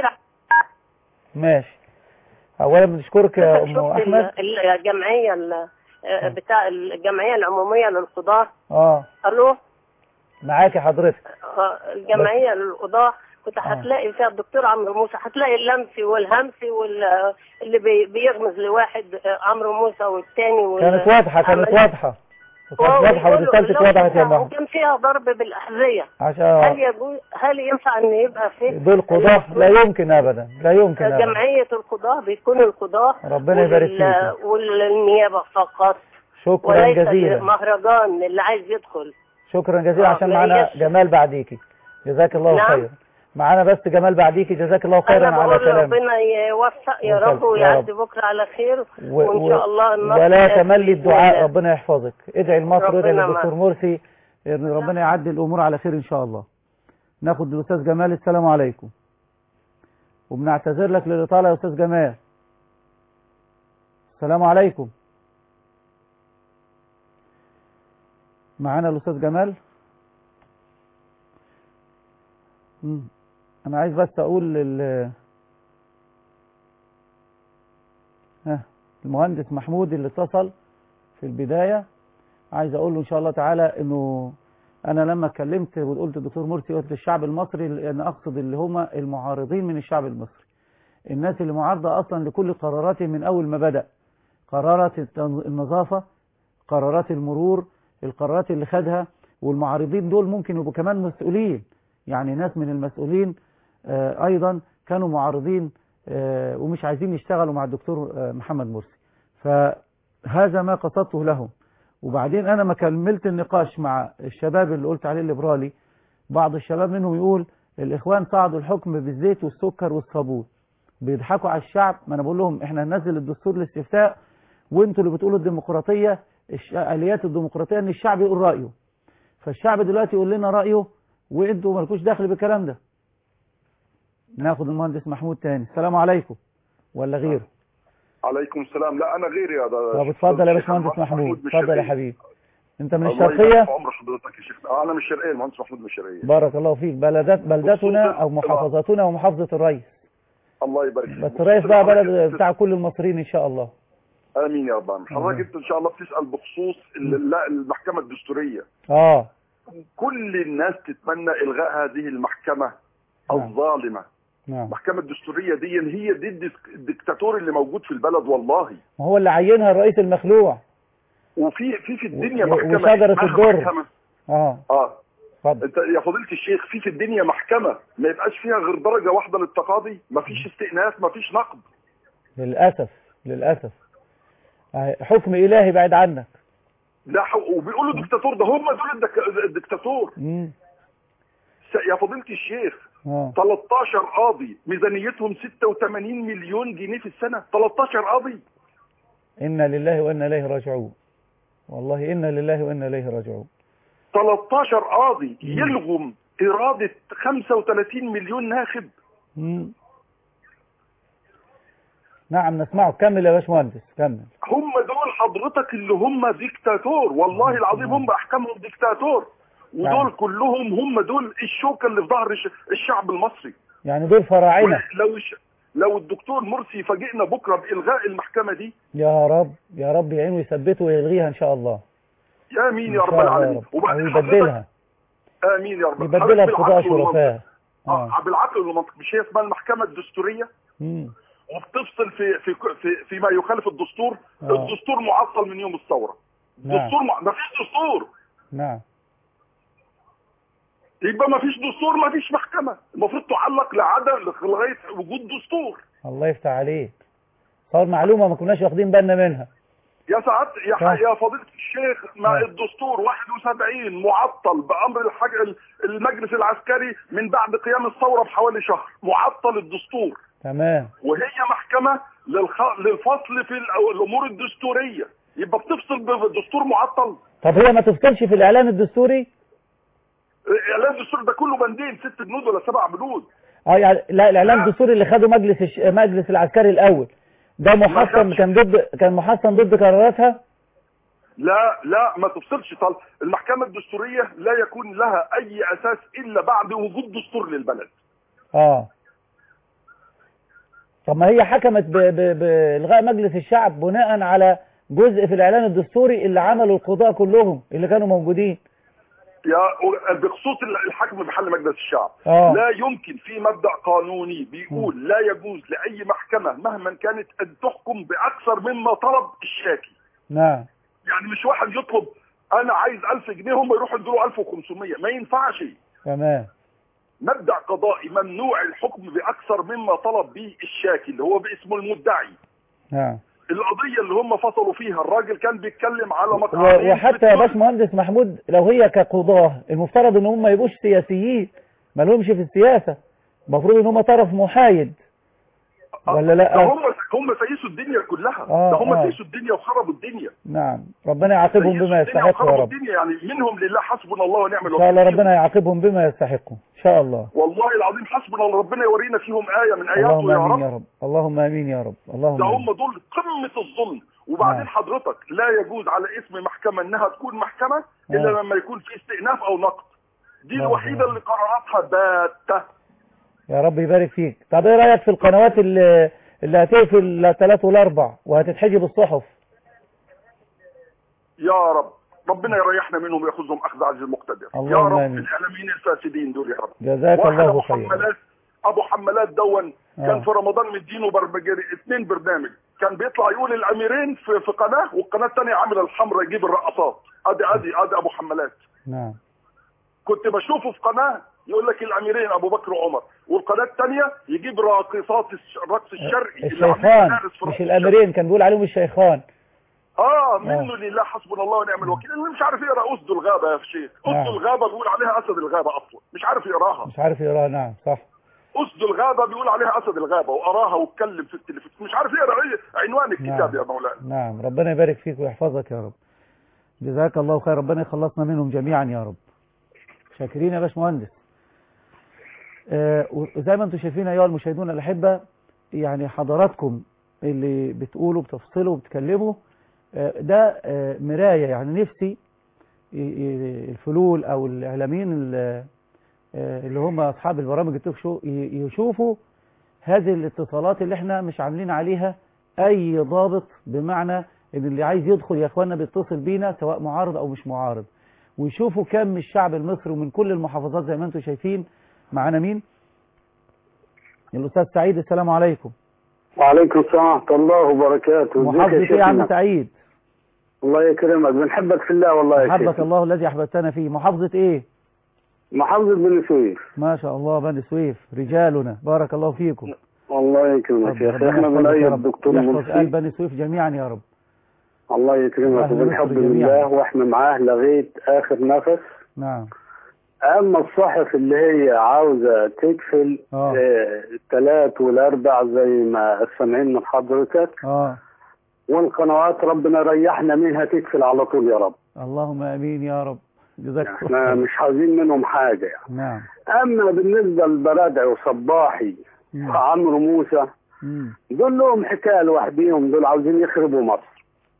ماشي أولا بنشكرك يا أم شفت أحمد ال- الجمعية ال- آه، بتاع الجمعية العمومية للقضاة اه الو معاكي حضرتك آه، الجمعية للقضاة كنت هتلاقي فيها الدكتور عمرو موسى هتلاقي اللمسي والهمسي وال- اللي بي- بيغمز لواحد آه، عمرو موسى والتاني وال- كانت واضحة كانت عمل- واضحة كانت وهو واضحة بيقول له ورسالتك لو وضحت يا فيها- محمد وكان فيها ضرب بالأحذية هل عشان يجوز هل ينفع ان يبقى في دول قضاة لا يمكن أبدا لا يمكن أبدا جمعية القضاة بيكون القضاة ربنا يبارك وال- فيك والنيابة فقط شكرا وليس جزيلا مهرجان اللي عايز يدخل شكرا جزيلا آه، عشان لا معانا يجوز. جمال بعديكي جزاك الله نعم. خيرا معانا بس جمال بعديكي جزاك الله خيرا انا على بقول كلامك ربنا يوفق يا ويسلمك. رب يا ويعدي بكره على خير و... وان شاء الله النصر ولا يأتي تملي بإذن الدعاء الله. ربنا يحفظك ادعي لمصر ربنا وادعي للدكتور معك. مرسي ان ربنا يعدي الامور على خير ان شاء الله ناخد الاستاذ جمال السلام عليكم وبنعتذر لك للاطاله يا استاذ جمال السلام عليكم معانا الاستاذ جمال مم. انا عايز بس اقول لل ها المهندس محمود اللي اتصل في البداية عايز اقول له ان شاء الله تعالى انه انا لما اتكلمت وقلت الدكتور مرسي قلت الشعب المصري لان اقصد اللي هم المعارضين من الشعب المصري الناس اللي معارضة اصلا لكل قراراته من اول ما بدأ قرارات التن- النظافة قرارات المرور القرارات اللي خدها والمعارضين دول ممكن يبقوا كمان مسؤولين يعني ناس من المسؤولين آه، ايضا كانوا معارضين آه، ومش عايزين يشتغلوا مع الدكتور آه، محمد مرسي فهذا ما قصدته لهم وبعدين انا ما كملت النقاش مع الشباب اللي قلت عليه الليبرالي بعض الشباب منهم يقول الاخوان صعدوا الحكم بالزيت والسكر والصابون بيضحكوا على الشعب ما انا بقول لهم احنا هننزل الدستور الاستفتاء وانتوا اللي بتقولوا الديمقراطيه الش- اليات الديمقراطيه ان الشعب يقول رايه فالشعب دلوقتي يقول لنا رايه وانتوا مالكوش دخل بالكلام ده ناخد المهندس محمود تاني السلام عليكم ولا غيره عليكم السلام لا انا غيري يا ده طب اتفضل يا الشيخ باشمهندس محمود من اتفضل يا الشرقية. حبيبي انت من الله يبارك الشرقيه في عمر حضرتك يا شيخ آه، انا من الشرقيه المهندس محمود من الشرقيه بارك الله فيك بلدات بلدتنا او محافظتنا ومحافظه الرئيس الله يبارك فيك بس الرئيس بقى بلد بتاع كل المصريين ان شاء الله امين يا رب العالمين. حضرتك انت ان شاء الله بتسال بخصوص ال- لا المحكمه الدستوريه اه كل الناس تتمنى الغاء هذه المحكمه الظالمه نعم المحكمه الدستوريه دي هي دي الديك- الدكتاتور اللي موجود في البلد والله ما هو اللي عينها الرئيس المخلوع وفي في في الدنيا و- محكمه وشجرة اسمها الدر. محكمة. اه اه اتفضل انت يا فضيله الشيخ في في الدنيا محكمه ما يبقاش فيها غير درجه واحده للتقاضي مفيش استئناف مفيش نقد للأسف للأسف آه، حكم إلهي بعد عنك لا حو... وبيقولوا دكتاتور ده هم دول الدك... الدكتاتور مم. س- يا فضيله الشيخ اه 13 قاضي ميزانيتهم 86 مليون جنيه في السنه 13 قاضي إنا لله وإنا إليه راجعون والله إنا لله وإنا إليه راجعون 13 قاضي يلغم اراده 35 مليون ناخب مم. نعم نسمعه كمل يا باشمهندس كمل هم دول حضرتك اللي هم ديكتاتور والله العظيم هم احكامهم ديكتاتور ودول نعم. كلهم هم دول الشوكه اللي في ظهر الش- الشعب المصري يعني دول فراعنة لو الش- لو الدكتور مرسي فاجئنا بكره بالغاء المحكمه دي يا رب يا رب يعين ويثبته ويلغيها إن شاء الله يا امين يا إن رب شاء الله يا العالمين رب وبعدين ويبدلها حضرتك- امين يا رب يبدلها حضرتك بقضاء بالعقل والمنطق. شرفاء اه بالعقل والمنطق مش هي اسمها المحكمه الدستوريه مم. وبتفصل في في في فيما يخالف الدستور آه. الدستور معطل من يوم الثوره نعم دستور مع... ما فيش دستور نعم يبقى ما فيش دستور ما فيش محكمه المفروض تعلق لعدم لغايه وجود دستور الله يفتح عليك صار معلومة ما كناش واخدين بالنا منها يا سعادة يا, صح. يا فضيلة الشيخ مع الدستور 71 معطل بأمر الحاج المجلس العسكري من بعد قيام الثورة بحوالي شهر معطل الدستور تمام وهي محكمة للخ... للفصل في الأ- الأمور الدستورية يبقى بتفصل بالدستور معطل طب هي ما تفصلش في الإعلان الدستوري إعلان الدستور ده كله بندين ست بنود ولا سبع بنود اه يعني لا الإعلان الدستوري اللي خده مجلس الش... مجلس العسكري الأول ده محصن كان ضد كان محصن ضد قراراتها لا لا ما تفصلش طل المحكمة الدستورية لا يكون لها أي أساس إلا بعد وجود دستور للبلد اه طب ما هي حكمت ب... ب... بإلغاء مجلس الشعب بناء على جزء في الإعلان الدستوري اللي عمله القضاء كلهم اللي كانوا موجودين يا بخصوص الحكم بحل مجلس الشعب آه. لا يمكن في مبدأ قانوني بيقول لا يجوز لأي محكمة مهما كانت أن تحكم بأكثر مما طلب الشاكي نعم يعني مش واحد يطلب أنا عايز 1000 جنيه هم يروحوا يدوا 1500 ما ينفعش تمام مبدأ قضائي ممنوع الحكم بأكثر مما طلب به الشاكي اللي هو باسمه المدعي نعم القضية اللي هم فصلوا فيها الراجل كان بيتكلم على و- مقعدين وحتى يا باشمهندس محمود لو هي كقضاة المفترض ان هم ما يبقوش سياسيين ما لهمش في السياسة المفروض ان هم طرف محايد ولا ده لا هم هم سيسوا الدنيا كلها آه، ده هم آه. سيسوا الدنيا وخربوا الدنيا نعم ربنا يعاقبهم بما الدنيا يستحقوا يا وخربوا رب الدنيا يعني منهم لله حسبنا الله ونعم ان شاء الله الوكيل ربنا يعاقبهم بما يستحقوا ان شاء الله والله العظيم حسبنا الله ربنا يورينا فيهم آية من آياته اللهم يا امين رب يا رب اللهم امين يا رب اللهم ده آمين. هم دول قمة الظلم وبعدين نعم. حضرتك لا يجوز على اسم محكمة انها تكون محكمة نعم. الا لما يكون في استئناف او نقد دي نعم. الوحيدة اللي قراراتها باتة يا رب يبارك فيك طب ايه رايك في القنوات اللي اللي هتقفل الثلاث والاربع وهتتحجب الصحف يا رب ربنا يريحنا منهم وياخذهم اخذ عز المقتدر يا اللهم رب آمين. الاعلاميين الفاسدين دول يا رب جزاك واحد الله ابو خيرا حمالات ابو حمالات دون آه. كان في رمضان مدينه برمجري اثنين برنامج كان بيطلع يقول الاميرين في, في قناه والقناه الثانيه عامله الحمراء يجيب الرقصات ادي ادي ادي ابو حمالات نعم كنت بشوفه في قناه يقول لك الاميرين ابو بكر وعمر والقناه الثانيه يجيب راقصات الش- الرقص الشرقي اللي عاملين الشيخان مدارس في مش الرقص الاميرين كان بيقول عليهم الشيخان اه منه لله حسبنا الله ونعم الوكيل اللي مش عارف يقرا اسد الغابه يا شيخ نعم. اسد الغابه بيقول عليها اسد الغابه اصلا مش عارف يقراها مش عارف يقراها نعم صح اسد الغابه بيقول عليها اسد الغابه وقراها واتكلم في التلفزيون مش عارف يقرا ايه عنوان الكتاب نعم. يا مولانا نعم ربنا يبارك فيك ويحفظك يا رب جزاك الله خير ربنا يخلصنا منهم جميعا يا رب شاكرين يا باشمهندس آه وزي ما انتم شايفين ايها المشاهدون الاحبه يعني حضراتكم اللي بتقولوا بتفصلوا وبتكلموا آه ده آه مرايه يعني نفسي ي- ي- الفلول او الاعلاميين ال- آه اللي هم اصحاب البرامج التوك شو ي- يشوفوا هذه الاتصالات اللي احنا مش عاملين عليها اي ضابط بمعنى ان اللي عايز يدخل يا اخوانا بيتصل بينا سواء معارض او مش معارض ويشوفوا كم من الشعب المصري ومن كل المحافظات زي ما انتم شايفين معانا مين الاستاذ سعيد السلام عليكم وعليكم السلام ورحمة الله وبركاته ازيك محافظة ايه يا عم شيخنا؟ سعيد الله يكرمك بنحبك في الله والله يا حبك شيخ الله الذي احببتنا فيه محافظة ايه محافظة بني سويف ما شاء الله بني سويف رجالنا بارك الله فيكم الله يكرمك يا اخي احنا ربنا يحفظك يا بنأيد رب. دكتور يحفظ مرسي آل بني سويف جميعا يا رب الله يكرمك أهل مصر وبنحب جميعاً. الله واحنا معاه لغاية اخر نفس نعم اما الصحف اللي هي عاوزة تقفل آه. آه، الثلاث والاربع زي ما سامعين من حضرتك اه والقنوات ربنا يريحنا منها تقفل على طول يا رب اللهم امين يا رب جزاك الله احنا خير. مش عاوزين منهم حاجة يعني نعم اما بالنسبة للبرادعي وصباحي وعمرو موسى مم. دول لهم حكايه لوحديهم دول عاوزين يخربوا مصر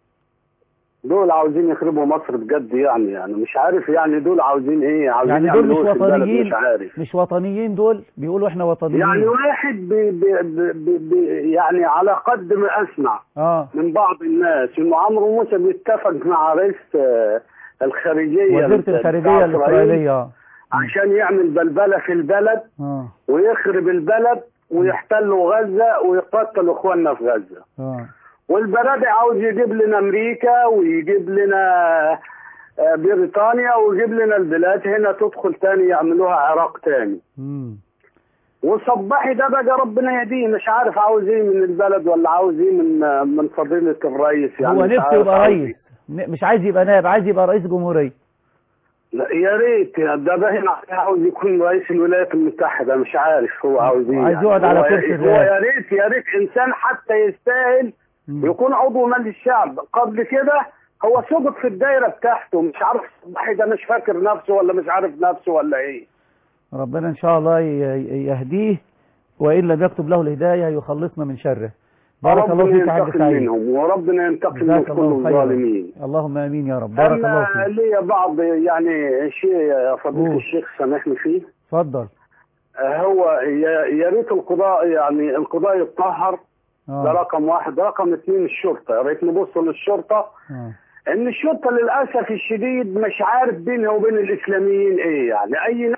دول عاوزين يخربوا مصر بجد يعني يعني مش عارف يعني دول عاوزين ايه عاوزين يعني دول مش يعملوا إيه في البلد وطنيين مش عارف مش وطنيين دول بيقولوا احنا وطنيين يعني واحد بي بي بي بي يعني على قد ما اسمع اه من بعض الناس انه عمرو موسى بيتفق مع رئيس آه، الخارجيه وزيرة بتاع الخارجية إسرائيل الإسرائيلية آه. عشان يعمل بلبله في البلد اه ويخرب البلد ويحتلوا غزه ويقتلوا اخواننا في غزه اه والبرادعي عاوز يجيب لنا امريكا ويجيب لنا آه، بريطانيا ويجيب لنا البلاد هنا تدخل تاني يعملوها عراق تاني مم. وصباحي ده بقى ربنا يهديه مش عارف عاوز ايه من البلد ولا عاوز ايه من آه، من فضيلة الرئيس يعني هو مش نفسه عارف يبقى عاوز رئيس ن- مش عايز يبقى نائب عايز يبقى رئيس جمهورية لا يا ريت يا ده باين عليه عاوز يكون رئيس الولايات المتحدة مش عارف هو عاوز ايه عايز يقعد على هو- كرسي هو الرئاسة. يا ريت يا ريت انسان حتى يستاهل يكون عضو مجلس الشعب قبل كده هو سقط في الدايره بتاعته مش عارف صباحي ده مش فاكر نفسه ولا مش عارف نفسه ولا ايه ربنا ان شاء الله ي- ي- يهديه وان لم يكتب له الهدايه يخلصنا من شره بارك الله ربنا فيك يا حاج ينتقم سعيد منهم وربنا ينتقم من جزاك كل الله خيرا الظالمين اللهم امين يا رب بارك الله اما فيك ليا بعض يعني شيء يا فضيله قول. الشيخ سامحني فيه اتفضل آه، هو يا يا ريت القضاء يعني القضاء يتطهر ده اه رقم واحد رقم اثنين الشرطه يا ريت نبص للشرطه اه ان الشرطه للاسف الشديد مش عارف بينها وبين الاسلاميين ايه يعني اي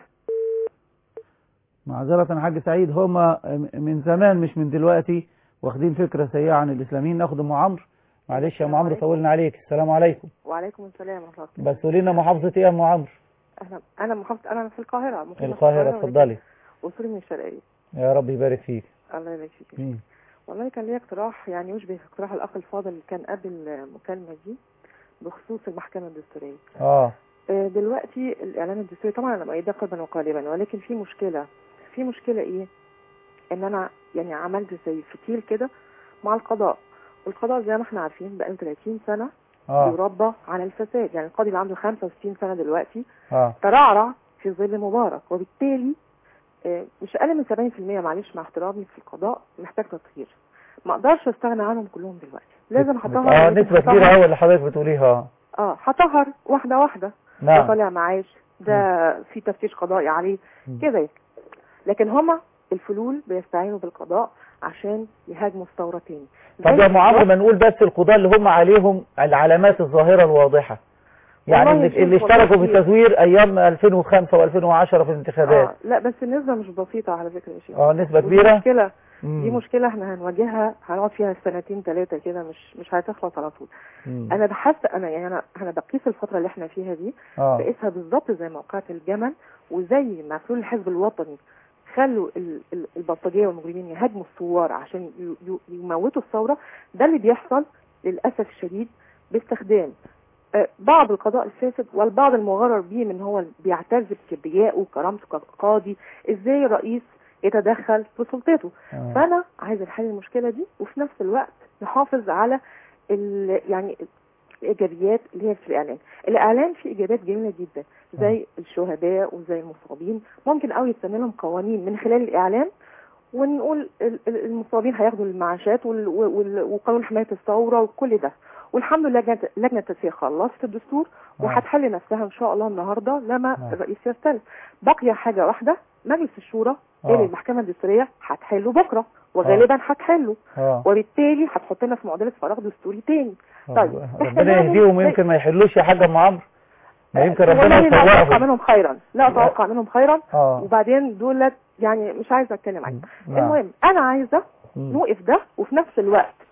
معذرة يا حاج سعيد هما من زمان مش من دلوقتي واخدين فكرة سيئة عن الإسلاميين ناخد أم عمرو معلش يا أم عمرو طولنا عليك السلام عليكم وعليكم السلام ورحمة الله بس قولي لنا محافظة إيه يا أم عمرو أهلا أنا محافظة أنا في القاهرة مقيمة في القاهرة اتفضلي وصولي من الشرقية يا رب يبارك فيك الله يبارك فيك مم. والله كان لي اقتراح يعني يشبه اقتراح الأخ الفاضل اللي كان قبل المكالمة دي بخصوص المحكمة الدستورية اه آه، دلوقتي الإعلان الدستوري طبعا أنا مؤيدة قلبا وقالبا ولكن في مشكلة في مشكلة إيه؟ إن أنا يعني عملت زي فتيل كده مع القضاء والقضاء زي ما احنا عارفين بقاله 30 سنة اه بيربى على الفساد يعني القاضي اللي عنده 65 سنة دلوقتي اه ترعرع في ظل مبارك وبالتالي آه، مش اقل من 70% معلش مع احترامي في القضاء محتاج تطهير ما اقدرش استغنى عنهم كلهم دلوقتي لازم اطهر اه لازم نسبة أطهر. كبيرة أوي اللي حضرتك بتقوليها اه هطهر واحده واحده نعم. ده طالع معاش ده في تفتيش قضائي عليه كده يعني. لكن هما الفلول بيستعينوا بالقضاء عشان يهاجموا الثوره تاني طب يا أم عمرو ما نقول بس القضاة اللي هم عليهم العلامات الظاهرة الواضحة يعني والله اللي, يا اللي شيخ والله اشتركوا في كتير. التزوير أيام 2005 و2010 في الانتخابات اه لا بس النسبه مش بسيطه على فكره يا شيخ اه نسبة ودي كبيرة مشكله مم. دي مشكله احنا هنواجهها هنقعد فيها سنتين ثلاثه كده مش مش هتخلص على طول مم. انا بحثت انا يعني انا انا بقيس الفتره اللي احنا فيها دي اه بقيسها بالظبط زي موقعة الجمل وزي ما فلول الحزب الوطني خلوا ال- ال- البلطجيه والمجرمين يهاجموا الثوار عشان ي- ي- يموتوا الثوره ده اللي بيحصل للاسف الشديد باستخدام آه، بعض القضاء الفاسد والبعض المغرر بيه من هو بيعتز بكبريائه وكرامته كقاضي ازاي الرئيس يتدخل في سلطته آه. فانا عايز نحل المشكله دي وفي نفس الوقت نحافظ على ال- يعني الايجابيات اللي هي في الاعلان الاعلان فيه ايجابيات جميله جدا زي الشهداء وزي المصابين ممكن قوي يتسمى لهم قوانين من خلال الاعلان ونقول ال- ال- المصابين هياخدوا المعاشات وال- وال- وقانون حمايه الثوره وكل ده والحمد لله لجنه لجنة التسويه خلصت الدستور وهتحل نفسها ان شاء الله النهارده لما نعم. الرئيس يستلم بقي حاجه واحده مجلس الشورى آه. اللي المحكمه الدستوريه هتحله بكره وغالبا هتحله اه وبالتالي هتحطنا في معضله فراغ دستوري تاني طيب إحنا ربنا نعمل يهديهم زي- يمكن ما يحلوش يا حاج ام عمرو ما يمكن ربنا والله لا اتوقع يفوقهم منهم خيرا لا اتوقع منهم خيرا اه وبعدين دول يعني مش عايزه اتكلم عنهم نعم. المهم انا عايزه مم. نوقف ده وفي نفس الوقت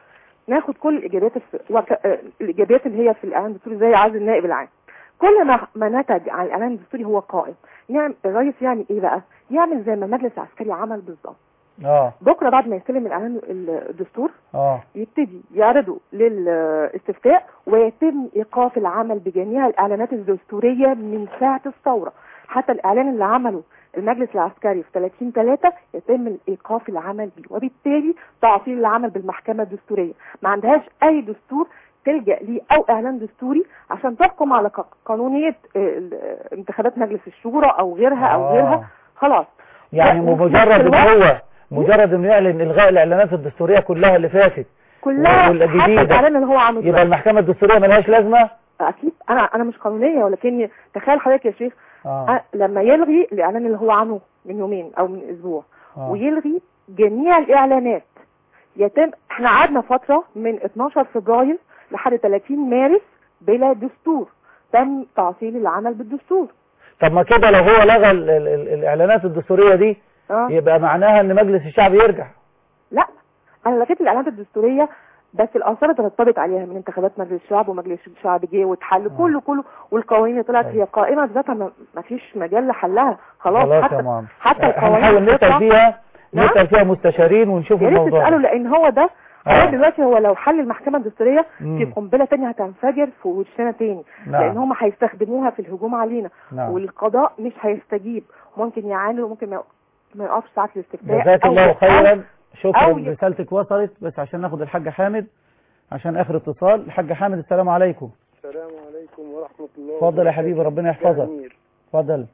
ناخد كل الايجابيات الف... وك... آه، الايجابيات اللي هي في الاعلان الدستوري زي عزل النائب العام كل ما ما نتج عن الاعلان الدستوري هو قائم نعم الرئيس يعني ايه بقى يعمل زي ما المجلس العسكري عمل بالظبط اه بكره بعد ما يستلم الاعلان الدستور اه يبتدي يعرضه للاستفتاء ويتم ايقاف العمل بجميع الاعلانات الدستوريه من ساعه الثوره حتى الاعلان اللي عمله المجلس العسكري في 30 3 يتم ايقاف العمل بيه وبالتالي تعطيل العمل بالمحكمه الدستوريه ما عندهاش اي دستور تلجا ليه او اعلان دستوري عشان تحكم على ق- قانونيه آه، ال- انتخابات مجلس الشورى او غيرها او آه. غيرها خلاص يعني وفي مجرد نفس ان الوقت- هو مجرد انه يعلن الغاء الاعلانات الدستوريه كلها اللي فاتت كلها حتى والجديده الاعلان اللي هو عامله يبقى دلوقتي. المحكمه الدستوريه ملهاش لازمه اكيد انا انا مش قانونيه ولكن تخيل حضرتك يا شيخ آه. أ- لما يلغي الاعلان اللي هو عامله من يومين او من اسبوع آه. ويلغي جميع الاعلانات يتم احنا قعدنا فتره من 12 فبراير لحد 30 مارس بلا دستور تم تعطيل العمل بالدستور طب ما كده لو هو لغى ال ال ال الاعلانات الدستوريه دي آه. يبقى معناها ان مجلس الشعب يرجع لا انا لغيت الاعلانات الدستوريه بس الاثار اللي اترتبط عليها من انتخابات مجلس الشعب ومجلس الشعب جه واتحل كله كله والقوانين اللي طلعت هي قائمه بذاتها ما ما فيش مجال لحلها خلاص خلاص يا حتى ماما حتى القوانين هنحاول اللي نسال بتطلع- فيها نعم؟ نسال فيها مستشارين ونشوف يا ريت الموضوع تساله ده. لان هو ده آه. هو دلوقتي هو لو حل المحكمه الدستوريه مم. في قنبله تانية هتنفجر في وشنا تاني نعم. لان هم هيستخدموها في الهجوم علينا نعم. والقضاء مش هيستجيب ممكن يعاند وممكن ما ما يقفش ساعه الاستفتاء جزاك أو- الله أو- خيرا شكرا أو ي- رسالتك وصلت بس عشان ناخد الحاج حامد عشان اخر اتصال الحاج حامد السلام عليكم السلام عليكم ورحمة الله اتفضل يا حبيبي ربنا يحفظك أمير اتفضل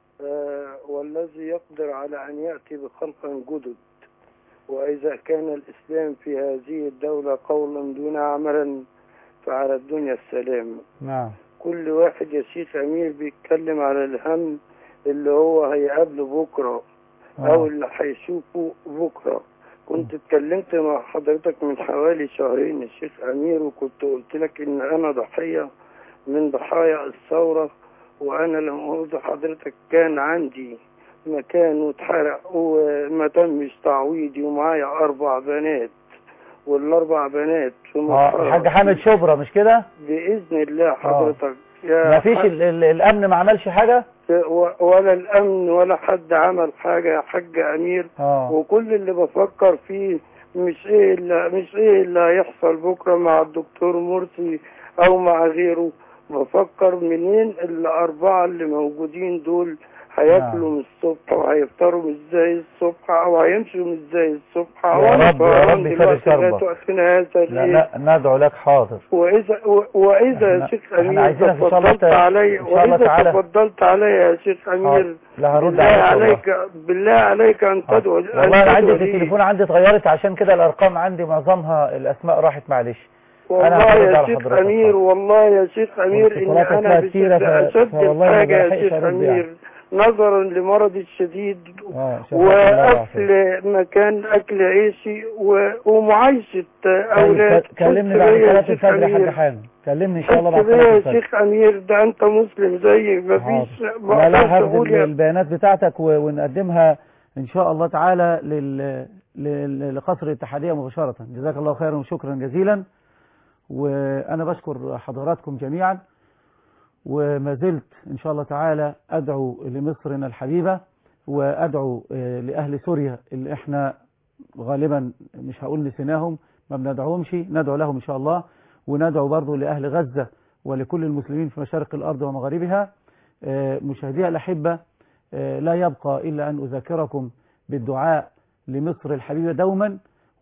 آه والذي يقدر على أن يأتي بخلق جدد وإذا كان الإسلام في هذه الدولة قولا دون عملا فعلى الدنيا السلام نعم كل واحد يا شيخ أمير بيتكلم على الهم اللي هو هيقابله بكرة أو اللي هيشوفه بكرة كنت اتكلمت مع حضرتك من حوالي شهرين يا شيخ أمير وكنت قلت لك إن أنا ضحية من ضحايا الثورة وأنا لما قلت حضرتك كان عندي مكان واتحرق وما تمش تعويضي ومعايا أربع بنات والأربع بنات في اه مرحلة الحاج حامد شبرا مش كده بإذن الله حضرتك يا ما فيش حاج- ال ال الامن ما عملش حاجه و- ولا الامن ولا حد عمل حاجه يا حاج امير اه وكل اللي بفكر فيه مش ايه اللي مش ايه اللي هيحصل بكره مع الدكتور مرسي او مع غيره بفكر منين الاربعه اللي موجودين دول هياكلوا من الصبح وهيفطروا مش زي الصبح او هيمشوا مش زي الصبح او يا أنا رب يا سهران رب دلوقتي يفرج لغاية كربك. وقتنا هذا لا ليه؟ لا ندعو لك حاضر واذا و- واذا يا احنا- شيخ احنا امير عايزينك إن شاء الله تفضلت ت- علي إن شاء الله واذا تعالى. تفضلت علي يا شيخ امير حاضر. لا هرد بالله عليك والله. عليك بالله عليك ان تدعو أن والله انا عندي تدعو في لي. التليفون عندي اتغيرت عشان كده الارقام عندي معظمها الاسماء راحت معلش والله هرد يا على شيخ حضرتك امير والله يا شيخ امير ان والاتصالات انا هتلاقي كتيرة بشد ف- اشد فوالله ما حاجه يا بلحقش شيخ أرد امير يعني. نظرا لمرضي الشديد اه شفاك الله ويعافيك. واكل مكان اكل عيشي و- ومعايشه طيب اولاد ك- كلمني حس بعد بيا يا صلاه شيخ الفجر يا حاج أمير. حامد كلمني ان شاء الله حس بعد بيا صلاه يا الفجر شيخ امير ده انت مسلم زيي مفيش ما لا لا اقدرش هبذل اقول يا البيانات بتاعتك و- ونقدمها ان شاء الله تعالى لل... لل... لقصر الاتحادية مباشرة جزاك الله خيرا وشكرا جزيلا وانا بشكر حضراتكم جميعا وما زلت ان شاء الله تعالى ادعو لمصرنا الحبيبة وادعو آه، لاهل سوريا اللي احنا غالبا مش هقول نسيناهم ما بندعوهمش ندعو لهم ان شاء الله وندعو برضو لاهل غزة ولكل المسلمين في مشارق الارض ومغاربها آه، مشاهدي الأحبة آه، لا يبقى إلا أن أذكركم بالدعاء لمصر الحبيبة دوما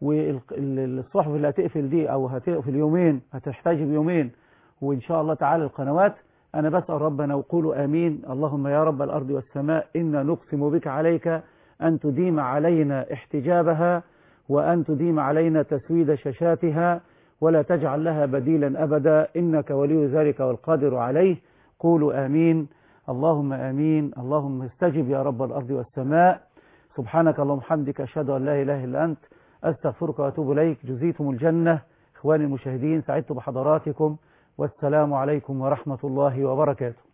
والصحف اللي هتقفل دي أو هتقفل يومين هتحتاج بيومين وإن شاء الله تعالى القنوات أنا بسأل ربنا وقولوا آمين اللهم يا رب الأرض والسماء إنا نقسم بك عليك أن تديم علينا احتجابها وأن تديم علينا تسويد شاشاتها ولا تجعل لها بديلا أبدا إنك ولي ذلك والقادر عليه قولوا آمين اللهم آمين اللهم استجب يا رب الأرض والسماء سبحانك اللهم حمدك أشهد أن لا إله إلا أنت أستغفرك وأتوب إليك جزيتم الجنة إخواني المشاهدين سعدت بحضراتكم والسلام عليكم ورحمة الله وبركاته